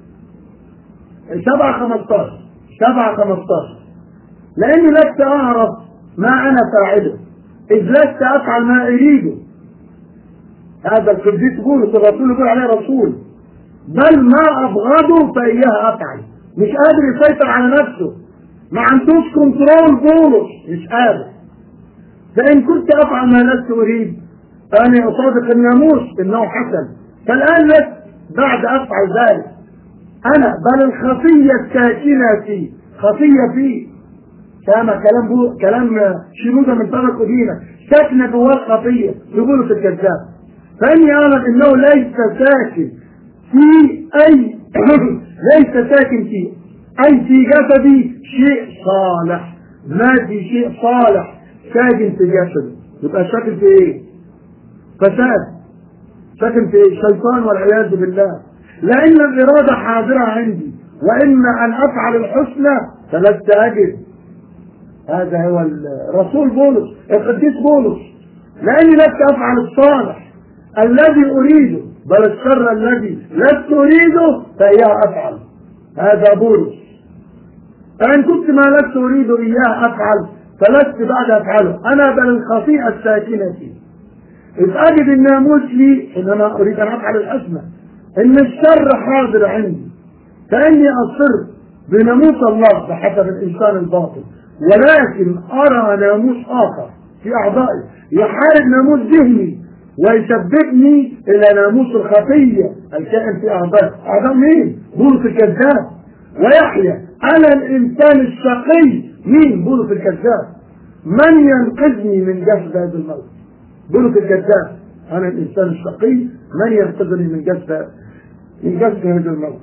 سبعة خمستاشر سبعة خمستاشر لأني لست أعرف ما أنا فاعله إذ لست أفعل ما أريده هذا القديس بولس الرسول يقول عليه رسول بل ما أبغضه فإياه أفعل مش قادر يسيطر على نفسه ما عندوش كنترول بولس مش قادر فإن كنت أفعل ما لست أريد فأنا أصادق الناموس إنه حسن فالآن لست بعد أفعل ذلك أنا بل الخطية الساكنة فيه خطية فيه كما كلام بو كلام شنودة من طرف دينا ساكنة جواه الخطية يقولوا في الكذاب فإني أعلم إنه ليس ساكن في أي ليس ساكن في أي في جسدي شيء صالح ما في شيء صالح ساكن في جسدي يبقى ساكن في إيه؟ فساد ساكن في الشيطان والعياذ بالله لأن الإرادة حاضرة عندي وإما أن أفعل الحسنى فلست أجد هذا هو الرسول بولس القديس بولس لأني لست أفعل الصالح الذي أريده بل الشر الذي لست أريده فإياه أفعل هذا بولس فإن كنت ما لست أريد إياه أفعل فلست بعد أفعله أنا بل الخطيئة الساكنة فيه إذ أجد الناموس لي إن أنا أريد أن أفعل الحسنى ان الشر حاضر عندي فاني اصر بناموس الله بحسب الانسان الباطل ولكن ارى ناموس اخر في اعضائي يحارب ناموس ذهني ويسببني الى ناموس الخطيه الكائن في اعضائي اعضاء مين؟ بولس الكذاب ويحيى انا الانسان الشقي مين؟ بولس الكذاب من ينقذني من جسد هذا الموت؟ بولس الكذاب انا الانسان الشقي من ينقذني من جسد من جسد هذا الموت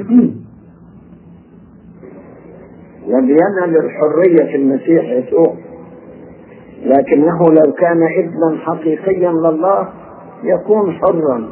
ولينل الحرية في المسيح يسوع لكنه لو كان ابنا حقيقيا لله يكون حرا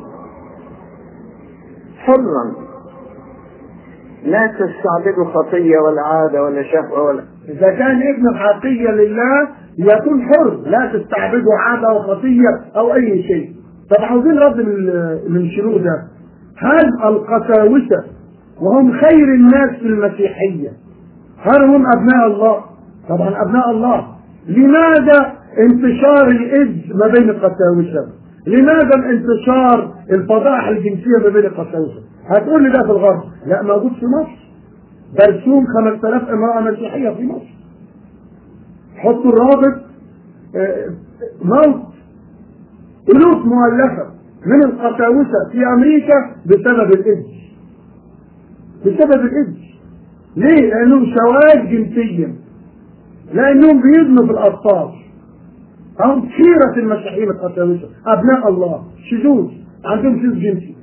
حرا لا تستعبده خطية ولا عادة ولا شهوة ولا إذا كان ابن حقيقي لله يكون حر لا تستعبده عادة أو خطية أو أي شيء طب عاوزين رد من من شنو ده هل القساوسة وهم خير الناس في المسيحية هل هم أبناء الله طبعا أبناء الله لماذا انتشار الإذ ما بين القساوسة لماذا انتشار الفضائح الجنسية ما بين القساوسة هتقول لي ده في الغرب لا موجود في مصر برسوم 5000 امرأة مسيحية في مصر حطوا الرابط آه، موت ألوف مؤلفة من القساوسة في أمريكا بسبب الإيدز بسبب الإيدز ليه؟ لأنهم شواذ جنسيا لأنهم بيزنوا في الأطفال هم خيرة المسيحيين القساوسة أبناء الله شذوذ عندهم شذوذ جنسي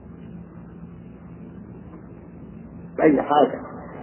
أي حاجة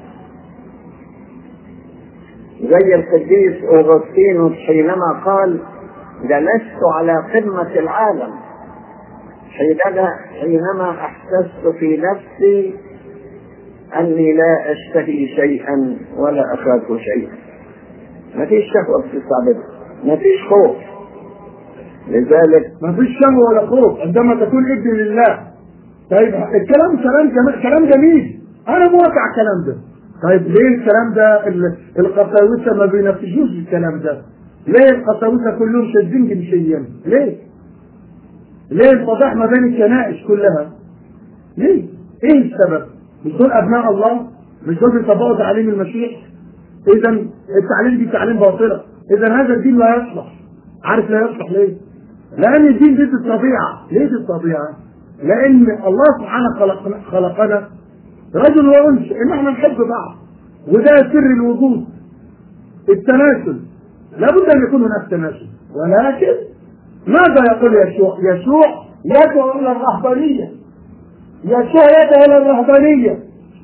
زي القديس أوغسطينوس حينما قال جلست على قمة العالم حينما حينما أحسست في نفسي أني لا أشتهي شيئا ولا أخاف شيئا ما فيش شهوة بتستعبدها ما فيش خوف لذلك ما فيش شهوة ولا خوف عندما تكون ابن لله طيب الكلام كلام جميل كلام جميل انا موافق على الكلام ده طيب ليه الكلام ده ال- القساوسه ما بينفذوش الكلام ده ليه القساوسه كلهم شاذين جنسيا ليه ليه الفضاح ما بين الكنائس كلها ليه ايه السبب مش دول ابناء الله مش دول بيطبقوا تعليم المسيح اذا التعليم دي تعليم باطله اذا هذا الدين لا يصلح عارف لا يصلح ليه لان الدين ضد الطبيعه ليه ضد الطبيعه لان الله سبحانه خلقنا, خلقنا رجل وانثى ان احنا نحب بعض وده سر الوجود التناسل لابد ان يكون هناك تناسل ولكن ماذا يقول يسوع؟ يسوع يدعو الى الرهبانيه يسوع يدعو الى الرهبانيه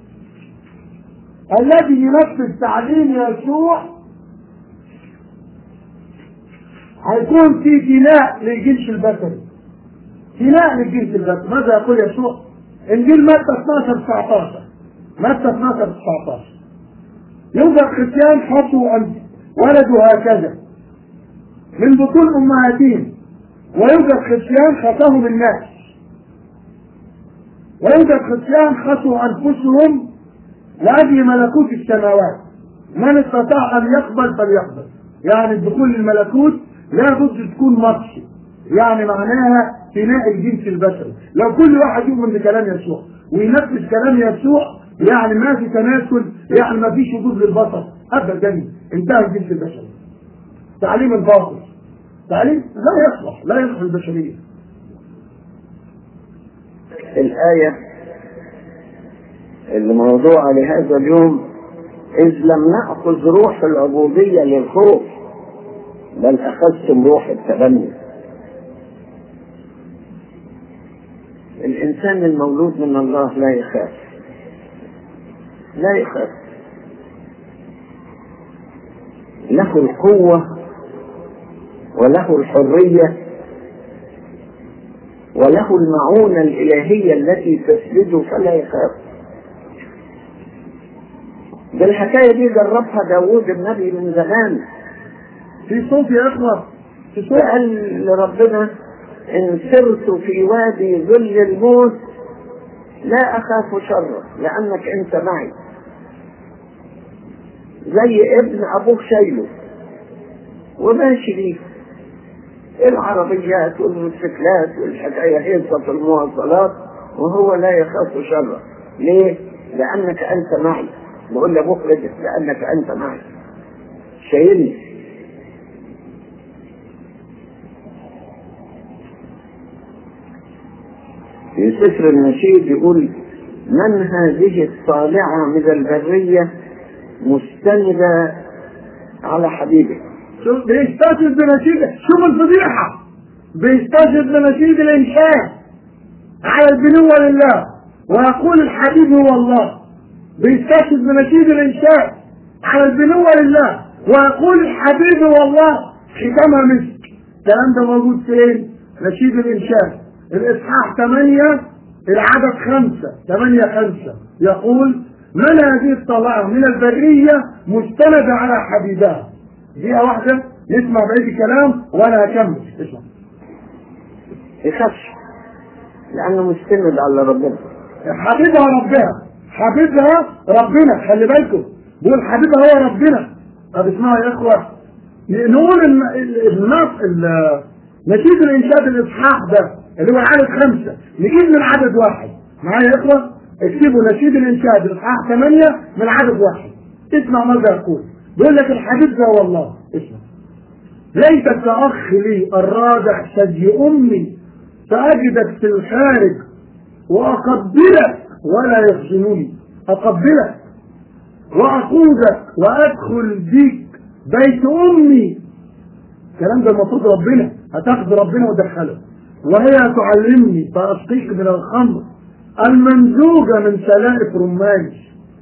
الذي ينفذ تعليم يسوع هيكون في فناء للجنس البشري فناء للجنس البشري ماذا يقول يسوع؟ انجيل متى 12 19 متى 12 19 يوجد ختيان حصوا أن ولدوا هكذا من بطون امهاتهم ويوجد ختيان خطاهم الناس ويوجد ختيان خطوا انفسهم لاجل ملكوت السماوات من استطاع ان يقبل فليقبل يعني الدخول للملكوت لابد تكون مقصد يعني معناها فناء الجنس البشري لو كل واحد يؤمن بكلام يسوع وينفذ كلام يسوع يعني ما في تناسل يعني ما فيش وجود للبشر ابدا انتهى الجنس البشري تعليم الباطل تعليم لا يصلح لا يصلح البشريه الآية اللي موضوعة لهذا اليوم إذ لم نأخذ روح العبودية للخوف بل أخذتم روح التبني الإنسان المولود من الله لا يخاف لا يخاف له القوة وله الحرية وله المعونة الإلهية التي تسجده فلا يخاف دي الحكاية دي جربها داوود النبي من زمان في صوت يا اخوه في صوت وقال لربنا إن سرت في وادي ظل الموت لا أخاف شره لأنك أنت معي زي ابن أبوك شايله وماشي بيه العربيات والموتوسيكلات والحكاية هيصة في المواصلات وهو لا يخاف شره ليه؟ لأنك أنت معي بقول لأبوك رجع لأنك أنت معي شايلني في سفر النشيد يقول من هذه الطالعة من البرية مستندة على حبيبه شوف بيستشهد بنشيد شوف الفضيحة بيستشهد بنشيد الإنشاء على البنوة لله ويقول الحبيب هو الله بيستشهد بنشيد الإنشاء على البنوة لله ويقول الحبيب هو الله ختامها مسك الكلام ده موجود فين؟ نشيد الإنشاء الإصحاح 8 العدد خمسة 8 5 يقول من هذه الطلعة من البرية مستندة على حبيبها دقيقة واحدة نسمع بقية الكلام وأنا هكمل اسمع يخافش لأنه مستند على ربنا حبيبها ربها حبيبها ربنا خلي بالكم بيقول حبيبها هو ربنا طب اسمعوا يا اخوه نقول الم- ال- النص ال- نشيد الانشاد الاصحاح ده اللي هو العدد خمسه نجيب من عدد واحد معايا يا اخوه اكتبوا نشيد الانشاد الاصحاح ثمانيه من عدد واحد اسمع ماذا يقول بيقول لك الحبيب ده هو الله اسمع ليتك اخ لي الرادع ثدي امي فاجدك في الخارج واقبلك ولا يخزنوني اقبلك واقودك وادخل بيك بيت امي الكلام ده المفروض ربنا هتاخد ربنا وتدخله وهي تعلمني فاسقيك من الخمر الممزوجه من سلائف رمان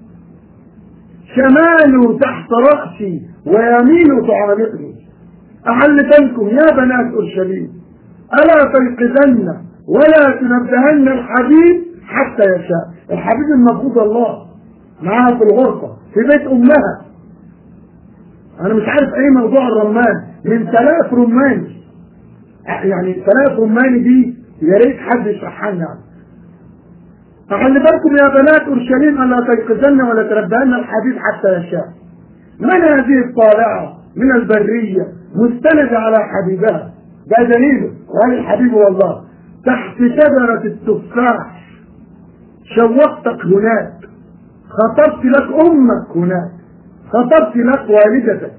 شماله تحت راسي ويمينه تعانقني احلفنكم يا بنات اورشليم الا تيقظن ولا تنبهن الحبيب حتى يشاء الحبيب المفروض الله معاها في الغرفة في بيت أمها أنا مش عارف إيه موضوع الرمان من ثلاث رمان يعني ثلاث رمان دي يا ريت حد يشرحها لنا يعني فخلي بالكم يا بنات أورشليم ألا تيقظن ولا تنبهن الحبيب حتى يشاء من هذه الطالعة من البرية مستندة على حبيبها ده دليله وهل الحبيب هو الله تحت شجرة التفاح شوقتك هناك خطبت لك امك هناك خطبت لك والدتك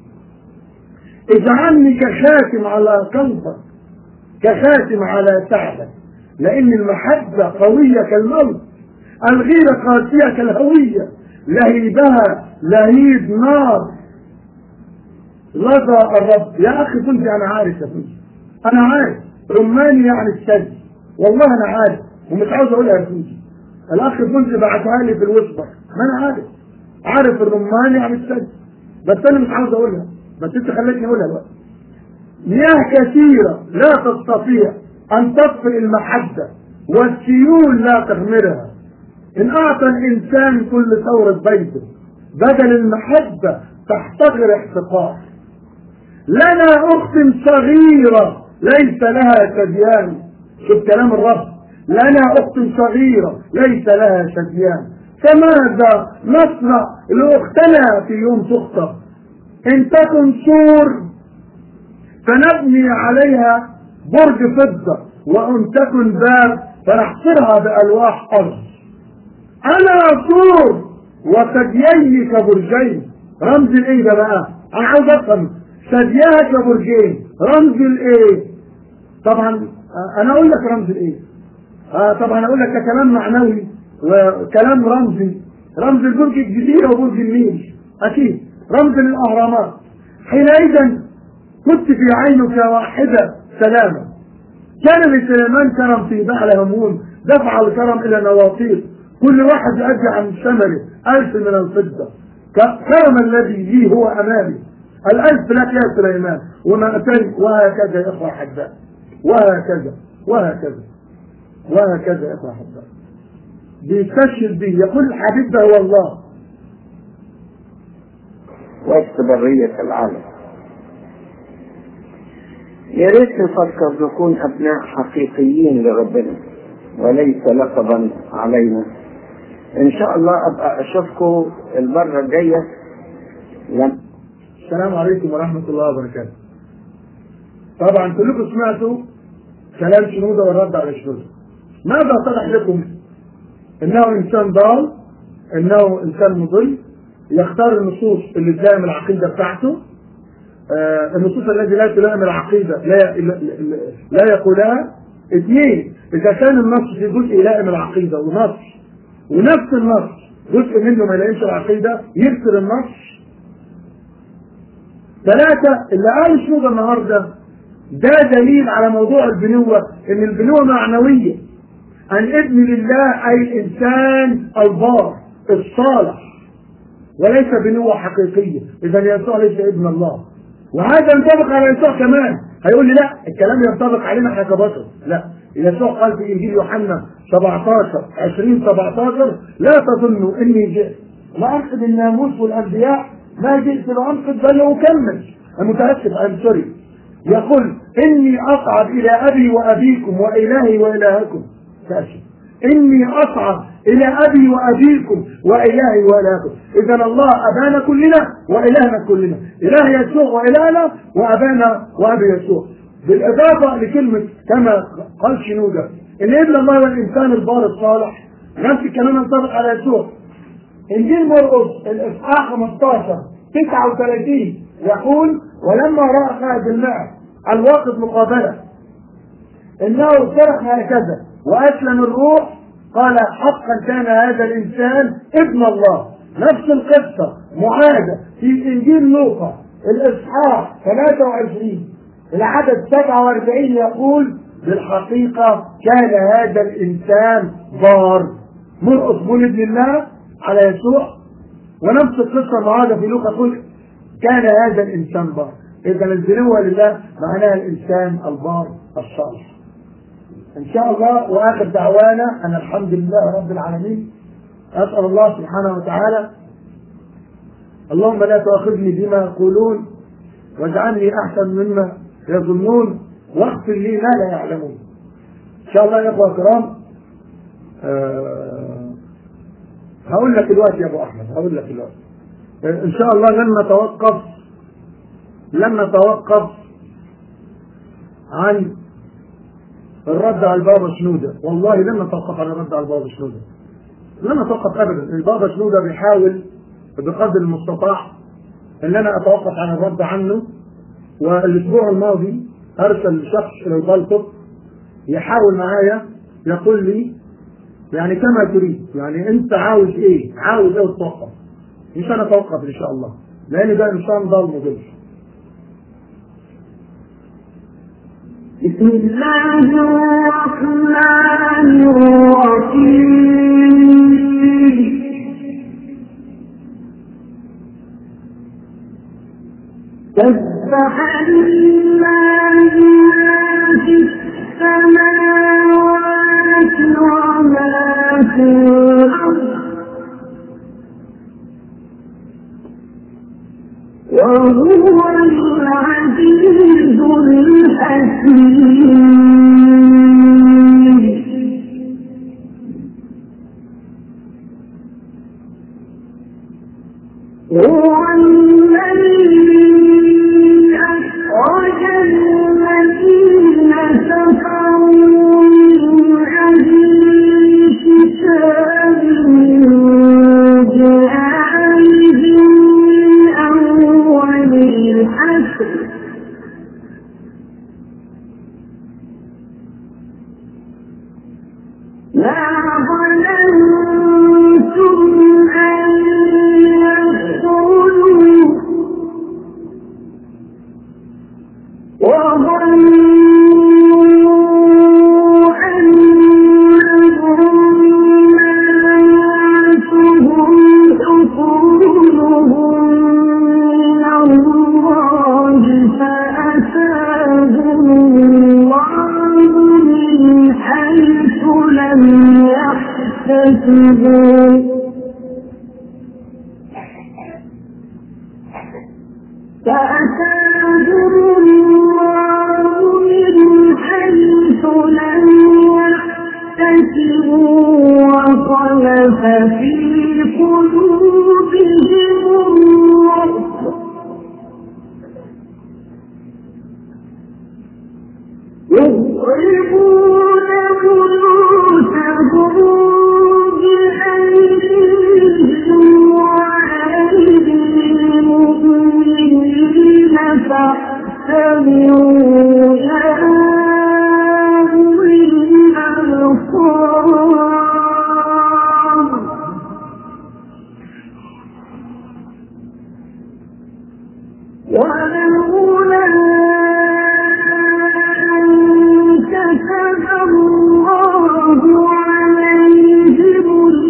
اجعلني كخاتم على قلبك كخاتم على سعدك لان المحبه قويه كالموت الغيره قاسيه كالهويه لهيبها لهيب نار لظى الرب يا اخي كنت انا عارف يا كنت انا عارف رماني يعني الشد والله انا عارف ومش عاوز اقولها يا كنت الاخ كنت بعتها لي في الوسطى ما انا عارف عارف الرمان يعني الشد بس انا مش عاوز اقولها بس انت خليتني اقولها بقى مياه كثيرة لا تستطيع أن تطفئ المحبة والسيول لا تغمرها إن أعطى الإنسان كل ثورة بيته بدل المحبة تحتقر احتقار لنا أخت صغيرة ليس لها شديان شوف كلام الرب لنا أخت صغيرة ليس لها شديان فماذا نصنع لأختنا في يوم تخطب إن تكن سور فنبني عليها برج فضة وإن تكن باب فنحصرها بألواح أرض أنا سور وثدييه كبرجين رمز الإيه ده بقى؟ أنا عاوز أفهم ثديها كبرجين رمز الإيه؟ طبعا آه، أنا أقول لك رمز الإيه؟ آه طبعا أقول لك كلام معنوي وكلام رمزي رمز البرج الجزيرة وبرج النيل أكيد رمز للأهرامات حينئذ كنت في عينك واحدة سلامة كان لسليمان كرم في بحر همون دفع الكرم إلى نواطير كل واحد يؤدي عن ثمره ألف من الفضة ك- كرم الذي لي هو أمامي الألف لك يا سليمان وما أتاني وهكذا يا إخوة أحباء وهكذا وهكذا وهكذا يا إخوة أحباء بيستشهد به يقول الحبيب ده هو الله وسط برية العالم يا ريت نفكر نكون أبناء حقيقيين لربنا وليس لقبا علينا إن شاء الله أبقى أشوفكم المرة الجاية لم السلام عليكم ورحمة الله وبركاته طبعا كلكم سمعتوا كلام شنودة والرد على شنودة ماذا اتضح لكم انه انسان ضال انه انسان مضل يختار النصوص اللي تلائم العقيده بتاعته آه النصوص التي لا تلائم العقيده لا لا, لا يقولها اثنين اذا كان النص في جزء يلائم العقيده ونص ونفس النص جزء منه ما يلائمش العقيده يكسر النص ثلاثة اللي قال شنو النهارده ده دليل على موضوع البنوة ان البنوة معنوية ان ابن لله اي الانسان البار الصالح وليس بنوة حقيقية اذا يسوع ليس ابن الله وهذا ينطبق على يسوع كمان هيقول لي لا الكلام ينطبق علينا احنا كبشر لا يسوع قال في انجيل يوحنا 17 20 17 لا تظنوا اني جئت لانقذ الناموس والانبياء ما جئت لانقذ بل اكمل المتاسف ام سوري يقول اني اصعد الى ابي وابيكم والهي والهكم تاسف اني اصعد الى ابي وابيكم والهي والهكم اذا الله ابانا كلنا والهنا كلنا اله يسوع والهنا وابانا وابي يسوع بالاضافه لكلمه كما قال شنوده ان ابن الله هو الانسان البار الصالح نفس الكلام ينطبق على يسوع انجيل مرقس الاصحاح 15 39 يقول ولما راى خالد الماء الواقف مقابله انه صرخ هكذا واسلم الروح قال حقا كان هذا الانسان ابن الله نفس القصه معاده في انجيل لوقا الاصحاح 23 العدد 47 يقول بالحقيقه كان هذا الانسان بار مرقص مولد لله على يسوع ونفس القصه معاده في لوقا يقول كان هذا الانسان بار اذا البنوه لله معناها الانسان البار الصالح ان شاء الله واخر دعوانا ان الحمد لله رب العالمين اسال الله سبحانه وتعالى اللهم لا تؤاخذني بما يقولون واجعلني احسن مما يظنون واغفر لي ما لا يعلمون ان شاء الله يا اخوه الكرام أه هقول لك دلوقتي يا ابو احمد هقول لك دلوقتي أه ان شاء الله لن نتوقف لن نتوقف عن الرد على البابا شنودة والله لن نتوقف عن الرد على البابا شنودة لن نتوقف ابدا البابا شنودة بيحاول بقدر المستطاع ان انا اتوقف عن الرد عنه والاسبوع الماضي ارسل شخص الى البلطب يحاول معايا يقول لي يعني كما تريد يعني انت عاوز ايه عاوز ايه تتوقف مش انا اتوقف ان شاء الله لان ده انسان ضال مضل بسم الله الرحمن الرحيم سبح لله ما في السماوات وما في الأرض وهو العزيز الحكيم هو الذي أخرج الذين كفروا من أهل الكتاب من ديارهم من أول الحشر ما ظننتم أن يدخلوا وظنوا أنهم منعتهم حصولهم من الله فأتاهم الله من حيث لم يحتسبوا فأتاهم الله من حيث لم يحتسبوا وقذف في قلوبهم الرعب يضربون بيوتهم فاتبعوا يا أولي الأبصار ولولا أن كتب الله عليهم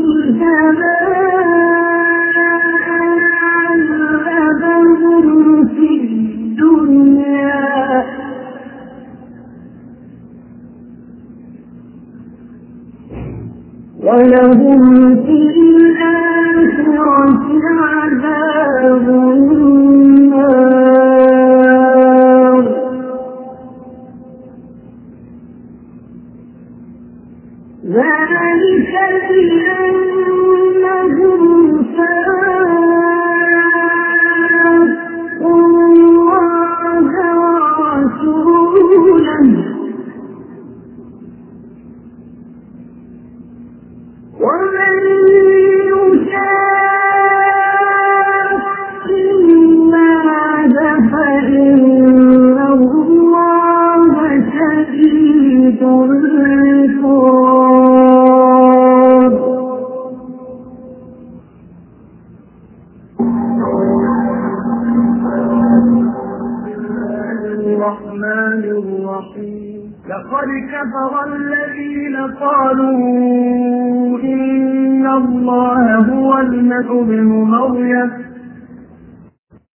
الجلاء عذبهم في الدنيا ولهم في الآخرة عذاب النار ذلك بأنهم شاقوا الله ورسوله ومن يشاق الناس فإن الله شديد العقاب الرحمن الرحيم لقد كفر الذين قالوا إن الله هو المسيح ابن مريم